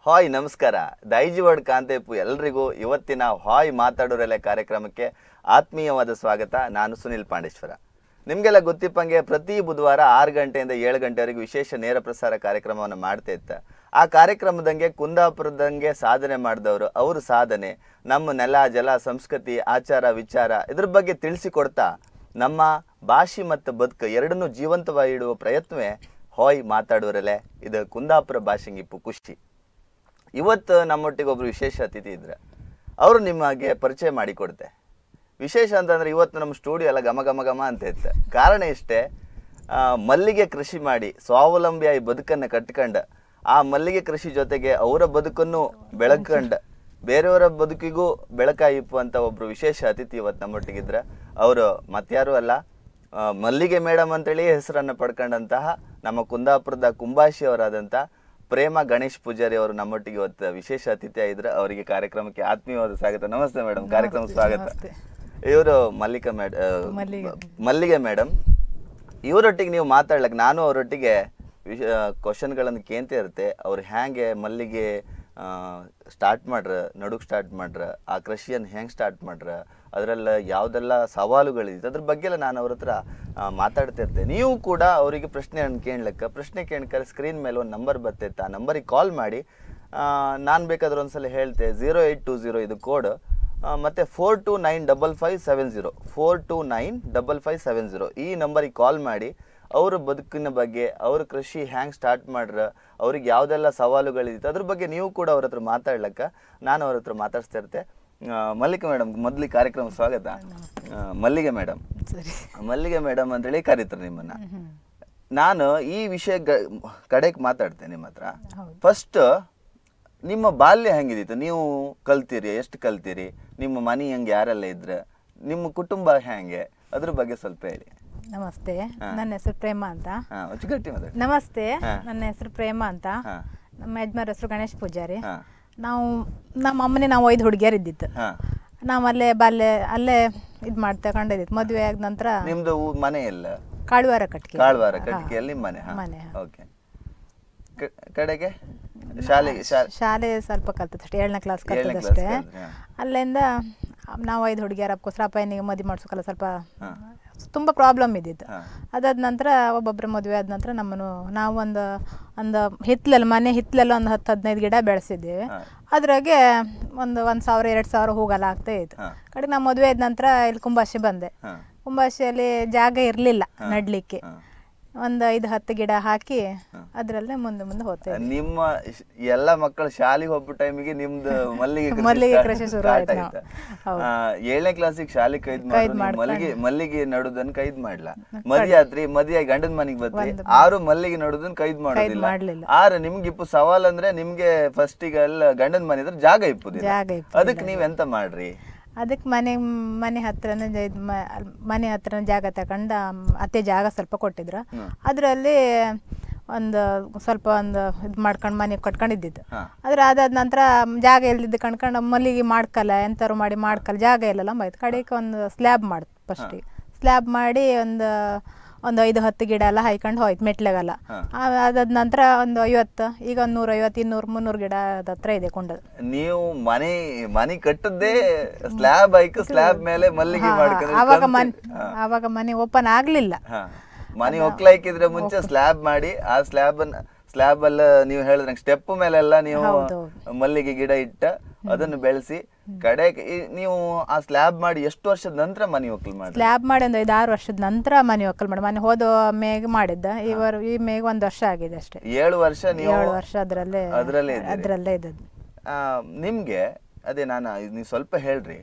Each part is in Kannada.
ಹಾಯ್ ನಮಸ್ಕಾರ ದೈಜಿವಡ್ ಕಾಂತೇಪು ಎಲ್ರಿಗೂ ಇವತ್ತಿನ ಹಾಯ್ ಮಾತಾಡೋರೆಲ್ಲ ಕಾರ್ಯಕ್ರಮಕ್ಕೆ ಆತ್ಮೀಯವಾದ ಸ್ವಾಗತ ನಾನು ಸುನಿಲ್ ಪಾಂಡೇಶ್ವರ ನಿಮಗೆಲ್ಲ ಗೊತ್ತಿಪ್ಪಂಗೆ ಪ್ರತಿ ಬುಧವಾರ ಆರು ಗಂಟೆಯಿಂದ ಏಳು ಗಂಟೆವರೆಗೂ ವಿಶೇಷ ನೇರ ಪ್ರಸಾರ ಕಾರ್ಯಕ್ರಮವನ್ನು ಮಾಡ್ತಾ ಇತ್ತ ಆ ಕಾರ್ಯಕ್ರಮದಂಗೆ ಕುಂದಾಪುರದಂಗೆ ಸಾಧನೆ ಮಾಡಿದವರು ಅವ್ರ ಸಾಧನೆ ನಮ್ಮ ನೆಲ ಜಲ ಸಂಸ್ಕೃತಿ ಆಚಾರ ವಿಚಾರ ಇದ್ರ ಬಗ್ಗೆ ತಿಳಿಸಿಕೊಡ್ತಾ ನಮ್ಮ ಭಾಷೆ ಮತ್ತು ಬದುಕು ಎರಡನ್ನೂ ಜೀವಂತವಾಗಿ ಇಡುವ ಪ್ರಯತ್ನವೇ ಹಾಯ್ ಮಾತಾಡೋರಲ್ಲೇ ಇದು ಕುಂದಾಪುರ ಭಾಷೆಗಿಪ್ಪು ಖುಷಿ ಇವತ್ತು ನಮ್ಮೊಟ್ಟಿಗೆ ಒಬ್ರು ವಿಶೇಷ ಅತಿಥಿ ಇದ್ರೆ ಅವರು ನಿಮಗೆ ಪರಿಚಯ ಮಾಡಿಕೊಡ್ತೆ ವಿಶೇಷ ಅಂತಂದ್ರೆ ಇವತ್ತು ನಮ್ಮ ಸ್ಟುಡಿಯೋ ಎಲ್ಲ ಘಮ ಘಮ ಘಮ ಅಂತ ಇತ್ತು ಕಾರಣ ಇಷ್ಟೇ ಆ, ಮಲ್ಲಿಗೆ ಕೃಷಿ ಮಾಡಿ ಸ್ವಾವಲಂಬಿಯಾಗಿ ಬದುಕನ್ನು ಕಟ್ಕೊಂಡು ಆ ಮಲ್ಲಿಗೆ ಕೃಷಿ ಜೊತೆಗೆ ಅವರ ಬದುಕನ್ನು ಬೆಳಕಂಡು ಬೇರೆಯವರ ಬದುಕಿಗೂ ಬೆಳಕಾಯಿಪ್ಪುವಂಥ ಒಬ್ರು ವಿಶೇಷ ಅತಿಥಿ ಇವತ್ತು ನಮ್ಮೊಟ್ಟಿಗಿದ್ರೆ ಅವರು ಮತ್ಯಾರೂ ಅಲ್ಲ ಆ, ಮಲ್ಲಿಗೆ ಮೇಡಮ್ ಅಂತೇಳಿ ಹೆಸರನ್ನು ಪಡ್ಕೊಂಡಂತಹ ನಮ್ಮ ಕುಂದಾಪುರದ ಕುಂಬಾಶಿ ಅವರಾದಂಥ ಪ್ರೇಮ ಗಣೇಶ್ ಪೂಜಾರಿ ಅವರು ನಮ್ಮೊಟ್ಟಿಗೆ ಇವತ್ತು ವಿಶೇಷ ಅತಿಥಿ ಆಗಿದ್ರೆ ಅವರಿಗೆ ಕಾರ್ಯಕ್ರಮಕ್ಕೆ ಆತ್ಮೀಯವಾದ ಸ್ವಾಗತ ನಮಸ್ತೆ ಮೇಡಮ್ ಕಾರ್ಯಕ್ರಮಕ್ಕೆ ಸ್ವಾಗತ ಇವರು ಮಲ್ಲಿಕಾ ಮೇಡ ಆ, ಮಲ್ಲಿಗೆ ಮೇಡಮ್ ಇವರೊಟ್ಟಿಗೆ ನೀವು ಮಾತಾಡ್ಲಕ್ಕೆ ನಾನು ಅವರೊಟ್ಟಿಗೆ ವಿಶ ಕ್ವಶನ್ಗಳನ್ನು ಕೇಂತ ಇರುತ್ತೆ ಅವ್ರು ಹ್ಯಾಂಗೆ ಮಲ್ಲಿಗೆ ಸ್ಟಾರ್ಟ್ ಮಾಡ್ರ ನಡುಕ್ ಸ್ಟಾರ್ಟ್ ಮಾಡ್ರ ಆ ಕೃಷಿಯನ್ನು ಹೆಂಗೆ ಸ್ಟಾರ್ಟ್ ಮಾಡ್ರ ಅದರಲ್ಲಿ ಯಾವುದೆಲ್ಲ ಸವಾಲುಗಳಿದೆ ಅದ್ರ ಬಗ್ಗೆ ಎಲ್ಲ ನಾನು ಅವ್ರ ಹತ್ರ ಆ, ಮಾತಾಡ್ತಾ ಇರ್ತೆ ನೀವು ಕೂಡ ಅವರಿಗೆ ಪ್ರಶ್ನೆಯನ್ನು ಕೇಳಲಿಕ್ಕೆ ಪ್ರಶ್ನೆ ಕೇಳ್ಕರೆ ಸ್ಕ್ರೀನ್ ಮೇಲೆ ಒಂದು ನಂಬರ್ ಬರ್ತೈತೆ ಆ ನಂಬರಿಗೆ ಕಾಲ್ ಮಾಡಿ ನಾನು ಬೇಕಾದ್ರೆ ಒಂದ್ಸಲ ಹೇಳ್ತೆ ಝೀರೋ ಏಯ್ಟ್ ಟು ಝೀರೋ ಇದು ಕೋಡ್ ಮತ್ತು four two nine double five seven zero four two nine double five seven zero ಈ ನಂಬರಿಗೆ ಕಾಲ್ ಮಾಡಿ ಅವ್ರ ಬದುಕಿನ ಬಗ್ಗೆ ಅವ್ರ ಕೃಷಿ ಹ್ಯಾಂಗೆ ಸ್ಟಾರ್ಟ್ ಮಾಡ್ರ ಅವ್ರಿಗೆ ಯಾವುದೆಲ್ಲ ಸವಾಲುಗಳಿತ್ತು ಅದ್ರ ಬಗ್ಗೆ ನೀವು ಕೂಡ ಅವ್ರ ಹತ್ರ ಮಾತಾಡ್ಲಕ್ಕ ನಾನು ಅವ್ರ ಹತ್ರ ಮಾತಾಡ್ಸ್ತಾ ಇರ್ತೆ ಆ, ಮಲ್ಲಿಕ ಮೇಡಮ್ ಮೊದಲಿಗೆ ಕಾರ್ಯಕ್ರಮ ಸ್ವಾಗತ ಆ, ಮಲ್ಲಿಗೆ ಮೇಡಮ್ ಸರಿ ಮಲ್ಲಿಗೆ ಮೇಡಮ್ ಅಂತೇಳಿ ಕರೀತಾರೆ ನಿಮ್ಮನ್ನ ನಾನು ಈ ವಿಷಯ ಕಡೆಗೆ ಮಾತಾಡ್ತೇನೆ ನಿಮ್ಮ ಹತ್ರ ಹೌದು. ಫಸ್ಟ್ ನಿಮ್ಮ ಬಾಲ್ಯ ಹೆಂಗಿದಿತ್ತು ನೀವು ಕಲ್ತೀರಿ ಎಷ್ಟು ಕಲ್ತೀರಿ ನಿಮ್ಮ ಮನೆ ಹೆಂಗೆ ಯಾರೆಲ್ಲ ಇದ್ರ ನಿಮ್ಮ ಕುಟುಂಬ ಹೆಂಗೆ ಅದ್ರ ಬಗ್ಗೆ ಸ್ವಲ್ಪ ಹೇಳಿ ನಮಸ್ತೆ ನನ್ನ ಹೆಸರು ಪ್ರೇಮ ಅಂತ ಹಾ ಒಂಚೂರು ಗಟ್ಟಿ ಮಾತಾಡಿ ನಮಸ್ತೆ ಹಾ. ನನ್ನ ಹೆಸರು ಪ್ರೇಮ ಅಂತ ಹಾ ನಮ್ಮ ಯಜಮಾನ್ ಹೆಸರು ಗಣೇಶ್ ಪೂಜಾರಿ ಹಾ ನಾವು ನಮ್ಮ ಅಮ್ಮನೇ ನಾವು ಐದು ಹುಡುಗಿಯರು ಇದ್ದಿತ್ತು ಹಾ ನಾವು ಅಲ್ಲೇ ಬಾಲ್ಯ ಅಲ್ಲೇ ಇದು ಮಾಡ್ತಾ ಕಂಡಿದ್ದಿತ್ತು ಮದುವೆ ಆದ ನಂತರ ನಿಮ್ದು ಊ- ಮನೆ ಎಲ್ಲ ಕಾಳುವಾರ ಕಟ್ಗೆ ಕಾಳ್ವಾರ ಕಟ್ಕಿಯಲ್ಲಿ ಮನೆ ಹಾ ಮನೆ, ಹಾ. ಓಕೆ ಕಡೆಗೆ ಶಾಲೆಗೆ ಶಾ ಶಾಲೆ ಸ್ವಲ್ಪ ಕಲ್ತದಷ್ಟೇ ಏಳನೇ ಕ್ಲಾಸ್ ಏಳನೇ ಕಲ್ತದಷ್ಟೇ ಕ್ಲಾಸ್ ಕಲ್ತ್ರಿ, ಹಾ. ಅಲ್ಲಿಂದ ನಾವು ಐದು ಹುಡುಗಿಯರು ಅದಕ್ಕೋಸ್ಕರ ಅಪ್ಪನಿಗೆ ಮದುವೆ ಮಾಡ್ಸೋಕಲ್ಲ ಸ್ವಲ್ಪ ಹಾ. ತುಂಬ ಪ್ರಾಬ್ಲಮ್ ಇದ್ದಿತ್ತು ಹಾ. ಅದಾದ ನಂತರ ಒಬ್ಬೊಬ್ಬರ ಮದುವೆ ಆದ ನಂತರ ನಮ್ಮನ್ನು ನಾವು ಒಂದು ಒಂದು ಹಿತ್ತಲಲ್ಲಿ ಮನೆ ಹಿತ್ತಲಲ್ಲಿ ಒಂದು ಹತ್ತು ಹದಿನೈದು ಗಿಡ ಬೆಳೆಸಿದ್ದೀವಿ ಹಾ. ಅದ್ರಾಗೆ ಒಂದು ಒಂದು ಸಾವಿರ ಎರಡು ಸಾವಿರ ಹೂಗೆಲ್ಲ ಆಗ್ತಾ ಇತ್ತು ಹಾ. ಕಡೆ ನಾವು ಮದುವೆ ಆದ ನಂತರ ಇಲ್ಲಿ ಕುಂಬಾಶಿ ಬಂದೆ ಹಾ ಕುಂಬಾಶಿಯಲ್ಲಿ ಜಾಗ ಇರಲಿಲ್ಲ ನಡ್ಲಿಕ್ಕೆ ಹಾ. ಒಂದು ಐದು ಹತ್ತು ಗಿಡ ಹಾಕಿ ಅದರಲ್ಲೇ ಮುಂದೆ ಮುಂದೆ ಹೋಗ್ತಾ ಇದ್ವಿ. ನಿಮ್ಮ ಶ್- ಎಲ್ಲ ಮಕ್ಕಳು ಶಾಲೆಗೆ ಹೋಗ್ಬಿಟ್ಟ ಟೈಮಿಗೆ ನಿಮ್ದು ಮಲ್ಲಿಗೆ ಕೃಷಿ ಮಲ್ಲಿಗೆ start- ಕೃಷಿ ಶುರು start ಆಯ್ತು ಆಯ್ತಾ? ಹೌದು. ಆ, ಏಳನೇ ಕ್ಲಾಸಿಗೆ ಶಾಲೆ ಕೈದ್ ಕೈದ್ ಮಾಡಿದ್ರು ನೀವು ಮಾಡ್ಕೊಂಡು. ಮಲ್ಲಿಗೆ ಮಲ್ಲಿಗೆ ನಡುದನ್ ಕೈದ್ ಮಾಡ್ಲಾ ಮದ್ವೆ ಆತ್ರಿ ಮದ್ವೆ ಗಂಡನ ಮನೆಗೆ ಬರ್ತೀರಿ ಆರು ಮಲ್ಲಿಗೆ ನಡುದನ್ ಕೈದ್ ಮಾಡೋದಿಲ್ಲ ಮಾಡ್ಲಿಲ್ಲ. ಆರು ನಿಮ್ಗೆ ಇಪ್ಪು ಸವಾಲ್ ಅಂದ್ರೆ ನಿಮ್ಗೆ ಫಸ್ಟ್ ಈಗ ಎಲ್ಲ ಗಂಡನ ಮನೆ ಇದ್ರೆ ಜಾಗ ಇಪ್ಪುದಿಲ್ಲ ಜಾಗ ಇಪ್ಪುದಿಲ್ಲ. ಅದಕ್ಕೆ ನೀವ್ ಎಂತ ಮಾಡ್ರಿ ಅದಕ್ಕೆ ಮನೆ ಮನೆ ಹತ್ರನೇ ಜ- ಇದ್ ಮ- ಅಲ್- ಮನೆ ಹತ್ರ ಜಾಗ ತಗೊಂಡು ಅತ್ತೆ ಜಾಗ ಸ್ವಲ್ಪ ಕೊಟ್ಟಿದ್ರು ಅದರಲ್ಲಿ ಒಂದು ಸ್ವಲ್ಪ ಒಂದು ಇದು ಮಾಡ್ಕೊಂಡು ಮನೆ ಕಟ್ಕೊಂಡಿದ್ದಿದ್ದು ಹಾ. ಆದ್ರೆ ಅದಾದ ನಂತರ ಜಾಗ ಇಲ್ದಿದ್ದು ಕಣ್ಕೊಂಡು ಮಲ್ಲಿಗೆ ಮಾಡ್ಕಲ್ಲ ಎಂತಾರು ಮಾಡಿ ಮಾಡ್ಕಲ್ಲ ಜಾಗ ಇಲ್ಲಲ್ಲ ಬೈತು ಕಡೆಗೆ ಒಂದು ಸ್ಲ್ಯಾಬ್ ಮಾಡ್ತು ಫಸ್ಟಿಗೆ ಸ್ಲ್ಯಾಬ್ ಮಾಡಿ ಒಂದು ಒಂದು ಐದು ಹತ್ತು ಗಿಡ ಎಲ್ಲ ಹಾಯ್ಕೊಂಡು ಹೋಯ್ತು ಮೆಟ್ಲೆಗೆಲ್ಲ ಹಾ. ಅದಾದ ನಂತರ ಒಂದು ಐವತ್ತು ಈಗ ಒಂದು ನೂರೈವತ್ತು ಇನ್ನೂರು ಮುನ್ನೂರು ಗಿಡ ಹತ್ರ ಇದೆ ಕೊಂಡದ್ದು ನೀವು ಮನೆ ಮನೆ ಕಟ್ಟದ್ದೇ ಸ್ಲ್ಯಾಬ್ ಆಯ್ಕೆ ಸ್ಲ್ಯಾಬ್ ಮೇಲೆ ಮಲ್ಲಿಗೆ ಮಾಡ್ಕೊಂಡ್ರೆ ಆವಾಗ ಕಂತಿ- ಮನೆ ಆವಾಗ ಮನೆ ಓಪನ್ ಆಗ್ಲಿಲ್ಲ ಹಾ ಮನೆ ಒಕ್ಲೈಕಿದ್ರೆ ಮುಂಚೆ ಸ್ಲ್ಯಾಬ್ ಮಾಡಿ ಆ ಸ್ಲ್ಯಾಬ್ ಸ್ಲ್ಯಾಬ್ ಎಲ್ಲ ನೀವು ಹೇಳಿದ್ರೆ ಸ್ಟೆಪ್ ಮೇಲೆಲ್ಲ ನೀವು ಹೌದು, ಮಲ್ಲಿಗೆ ಗಿಡ ಇಟ್ಟ ಅದನ್ನು ಬೆಳೆಸಿ ಕಡೆ ನೀವು ಆ ಸ್ಲ್ಯಾಬ್ ಮಾಡಿ ಎಷ್ಟು ವರ್ಷದ ನಂತರ ಮನೆ ಒಕ್ಕಲ್ ಮಾಡಿ ಸ್ಲ್ಯಾಬ್ ಮಾಡಿ ಒಂದು ಐದು ಆರು ವರ್ಷದ ನಂತರ ಮನೆ ಒಕ್ಕಲ್ ಮಾಡಿ ಮನೆ ಹೋದ ಮೇಗ್ ಮಾಡಿದ್ದ ಈ ವರ್ ಈ ಮೇಗ್ ಒಂದು ವರ್ಷ ಆಗಿದೆ ಅಷ್ಟೇ ಏಳು ವರ್ಷ ನೀವು ಏಳು ವರ್ಷ ಅದರಲ್ಲೇ ಅದ್ರಲ್ಲೇ ಇದ್ದೀರಿ. ಅದರಲ್ಲೇ ಇದ್ದದ್ದು ಆ, ನಿಮ್ಗೆ ಅದೇ ನಾನು ನೀವು ಸ್ವಲ್ಪ ಹೇಳ್ರಿ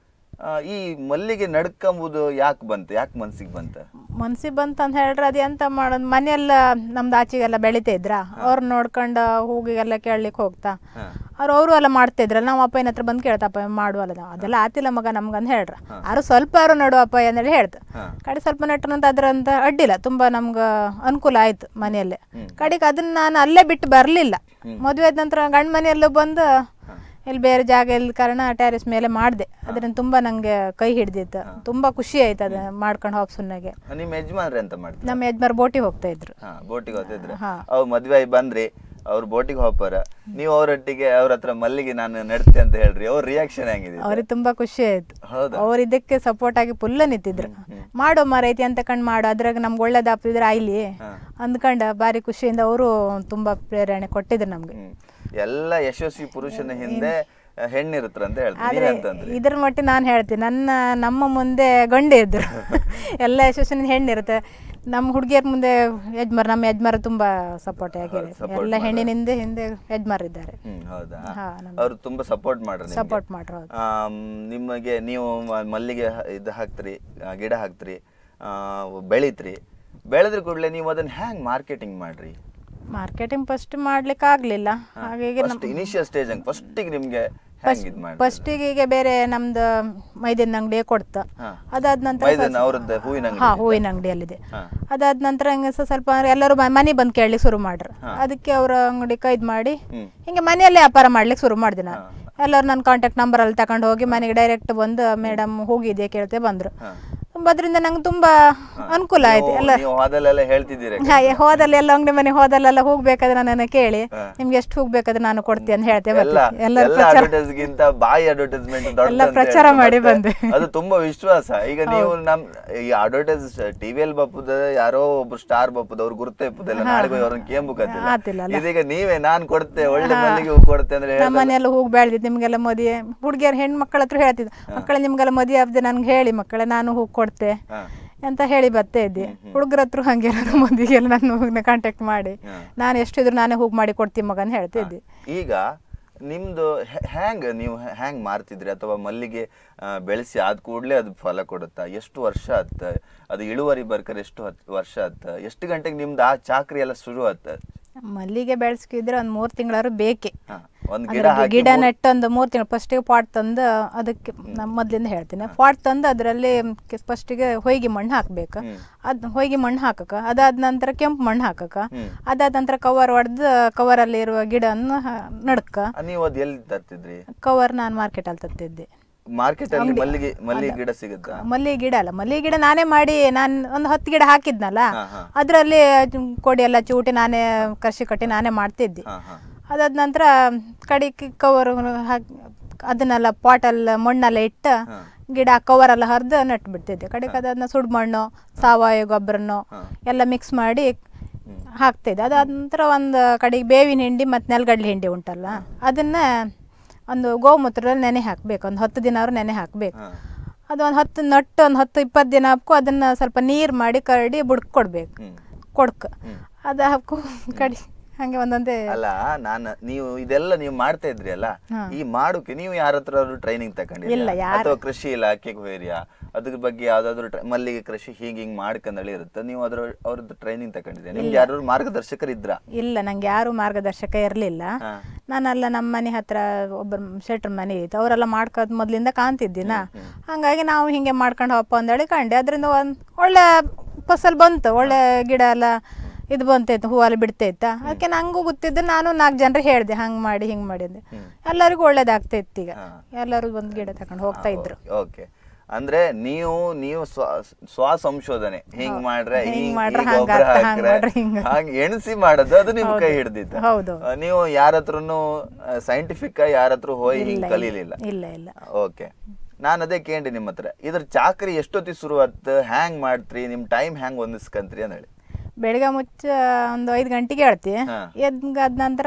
ಆ, ಈ ಮಲ್ಲಿಗೆ ನಡ್ಕೊಂಬುದು ಯಾಕೆ ಬಂತು ಯಾಕೆ ಮನ್ಸಿಗೆ ಬಂತು ಮನ್ಸಿಗೆ ಬಂತು ಅಂತ ಹೇಳ್ರೆ ಅದು ಎಂತ ಮಾಡೋದು ಮನೆಯೆಲ್ಲ ನಮ್ದು ಆಚೆಗೆಲ್ಲ ಬೆಳಿತಾ ಇದ್ರ ಅವ್ರು ನೋಡ್ಕೊಂಡು ಹೂಗಿಗೆಲ್ಲ ಕೇಳಲಿಕ್ಕೆ ಹೋಗ್ತಾ ಹಾ. ಅವ್ರು ಅವರು ಎಲ್ಲ ಮಾಡ್ತಾ ಇದ್ರಲ್ಲ ನಾವು ಅಪ್ಪನ ಹತ್ರ ಬಂದು ಕೇಳ್ತಪ್ಪ ಮಾಡುವಲ್ಲ ನಾವು ಅದೆಲ್ಲ ಆತಿಲ್ಲ ಮಗ ನಮ್ಗಂತ ಹೇಳ್ರ ಅವ್ರು ಸ್ವಲ್ಪ ಅವ್ರು ನಡುವಪ್ಪ ಅಂದೇಳಿ ಹೇಳ್ತು ಹಾ. ಕಡೆ ಸ್ವಲ್ಪ ನೆಟ್ಟನಂತ ಅದ್ರಂತ ಅಡ್ಡಿಲ್ಲ ತುಂಬಾ ನಮ್ಗೆ ಅನುಕೂಲ ಆಯ್ತು ಮನೆಯಲ್ಲೇ ಕಡೆಗೆ ಅದನ್ನ ನಾನು ಅಲ್ಲೇ ಬಿಟ್ಟು ಬರಲಿಲ್ಲ ಮದುವೆ ಆದ ನಂತರ ಗಂಡ ಮನೆಯಲ್ಲೂ ಬಂದು ಇಲ್ಲಿ ಬೇರೆ ಜಾಗ ಇಲ್ಲದ ಕಾರಣ ಟೆರೆಸ್ ಮೇಲೆ ಮಾಡಿದೆ ಅದರಿಂದ ತುಂಬಾ ನಂಗೆ ಕೈ ಹಿಡ್ದಿತ್ತು ತುಂಬಾ ಖುಷಿ ಆಯ್ತು ಅದು ಮಾಡ್ಕೊಂಡು ಹೋಗ್ ಸುಣ್ಣಗೆ ನಿಮ್ಮ ಯಜಮಾನ್ರೆ ಅಂತ ಮಾಡ್ತಾರೆ ನಮ್ಮ ಯಜಮಾರ್ ಬೋಟಿ ಹೋಗ್ತಾ ಇದ್ರು ಹಾ ಬೋಟಿಗೆ ಹೋಗ್ತಿದ್ರೆ ಹಾ. ಅವ್ ಮದ್ವೆ ಆಗಿ ಬಂದ್ರಿ ಅವ್ರು ಬೋಟಿಗೆ ಹೋಗ್ಪಾರ ನೀವು ಅವರೊಟ್ಟಿಗೆ ಅವ್ರ ಹತ್ರ ಮಲ್ಲಿಗೆ ನಾನು ನೆಡ್ತೆ ಅಂತ ಹೇಳ್ರಿ ಅವ್ರ ರಿಯಾಕ್ಷನ್ ಹೆಂಗಿದೆ ಅವ್ರಿಗೆ ತುಂಬಾ ಖುಷಿ ಆಯ್ತು ಹೌದಾ ಅವ್ರು ಇದಕ್ಕೆ ಸಪೋರ್ಟ್ ಆಗಿ ಫುಲ್ ನಿಂತಿದ್ರು ಮಾಡೋ ಮರೈತಿ ಅಂತ ಕಂಡು ಮಾಡು ಅದ್ರಾಗ ನಮ್ಗೆ ಒಳ್ಳೇದಾಗ್ತಿದ್ರೆ ಆಯ್ಲಿ ಹಾ. ಅಂದ್ಕೊಂಡ ಭಾರಿ ಖುಷಿಯಿಂದ ಅವರು ತುಂಬಾ ಪ್ರೇರಣೆ ಕೊಟ್ಟಿದ್ರು ನಮ್ಗೆ ಹ್ಮ್. ಎಲ್ಲ ಯಶಸ್ವಿ ಪುರುಷನ ಹಿಂದೆ ಹೆಣ್ಣಿರುತ್ರ ಅಂತ ಹೇಳ್ತೀನಿ ಆದ್ರೆ ನೀವೆಂತಂದ್ರಿ ಇದ್ರ ಮಟ್ಟಿಗೆ ನಾನು ಹೇಳ್ತೀನಿ ನನ್ನ ನಮ್ಮ ಮುಂದೆ ಗಂಡೆ ಇದ್ರು ಎಲ್ಲ ಯಶಸ್ವಿನ ಹೆಣ್ಣಿರುತ್ತೆ ನಮ್ಮ ಹುಡುಗಿಯರ ಮುಂದೆ ಯಜಮಾರ್ ನಮ್ಮ ಯಜಮಾರ ತುಂಬಾ ಸಪೋರ್ಟ್ ಆಗಿದೆ support ಎಲ್ಲ ಹೆಣ್ಣಿನಿಂದ ಹಿಂದೆ ಯಜಮಾರ್ ಇದ್ದಾರೆ ಹ್ಮ್ ಹೌದಾ ಹಾ, ನಮ್ಗೆ. ಅವ್ರು ತುಂಬಾ ಸಪೋರ್ಟ್ ಮಾಡ್ರಿ ನಿಮ್ಗೆ. ಸಪೋರ್ಟ್ ಮಾಡ್ರು ಹೌದು. ಆಮ್, ನಿಮಗೆ ನೀವು ಮ- ಮಲ್ಲಿಗೆ ಹ- ಇದು ಹಾಕ್ತೀರಿ ಆ, ಗಿಡ ಹಾಕ್ತೀರಿ ಆ, ಬೆಳಿತ್ರಿ ಬೆಳೆದ್ರ ಕೂಡಲೇ ನೀವು ಅದನ್ನ ಹ್ಯಾಂಗ್ ಮಾರ್ಕೆಟಿಂಗ್ ಮಾಡ್ರಿ ಮಾರ್ಕೆಟಿಂಗ್ ಫಸ್ಟ್ ಮಾಡ್ಲಿಕ್ಕೆ ಆಗ್ಲಿಲ್ಲ ಹಾಗಾಗಿ ಫಸ್ಟ್ ಇನಿಷಿಯಲ್ ಸ್ಟೇಜ್ ಹಂಗೆ ಫಸ್ಟಿಗೆ ನಿಮ್ಗೆ ಹ್ಯಾಂಗ್ ಇದು ಮಾಡಿ ಫಸ್ಟಿಗೆ ಈಗ ಬೇರೆ ನಮ್ದು ಮೈದಿನ ಅಂಗಡಿ ಕೊಡ್ತ ಹಾ. ಅದಾದ ನಂತರ ಮೈದನ ಅವ್ರದ್ದು ಹೂವಿನ ಅಂಗಡಿ ಹಾ ಹೂವಿನ ಅಂಗಡಿಯಲ್ಲಿದೆ ಹಾ. ಅದಾದ ನಂತರ ಹಂಗೆ ಸ- ಸ್ವಲ್ಪ ಎಲ್ಲರೂ ಮ- ಮನೆ ಬಂದು ಕೇಳಲಿಕ್ಕೆ ಶುರು ಮಾಡ್ರು ಅದಕ್ಕೆ ಅವ್ರ ಅಂಗಡಿ ಕೈದ್ ಮಾಡಿ ಹ್ಮ್. ಹಿಂಗೆ ಮನೆಯಲ್ಲೇ ವ್ಯಾಪಾರ ಮಾಡ್ಲಿಕ್ಕೆ ಶುರು ಮಾಡಿದೆ ನಾನು ಎಲ್ಲರೂ ನನ್ನ ಕಾಂಟ್ಯಾಕ್ಟ್ ನಂಬರ್ ಅಲ್ಲಿ ತಗೊಂಡು ಹೋಗಿ ಮನೆಗೆ ಡೈರೆಕ್ಟ್ ಬಂದು ಮೇಡಮ್ ಹೋಗಿದ್ಯಾ ಕೇಳ್ತೆ ಬಂದ್ರು ಹಾ. ತುಂಬ ಅದರಿಂದ ನಂಗೆ ತುಂಬಾ ಅನುಕೂಲ ಆಯ್ತು ನೀವು- ಎಲ್ಲ ನೀವು ಹೋದಲ್ಲೆಲ್ಲ ಹೇಳ್ತಿದ್ದೀರಿ ಹಾ, ಏ, ಹೋದಲ್ಲಿ ಎಲ್ಲ ಅಂಗಡಿ ಮನೆ ಹೋದಲ್ಲೆಲ್ಲ ಹೋಗ್ಬೇಕಾದ್ರೆ ನನ್ನ ಕೇಳಿ ಹಾ. ನಿಮ್ಗೆ ಎಷ್ಟು ಹೋಗ್ಬೇಕಾದ್ರೆ ನಾನು ಕೊಡ್ತೀನಿ ಅಂತ ಹೇಳ್ತೇವೆ ಎಲ್ಲ ಎಲ್ಲರೂ ಎಲ್ಲ ಪ್ರಚಾರ ಅಡ್ವರ್ಟೈಸ್ ಗಿಂತ ಬಾಯಿ ಅಡ್ವರ್ಟೈಸ್ಮೆಂಟ್ ಎಲ್ಲ ಪ್ರಚಾರ ಮಾಡಿ ಬಂದೆ. ಅದು ತುಂಬಾ ವಿಶ್ವಾಸ ಈಗ ನೀವು ನಮ್ ಈ ಅಡ್ವರ್ಟೈಸ್ ಟಿವಿಯಲ್ಲಿ ಬಪ್ಪುದ ಯಾರೋ ಒಬ್ರು ಸ್ಟಾರ್ ಬಪ್ಪುದ ಅವ್ರು ಗುರುತ ಇಪ್ಪುದಲ್ಲ ನಾಳೆಗೆ ಅವ್ರನ್ನ ಕೇಂಬುಕತ್ತಿಲ್ಲ ಆತಿಲ್ಲ ಇದೀಗ ನೀವೇ ನಾನ್ ಕೊಡ್ತೆ ಒಳ್ಳೆ ಮಲ್ಲಿಗೆ ಹೂ ಕೊಡ್ತೆ ಅಂದ್ರೆ ನಮ್ಮ ಮನೆಯೆಲ್ಲ ಹೋಗಿ ಬೆಳೆದಿದ್ದು ನಿಮ್ಗೆಲ್ಲ ಮದುವೆ ಹುಡುಗಿಯರು ಹೆಣ್ಣು ಮಕ್ಕಳ ಹತ್ರ ಹೇಳ್ತಿದ್ದು ಮಕ್ಕಳೇ ನಿಮ್ಗೆಲ್ಲ ಮದುವೆ ಆಗಿದೆ ನನ್ಗೆ ಹೇಳಿ ಮಕ್ಕಳೇ ನಾನು ಹೋಗಿ ಕೊಡ್ತೆ ಹಾ. ಅಂತ ಹೇಳಿ ಬರ್ತಾ ಇದ್ದೆ ಹುಡುಗರ ಹತ್ರ ಹಂಗೆ ಮದುವೆಗೆಲ್ಲ ನಾನು ಕಾಂಟ್ಯಾಕ್ಟ್ ಮಾಡಿ ಹಾ. ನಾನು ಎಷ್ಟಿದ್ರು ನಾನೇ ಹೋಗಿ ಮಾಡಿ ಕೊಡ್ತೀನಿ ಮಗ ಅಂತ ಹೇಳ್ತಿದ್ದೆ ಈಗ ನಿಮ್ದು ಹೆ- ಹ್ಯಾಂಗ್ ನೀವು ಹೆ- ಹ್ಯಾಂಗ್ ಮಾರ್ತಿದ್ರಿ ಅಥವಾ ಮಲ್ಲಿಗೆ ಆ, ಬೆಳೆಸಿ ಆದ ಕೂಡಲೇ ಅದು ಫಲ ಕೊಡುತ್ತಾ ಎಷ್ಟು ವರ್ಷ ಆತ ಅದು ಇಳುವರಿ ಬರ್ಕರೆ ಎಷ್ಟು ಹತ್- ವರ್ಷ ಆತ ಎಷ್ಟು ಗಂಟೆಗೆ ನಿಮ್ದು ಆ ಚಾಕ್ರಿ ಎಲ್ಲ ಶುರು ಆತ ಮಲ್ಲಿಗೆ ಬೆಳೆಸ್ಕಿದ್ರೆ ಒಂದು ಮೂರು ತಿಂಗಳಾದ್ರು ಬೇಕೆ ಹಾ, ಒಂದ್ ಅಂದ್ರೆ ಗಿಡ ಹಾಕಿ ಗಿಡ ನೆಟ್ಟು ಒಂದು ಮೂರು ತಿಂಗಳು ಫಸ್ಟಿಗೆ ಪಾಟ್ ತಂದು ಅದಕ್ಕೆ ನಮ್ಮ ಮೊದ್ಲಿಂದ ಹೇಳ್ತೀನಿ ಪಾಟ್ ತಂದು ಅದರಲ್ಲಿ ಫಸ್ಟಿಗೆ ಹೊಯ್ಗೆ ಮಣ್ಣು ಹಾಕ್ಬೇಕು ಹ್ಮ್. ಅದ್ ಹೊಯ್ಗೆ ಮಣ್ಣು ಹಾಕಕ ಅದಾದ ನಂತರ ಕೆಂಪು ಮಣ್ಣು ಹಾಕಕ ಹ್ಮ್. ಅದಾದ ನಂತರ ಕವರ್ ಹೊಡೆದು ಕವರಲ್ಲಿ ಇರುವ ಗಿಡವನ್ನು ನಡ್ಕ ಆ, ನೀವು ಅದು ಎಲ್ಲಿ ತರ್ತಿದ್ರಿ ಕವರ್ ನಾನು ಮಾರ್ಕೆಟಲ್ಲಿ ತತ್ತಿದ್ದೆ ಮಾರ್ಕೆಟ್ ಅಲ್ಲಿ ಮಲ್ಲಿಗೆ ಮಲ್ಲಿಗೆ ಗಿಡ ಸಿಗುತ್ತಾ ಮಲ್ಲಿಗೆ ಗಿಡ ಅಲ್ಲ ಮಲ್ಲಿಗೆ ಗಿಡ ನಾನೇ ಮಾಡಿ ನಾನು ಒಂದು ಹತ್ತು ಗಿಡ ಹಾಕಿದ್ನಲ್ಲ ಹಾ, ಹಾ. ಅದರಲ್ಲಿ ಕೊಡಿ ಎಲ್ಲ ಚೂಟಿ ನಾನೇ ಕಸಿ ಕಟ್ಟಿ ನಾನೇ ಮಾಡ್ತಿದ್ದೆ ಹಾ ಹಾ ಅದಾದ ನಂತರ ಕಡಿಗೆ ಕವರ್ ಹಾಕಿ ಅದನ್ನೆಲ್ಲ ಪಾಟಲ್ಲ ಮಣ್ಣೆಲ್ಲ ಇಟ್ಟು ಹಾ. ಗಿಡ ಕವರೆಲ್ಲ ಹರಿದು ನಟ್ಟು ಬಿಡ್ತಿದ್ದೆ ಕಡೆಗೆ ಅದನ್ನ ಸುಡು ಮಣ್ಣು ಸಾವಯವ ಗೊಬ್ಬರನು ಹಾ. ಎಲ್ಲ ಮಿಕ್ಸ್ ಮಾಡಿ ಹಾಕ್ತಿದ್ದೆ ಅದಾದ ನಂತರ ಒಂದು ಕಡೆಗೆ ಬೇವಿನ ಹಿಂಡಿ ಮತ್ತು ನೆಲಗಡ್ಲೆ ಹಿಂಡಿ ಉಂಟಲ್ಲ ಅದನ್ನ ಒಂದು ಗೋಮೂತ್ರದಲ್ಲಿ ನೆನೆ ಹಾಕ್ಬೇಕು ಒಂದು ಹತ್ತು ದಿನ ಅವ್ರು ನೆನೆ ಹಾಕ್ಬೇಕು ಹಾ. ಅದು ಒಂದು ಹತ್ತು ನಟ್ಟು ಒಂದು ಹತ್ತು ಇಪ್ಪತ್ತು ದಿನ ಹಾಕು ಅದನ್ನ ಸ್ವಲ್ಪ ನೀರು ಮಾಡಿ ಕರಡಿ ಬುಡ್ಕ್ ಕೊಡ್ಬೇಕು ಹ್ಮ್ ಕೊಡ್ಕ ಅದು ಹಾಕು ಕಡಿ ಹಂಗೆ ಒಂದೊಂದೇ ಅಲ್ಲ ನಾನು ನೀವು ಇದೆಲ್ಲ ನೀವು ಮಾಡ್ತಾ ಇದ್ರಿ ಅಲ್ಲ ಹಾ. ಈ ಮಾಡೋಕೆ ನೀವು ಯಾರ ಹತ್ರ ಟ್ರೈನಿಂಗ್ ಇಲ್ಲ, ತಗೊಂಡಿಲ್ಲ ಯಾರು- ಅಥವಾ ಕೃಷಿ ಇಲಾಖೆಗೆ ಹೋಯ್ರಿಯಾ ಅದ್ರ ಬಗ್ಗೆ ಯಾವ್ದಾದ್ರು ಟ್ರೈ- ಮಲ್ಲಿಗೆ ಕೃಷಿ ಹೀಗ್ ಹಿಂಗ್ ಮಾಡ್ಕೊಂಡಳಿ ಇರುತ್ತೆ ನೀವು ಅದ್ರ ಅವ್ರದ್ದು ಟ್ರೈನಿಂಗ್ ತಗೊಂಡಿದ್ದೀರಾ ನಿಮ್ಗೆ ಯಾರು ಮಾರ್ಗದರ್ಶಕರು ಇದ್ರ ಇಲ್ಲ ನಂಗೆ ಯಾರು ಮಾರ್ಗದರ್ಶಕ ಇರಲಿಲ್ಲ ಹಾ. ನಾನಲ್ಲ ನಮ್ಮ ಮನೆ ಹತ್ರ ಒಬ್ಬರು ಶೆಟ್ರ್ ಮನೆ ಇತ್ತು ಅವರೆಲ್ಲ ಮಾಡ್ಕೋದ್ ಮೊದ್ಲಿಂದ ಕಾಣ್ತಿದ್ದೀನ ಹಂಗಾಗಿ ನಾವು ಹಿಂಗೆ ಮಾಡ್ಕೊಂಡು ಹೋಗಪ್ಪ ಅಂದೇಳಿ ಕಂಡೆ ಅದರಿಂದ ಒಂದು ಒಳ್ಳೆ ಫಸಲ್ ಬಂತು ಒಳ್ಳೆ ಗಿಡ ಎಲ್ಲ ಇದು ಬಂತೈತೆ ಹೂವೆಲ್ಲ ಬಿಡ್ತೈತ ಅದಕ್ಕೆ ನಂಗೂ ಗೊತ್ತಿದ್ದು ನಾನು ನಾಲ್ಕು ಜನರಿಗೆ ಹೇಳಿದೆ ಹಂಗೆ ಮಾಡಿ ಹಿಂಗೆ ಮಾಡಿ ಅಂದೆ ಎಲ್ಲರಿಗೂ ಒಳ್ಳೇದಾಗ್ತೈತಿ ಈಗ ಹಾ. ಎಲ್ಲರೂ ಒಂದು ಗಿಡ ತಗೊಂಡು ಹೋಗ್ತಾ ಇದ್ರು ಓಕೆ ಅಂದ್ರೆ ನೀವು ನೀವು ಸ್ವ ಸ್ವ ಸಂಶೋಧನೆ ಹಿಂಗ್ ಮಾಡ್ರೆ ಹಿಂಗ್ ಹಿಂಗ್ ಮಾಡ್ರೆ ಈ ಹಂಗ್ ಗೊಬ್ಬರ ಆಗ್ತಾ, ಹಂಗ್ ಹಾಕ್ರೆ ಮಾಡ್ರೆ ಹಿಂಗ್. ಹಾಗೆ ಎಣಸಿ ಮಾಡೋದು ಅದು ನಿಮ್ ಕೈ ಹಿಡ್ದಿತ್ತು ಹೌದು ಆ, ನೀವು ಯಾರ ಹತ್ರನು ಸೈಂಟಿಫಿಕ್ ಆಗಿ ಯಾರ ಹತ್ರ ಹೋಗಿ ಹಿಂಗ್ ಕಲೀಲಿಲ್ಲ ಇಲ್ಲ ಇಲ್ಲ ಓಕೆ ನಾನು ಅದೇ ಕೇಳಿ ನಿಮ್ಮ ಹತ್ರ ಇದ್ರ ಚಾಕ್ರಿ ಎಷ್ಟೊತ್ತಿ ಶುರು ಆತ್ ಹ್ಯಾಂಗ್ ಮಾಡ್ತ್ರಿ ನಿಮ್ ಟೈಮ್ ಹ್ಯಾಂಗ್ ಹೊಂದಿಸ್ಕಂತ್ರಿ ಅಂತ ಹೇಳಿ ಬೆಳಗ್ಗೆ ಮುಚ್ಚ ಒಂದು ಐದು ಗಂಟೆಗೆ ಹೇಳ್ತಿ ಹಾ. ಎದ್ದು ಅದ ನಂತರ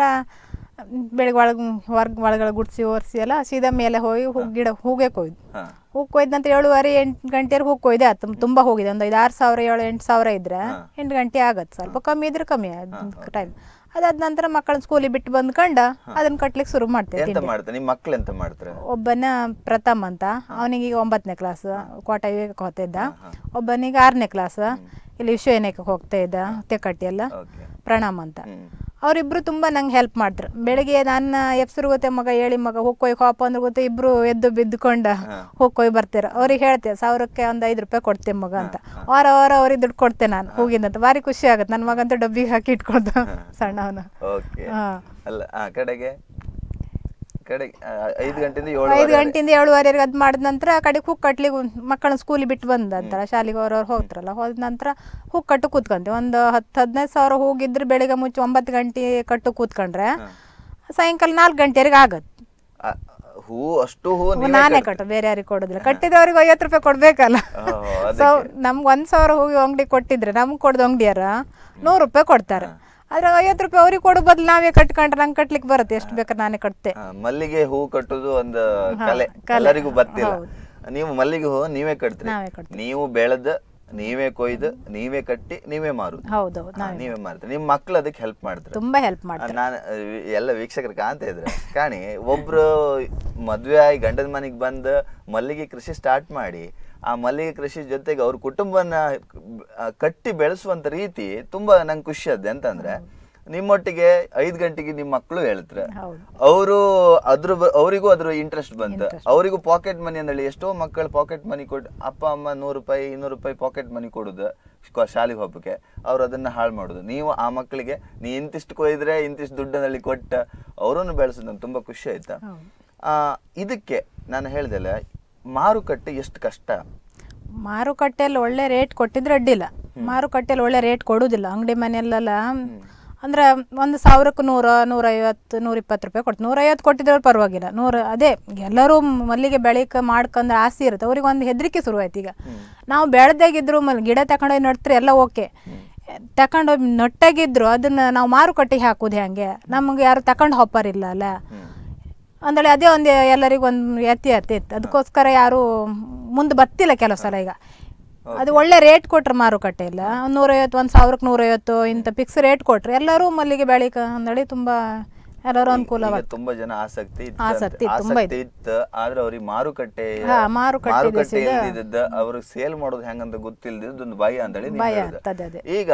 ಬೆಳಗ್ಗೆ ಒಳಗೆ ಹೊರ್ಗ ಒಳಗಡೆ ಗುಡಿಸಿ ಒರೆಸಿ ಎಲ್ಲ ಸೀದಾ ಮೇಲೆ ಹೋಗಿ ಹೂ ಗಿಡ ಹೂಗೆ ಕೊಯ್ದು ಹಾ ಹೂ ಕೊಯ್ದ ನಂತರ ಏಳುವರೆ ಎಂಟು ಗಂಟೆವರೆಗೆ ಹೂ ಕೊಯ್ದೆ ಆಯ್ತು ತುಂಬ ಹೋಗಿದೆ ಒಂದು ಐದು ಆರು ಸಾವಿರ ಏಳು ಎಂಟು ಸಾವಿರ ಇದ್ರೆ ಎಂಟು ಗಂಟೆ ಆಗತ್ತೆ ಸ್ವಲ್ಪ ಕಮ್ಮಿ ಇದ್ರೆ ಕಮ್ಮಿ ಟೈಮ್ ಅದಾದ ನಂತರ ಮಕ್ಕಳನ್ನ ಸ್ಕೂಲಿಗೆ ಬಿಟ್ಟು ಬಂದ್ಕೊಂಡು ಅದನ್ನ ಕಟ್ಲಿಕ್ಕೆ ಶುರು ಮಾಡ್ತೇವೆ ಎಂತ ಮಾಡ್ತಾರೆ ನಿಮ್ ಮಕ್ಳು ಎಂತ ಮಾಡ್ತಾರೆ ಒಬ್ಬನ ಪ್ರಥಮ್ ಅಂತ ಅವನಿಗೆ ಈಗ ಒಂಬತ್ತನೇ ಕ್ಲಾಸ್ ಕೋಟ ವಿವೇಕಕ್ಕೆ ಹೋಗ್ತಾ ಇದ್ದ ಒಬ್ಬನಿಗೆ ಆರನೇ ಕ್ಲಾಸ್ ಇಲ್ಲಿ ವಿಶ್ವವಿನಾಯಕಕ್ಕೆ ಹೋಗ್ತಾ ಇದ್ದ ತೆಕ್ಕಟ್ಟಿ ಎಲ್ಲ ಓಕೆ ಪ್ರಣಾಮ್ ಅಂತ ಹ್ಮ್ ಅವರಿಬ್ರು ತುಂಬ ನಂಗೆ ಹೆಲ್ಪ್ ಮಾಡಿದ್ರು ಬೆಳಿಗ್ಗೆ ನನ್ನ ಎಪ್ಸರು ಗೊತ್ತೆ ಮಗ ಹೇಳಿ ಮಗ ಹೋಗ್ಕೊಯ್ ಹೋಪ ಅಂದ್ರೆ ಗೊತ್ತೆ ಇಬ್ರು ಎದ್ದು ಬಿದ್ದುಕೊಂಡು ಹೋಗ್ಕೊಯ್ ಬರ್ತೀರ ಅವ್ರಿಗೆ ಹೇಳ್ತೆ ಸಾವಿರಕ್ಕೆ ಒಂದು ಐದು ರೂಪಾಯಿ ಕೊಡ್ತೇನೆ ಮಗ ಅಂತ ವಾರ ವಾರ ಅವ್ರಿಗೆ ದುಡ್ಡು ಕೊಡ್ತೆ ನಾನು ಹೋಗಿದ್ದಂತ ಭಾರಿ ಖುಷಿ ಆಗುತ್ತೆ ನನ್ನ ಮಗಂತೂ ಡಬ್ಬಿಗೆ ಹಾಕಿ ಇಟ್ಕೊಳ್ದು ಸಣ್ಣವನು ಓಕೆ ಹಾ. ಅಲ್ಲ ಆ ಕಡೆಗೆ ಕಡೆ ಆ, ಐದು ಗಂಟೆಯಿಂದ ಐದು ಏಳು ಗಂಟೆಯಿಂದ ಏಳುವರೆಗೆ ಅದು ಮಾಡಿದ ನಂತರ ಕಡೆಗೆ ಹುಕ್ ಕಟ್ಲಿಕ್ಕೆ ಮಕ್ಕಳನ್ನ ಸ್ಕೂಲಿಗೆ ಬಿಟ್ಟು ಬಂದ ನಂತರ ಶಾಲೆಗೆ ಅವ್ರವ್ರು ಹೋಗ್ತಾರಲ್ಲ ಹೋದ ನಂತರ ಹುಕ್ ಕಟ್ಟು ಕೂತ್ಕೊಂತೀವಿ ಒಂದು ಹತ್ತು ಹದಿನೈದು ಸಾವಿರ ಹೋಗಿದ್ರೆ ಬೆಳಿಗ್ಗೆ ಮುಂಚೆ ಒಂಬತ್ತು ಗಂಟೆ ಕಟ್ಟು ಕೂತ್ಕೊಂಡ್ರೆ ಸಾಯಂಕಾಲ ನಾಲ್ಕು ಗಂಟೆವರೆಗೆ ಆಗತ್ತೆ ಆ, ಹೂ ಅಷ್ಟು ಹೂ ನೀವೇ ನಾನೇ ಕಟ್ತೀರಿ? ಕಟ್ಟು ಬೇರೆ ಯಾರಿಗೆ ಕೊಡೋದಿಲ್ಲ ಕಟ್ಟಿದವ್ರಿಗೆ ಐವತ್ತು ರೂಪಾಯಿ ಕೊಡ್ಬೇಕಲ್ಲ ಓ, ಸೊ ನಮ್ಗೆ ಒಂದ್ ಸಾವಿರ ಹೂವಿ ಅಂಗಡಿ ಕೊಟ್ಟಿದ್ರೆ ನಮ್ಗೆ ಕೊಡ್ದು ಅಂಗಡಿಯಾರ ನೂರು ರೂಪಾಯಿ ಕೊಡ್ತಾರೆ ಆದ್ರೆ ಐವತ್ತು ರೂಪಾಯಿ ಅವ್ರಿಗೆ ಕೊಡೋ ಬದಲು ನಾವೇ ಕಟ್ಕೊಂಡ್ರೆ ನಂಗೆ ಕಟ್ಲಿಕ್ಕೆ ಬರುತ್ತೆ ಎಷ್ಟು ಬೇಕಾದ್ರೆ ನಾನೇ ಕಟ್ತೆ ಆ, ಮಲ್ಲಿಗೆ ಹೂ ಕಟ್ಟುದು ಒಂದು ಕಲೆ ಎಲ್ಲರಿಗೂ ಬರ್ತಿಲ್ಲ ಹೌದು. ನೀವು ಮಲ್ಲಿಗೆ ಹೂ ನೀವೇ ಕಟ್ತೀರಿ ನಾವೇ ಕಟ್ತೀವಿ. ನೀವು ಬೆಳೆದ ನೀವೇ ಕೊಯ್ದು ನೀವೇ ಕಟ್ಟಿ ನೀವೇ ಮಾರುದು ಹೌದೌದು ಹಾ, ನೀವೇ ಮಾರ್ತೀರಿ ನಿಮ್ಮ ಮಕ್ಳು ಅದಕ್ಕೆ ಹೆಲ್ಪ್ ಮಾಡ್ತಾರೆ ತುಂಬಾ ಹೆಲ್ಪ್ ಮಾಡ್ತಾರೆ ನಾನು ಎಲ್ಲ ವೀಕ್ಷಕರು ಕಾಣ್ತಾ ಇದ್ರೆ ಕಾಣಿ ಒಬ್ರು ಮದ್ವೆ ಆಗಿ ಗಂಡನ ಮನೆಗೆ ಬಂದು ಮಲ್ಲಿಗೆ ಕೃಷಿ ಸ್ಟಾರ್ಟ್ ಮಾಡಿ ಆ ಮಲ್ಲಿಗೆ ಕೃಷಿ ಜೊತೆಗೆ ಅವ್ರ ಕುಟುಂಬನ ಆ, ಕಟ್ಟಿ ಬೆಳೆಸುವಂತ ರೀತಿ ತುಂಬಾ ನಂಗೆ ಖುಷಿ ಅದ ಎಂತಂದ್ರೆ ನಿಮ್ಮೊಟ್ಟಿಗೆ ಐದ್ ಗಂಟೆಗೆ ನಿಮ್ಮ ಮಕ್ಕಳು ಹೇಳ್ತಾರೆ ಹೌದು ಅವರು ಅದ್ರ ಬ- ಅವರಿಗೂ ಅದ್ರ ಇಂಟ್ರೆಸ್ಟ್ ಬಂತು ಅವರಿಗೂ ಪಾಕೆಟ್ ಮನಿ ಅಂದೇಳಿ ಎಷ್ಟೋ ಮಕ್ಕಳು ಪಾಕೆಟ್ ಮನಿ ಕೊಟ್ಟು ಅಪ್ಪ ಅಮ್ಮ ನೂರು ರೂಪಾಯಿ ಇನ್ನೂರು ರೂಪಾಯಿ ಪಾಕೆಟ್ ಮನಿ ಕೊಡುದು ಸ್ಕೊ- ಶಾಲೆಗೆ ಹೋಗಕ್ಕೆ ಅವ್ರು ಅದನ್ನ ಹಾಳು ಮಾಡುದು ನೀವು ಆ ಮಕ್ಕಳಿಗೆ ನೀ ಇಂತಿಷ್ಟು ಕೊಯ್ದ್ರೆ ಇಂತಿಷ್ಟು ದುಡ್ಡನಲ್ಲಿ ಕೊಟ್ಟ ಅವರನ್ನು ಬೆಳೆಸೋದು ನಂಗೆ ತುಂಬಾ ಖುಷಿ ಆಯ್ತಾ ಹೌದು. ಆ ಇದಕ್ಕೆ ನಾನು ಹೇಳ್ದಲ್ಲ ಮಾರುಕಟ್ಟೆ ಎಷ್ಟು ಕಷ್ಟ ಮಾರುಕಟ್ಟೆಯಲ್ಲಿ ಒಳ್ಳೆ ರೇಟ್ ಕೊಟ್ಟಿದ್ರೆ ಅಡ್ಡಿಲ್ಲ ಮಾರುಕಟ್ಟೆಯಲ್ಲಿ ಒಳ್ಳೆ ರೇಟ್ ಕೊಡುದಿಲ್ಲ ಅಂಗಡಿ ಮನೆಯಲ್ಲೆಲ್ಲ ಅಂದ್ರೆ ಒಂದು ಸಾವಿರಕ್ಕೆ ನೂರ ನೂರೈವತ್ತು ನೂರಿಪ್ಪತ್ತು ರೂಪಾಯಿ ಕೊಡ್ತು ನೂರೈವತ್ತು ಕೊಟ್ಟಿದ್ರೆ ಪರವಾಗಿಲ್ಲ ನೂರ ಅದೇ ಎಲ್ಲರೂ ಮಲ್ಲಿಗೆ ಬೆಳಿಕ ಮಾಡ್ಕೊಂಡ್ರೆ ಆಸೆ ಇರುತ್ತೆ ಅವ್ರಿಗೆ ಒಂದು ಹೆದರಿಕೆ ಶುರುವಾಯ್ತು ಈಗ ನಾವು ಬೆಳೆದಾಗಿದ್ರು ಮಲ್ ಗಿಡ ತಗೊಂಡೋಗಿ ನಡ್ತ್ರೆ ಎಲ್ಲ ಓಕೆ ತಗೊಂಡೋಗಿ ನಟ್ಟಾಗಿದ್ರು ಅದನ್ನ ನಾವು ಮಾರುಕಟ್ಟೆಗೆ ಹಾಕುದು ಹೆಂಗೆ ನಮ್ಗೆ ಯಾರು ತಗೊಂಡು ಹೊಪ್ಪರಿಲ್ಲ ಅಲ್ಲ ಅಂದೇಳಿ ಅದೇ ಒಂದು ಎಲ್ಲರಿಗೂ ಒಂದು ವ್ಯತ್ಯಾಸ ಇತ್ತು ಅದಕ್ಕೋಸ್ಕರ ಯಾರು ಮುಂದೆ ಬರ್ತಿಲ್ಲ ಕೆಲವು ಸಲ ಈಗ ಅದು ಒಳ್ಳೆ ರೇಟ್ ಕೊಟ್ರೆ ಮಾರುಕಟ್ಟೆ ಇಲ್ಲ ನೂರೈವತ್ತು ಒಂದು ಸಾವಿರಕ್ಕೆ ನೂರೈವತ್ತು ಇಂಥ ಫಿಕ್ಸ್ ರೇಟ್ ಕೊಟ್ರೆ ಎಲ್ಲರೂ ಮಲ್ಲಿಗೆ ಬೆಳಿಕ ಅಂದೇಳಿ ತುಂಬಾ ಎಲ್ಲರೂ ಈಗ ಅನುಕೂಲವಾಗಿ ತುಂಬಾ ಜನ ಆಸಕ್ತಿ ಇತ್ತು ಆಸಕ್ತಿ ಅಂತ. ತುಂಬಾ ಆಸಕ್ತಿ ಇತ್ತು ಆದ್ರೆ ಅವ್ರಿಗೆ ಮಾರುಕಟ್ಟೆ ಹಾ, ಮಾರುಕಟ್ಟೆ ಮಾರುಕಟ್ಟೆ ದಿವಸದ- ಇಲ್ದಿದ್ದ ಅವ್ರಿಗೆ ಸೇಲ್ ಮಾಡೋದು ಹೆಂಗಂತ ಗೊತ್ತಿಲ್ದಿದ್ದು ಒಂದು ಭಯ ಅಂತೇಳಿ ನೀವು ಭಯ ಹೇಳಿದ್ರಿ. ಆಗ್ತದೆ ಅದೇ ಈಗ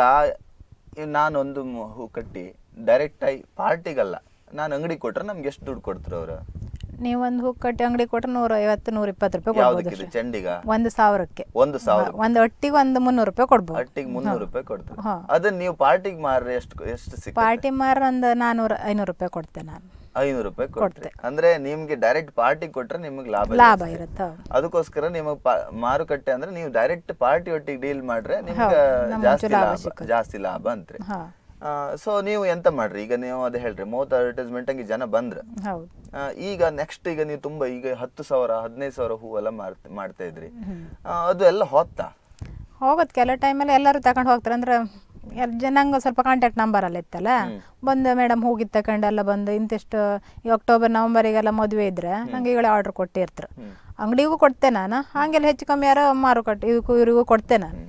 ಈ ನಾನೊಂದು ಮ- ಹೂ ಕಟ್ಟಿ ಡೈರೆಕ್ಟ್ ಆಗಿ ಪಾರ್ಟಿಗಲ್ಲ ನಾನು ಅಂಗಡಿ ಕೊಟ್ರೆ ನಮ್ಗೆ ಎಷ್ಟು ದುಡ್ಡು ಕೊಡ್ತಾರೆ ಅವ್ರು ನೀವು ಒಂದು ಹೂ ಕಟ್ಟಿ ಅಂಗಡಿ ಕೊಟ್ರೆ ನೂರ ಐವತ್ತು ನೂರ ಇಪ್ಪತ್ತು ರೂಪಾಯಿ ಕೊಡ್ಬೋದು ಯಾವ್ದಕ್ಕಿದೆ ಚೆಂಡಿಗ ಒಂದು ಸಾವಿರಕ್ಕೆ ಒಂದು ಸಾವಿರ ಒಂದು ಒಟ್ಟಿಗೆ ಒಂದು ಮುನ್ನೂರು ರೂಪಾಯಿ ಕೊಡ್ಬೋದು ಅಟ್ಟಿಗೆ ಮುನ್ನೂರು ರೂಪಾಯಿ ಕೊಡ್ತಾರೆ ಹಾ. ಅದನ್ನ ನೀವು ಪಾರ್ಟಿಗೆ ಮಾರ್ರೆ ಎಷ್ಟು ಎಷ್ಟು ಸಿಕ್ಕ ಪಾರ್ಟಿ ಮಾರ ಒಂದು ನಾನೂರು ಐನೂರು ರೂಪಾಯಿ ಕೊಡ್ತೆ ನಾನು ಐನೂರು ರೂಪಾಯಿ ಕೊಡ್ತಾರೆ ಅಂದ್ರೆ ನಿಮ್ಗೆ ಡೈರೆಕ್ಟ್ ಪಾರ್ಟಿ ಕೊಟ್ರೆ ನಿಮ್ಗೆ ಲಾಭ ಲಾಭ ಜಾಸ್ತಿ. ಇರುತ್ತೆ ಹೌದು. ಅದಕ್ಕೋಸ್ಕರ ನಿಮಗೆ ಮಾರುಕಟ್ಟೆ ಅಂದ್ರೆ ನೀವು ಡೈರೆಕ್ಟ್ ಪಾರ್ಟಿ ಒಟ್ಟಿಗೆ ಡೀಲ್ ಮಾಡ್ರೆ ನಿಮ್ಗೆ ನಮ್ಗೆ ಜಾಸ್ತಿ ಲಾಭ ಲಾಭ ಸಿಕ್ಕುತ್ತೆ. ಜಾಸ್ತಿ ಲಾಭ ಅಂತ್ರಿ ಹಾ ಸೊ ನೀವು ಎಂತ ಮಾಡ್ರಿ ಈಗ ನೀವು ಅದೇ ಹೇಳ್ರಿ ಮೂವತ್ತು ಅಡ್ವರ್ಟೈಸ್ಮೆಂಟ್ ಹಂಗೆ ಜನ ಬಂದ್ರ ಹೌದು ಆ, ಈಗ ನೆಕ್ಸ್ಟ್ ಈಗ ನೀವು ತುಂಬಾ ಈಗ ಹತ್ತು ಸಾವಿರ ಹದಿನೈದು ಸಾವಿರ ಹೂವೆಲ್ಲ ಮಾರ್ತ ಮಾಡ್ತಾ ಇದ್ರಿ ಆ, ಅದು ಎಲ್ಲ ಹೊತ್ತಾ ಹೋಗುತ್ತೆ ಕೆಲವು ಟೈಮಲ್ಲಿ ಎಲ್ಲರೂ ತಗೊಂಡು ಹೋಗ್ತಾರೆ ಅಂದ್ರೆ ಎಲ್ ನಂಗೆ ಸ್ವಲ್ಪ ಕಾಂಟ್ಯಾಕ್ಟ್ ನಂಬರ್ ಎಲ್ಲ ಇತ್ತಲ್ಲ ಬಂದು ಮೇಡಮ್ ಹೋಗಿದ್ದು ತಗೊಂಡೆಲ್ಲ ಬಂದು ಇಂತಿಷ್ಟು ಈ ಅಕ್ಟೋಬರ್ ನವಂಬರಿಗೆಲ್ಲ ಮದುವೆ ಇದ್ರೆ ನಂಗೆ ಈಗಲೇ ಆರ್ಡರ್ ಕೊಟ್ಟಿರ್ತಾರೆ ಅಂಗಡಿಗೂ ಕೊಡ್ತೆ ನಾನು ಹಾಗೆಲ್ಲ ಹೆಚ್ಚು ಕಮ್ಮಿ ಯಾರೋ ಮಾರುಕಟ್ಟೆ ಇವಕ್ಕೂ ಇವರಿಗೂ ಕೊಡ್ತೆ ನಾನು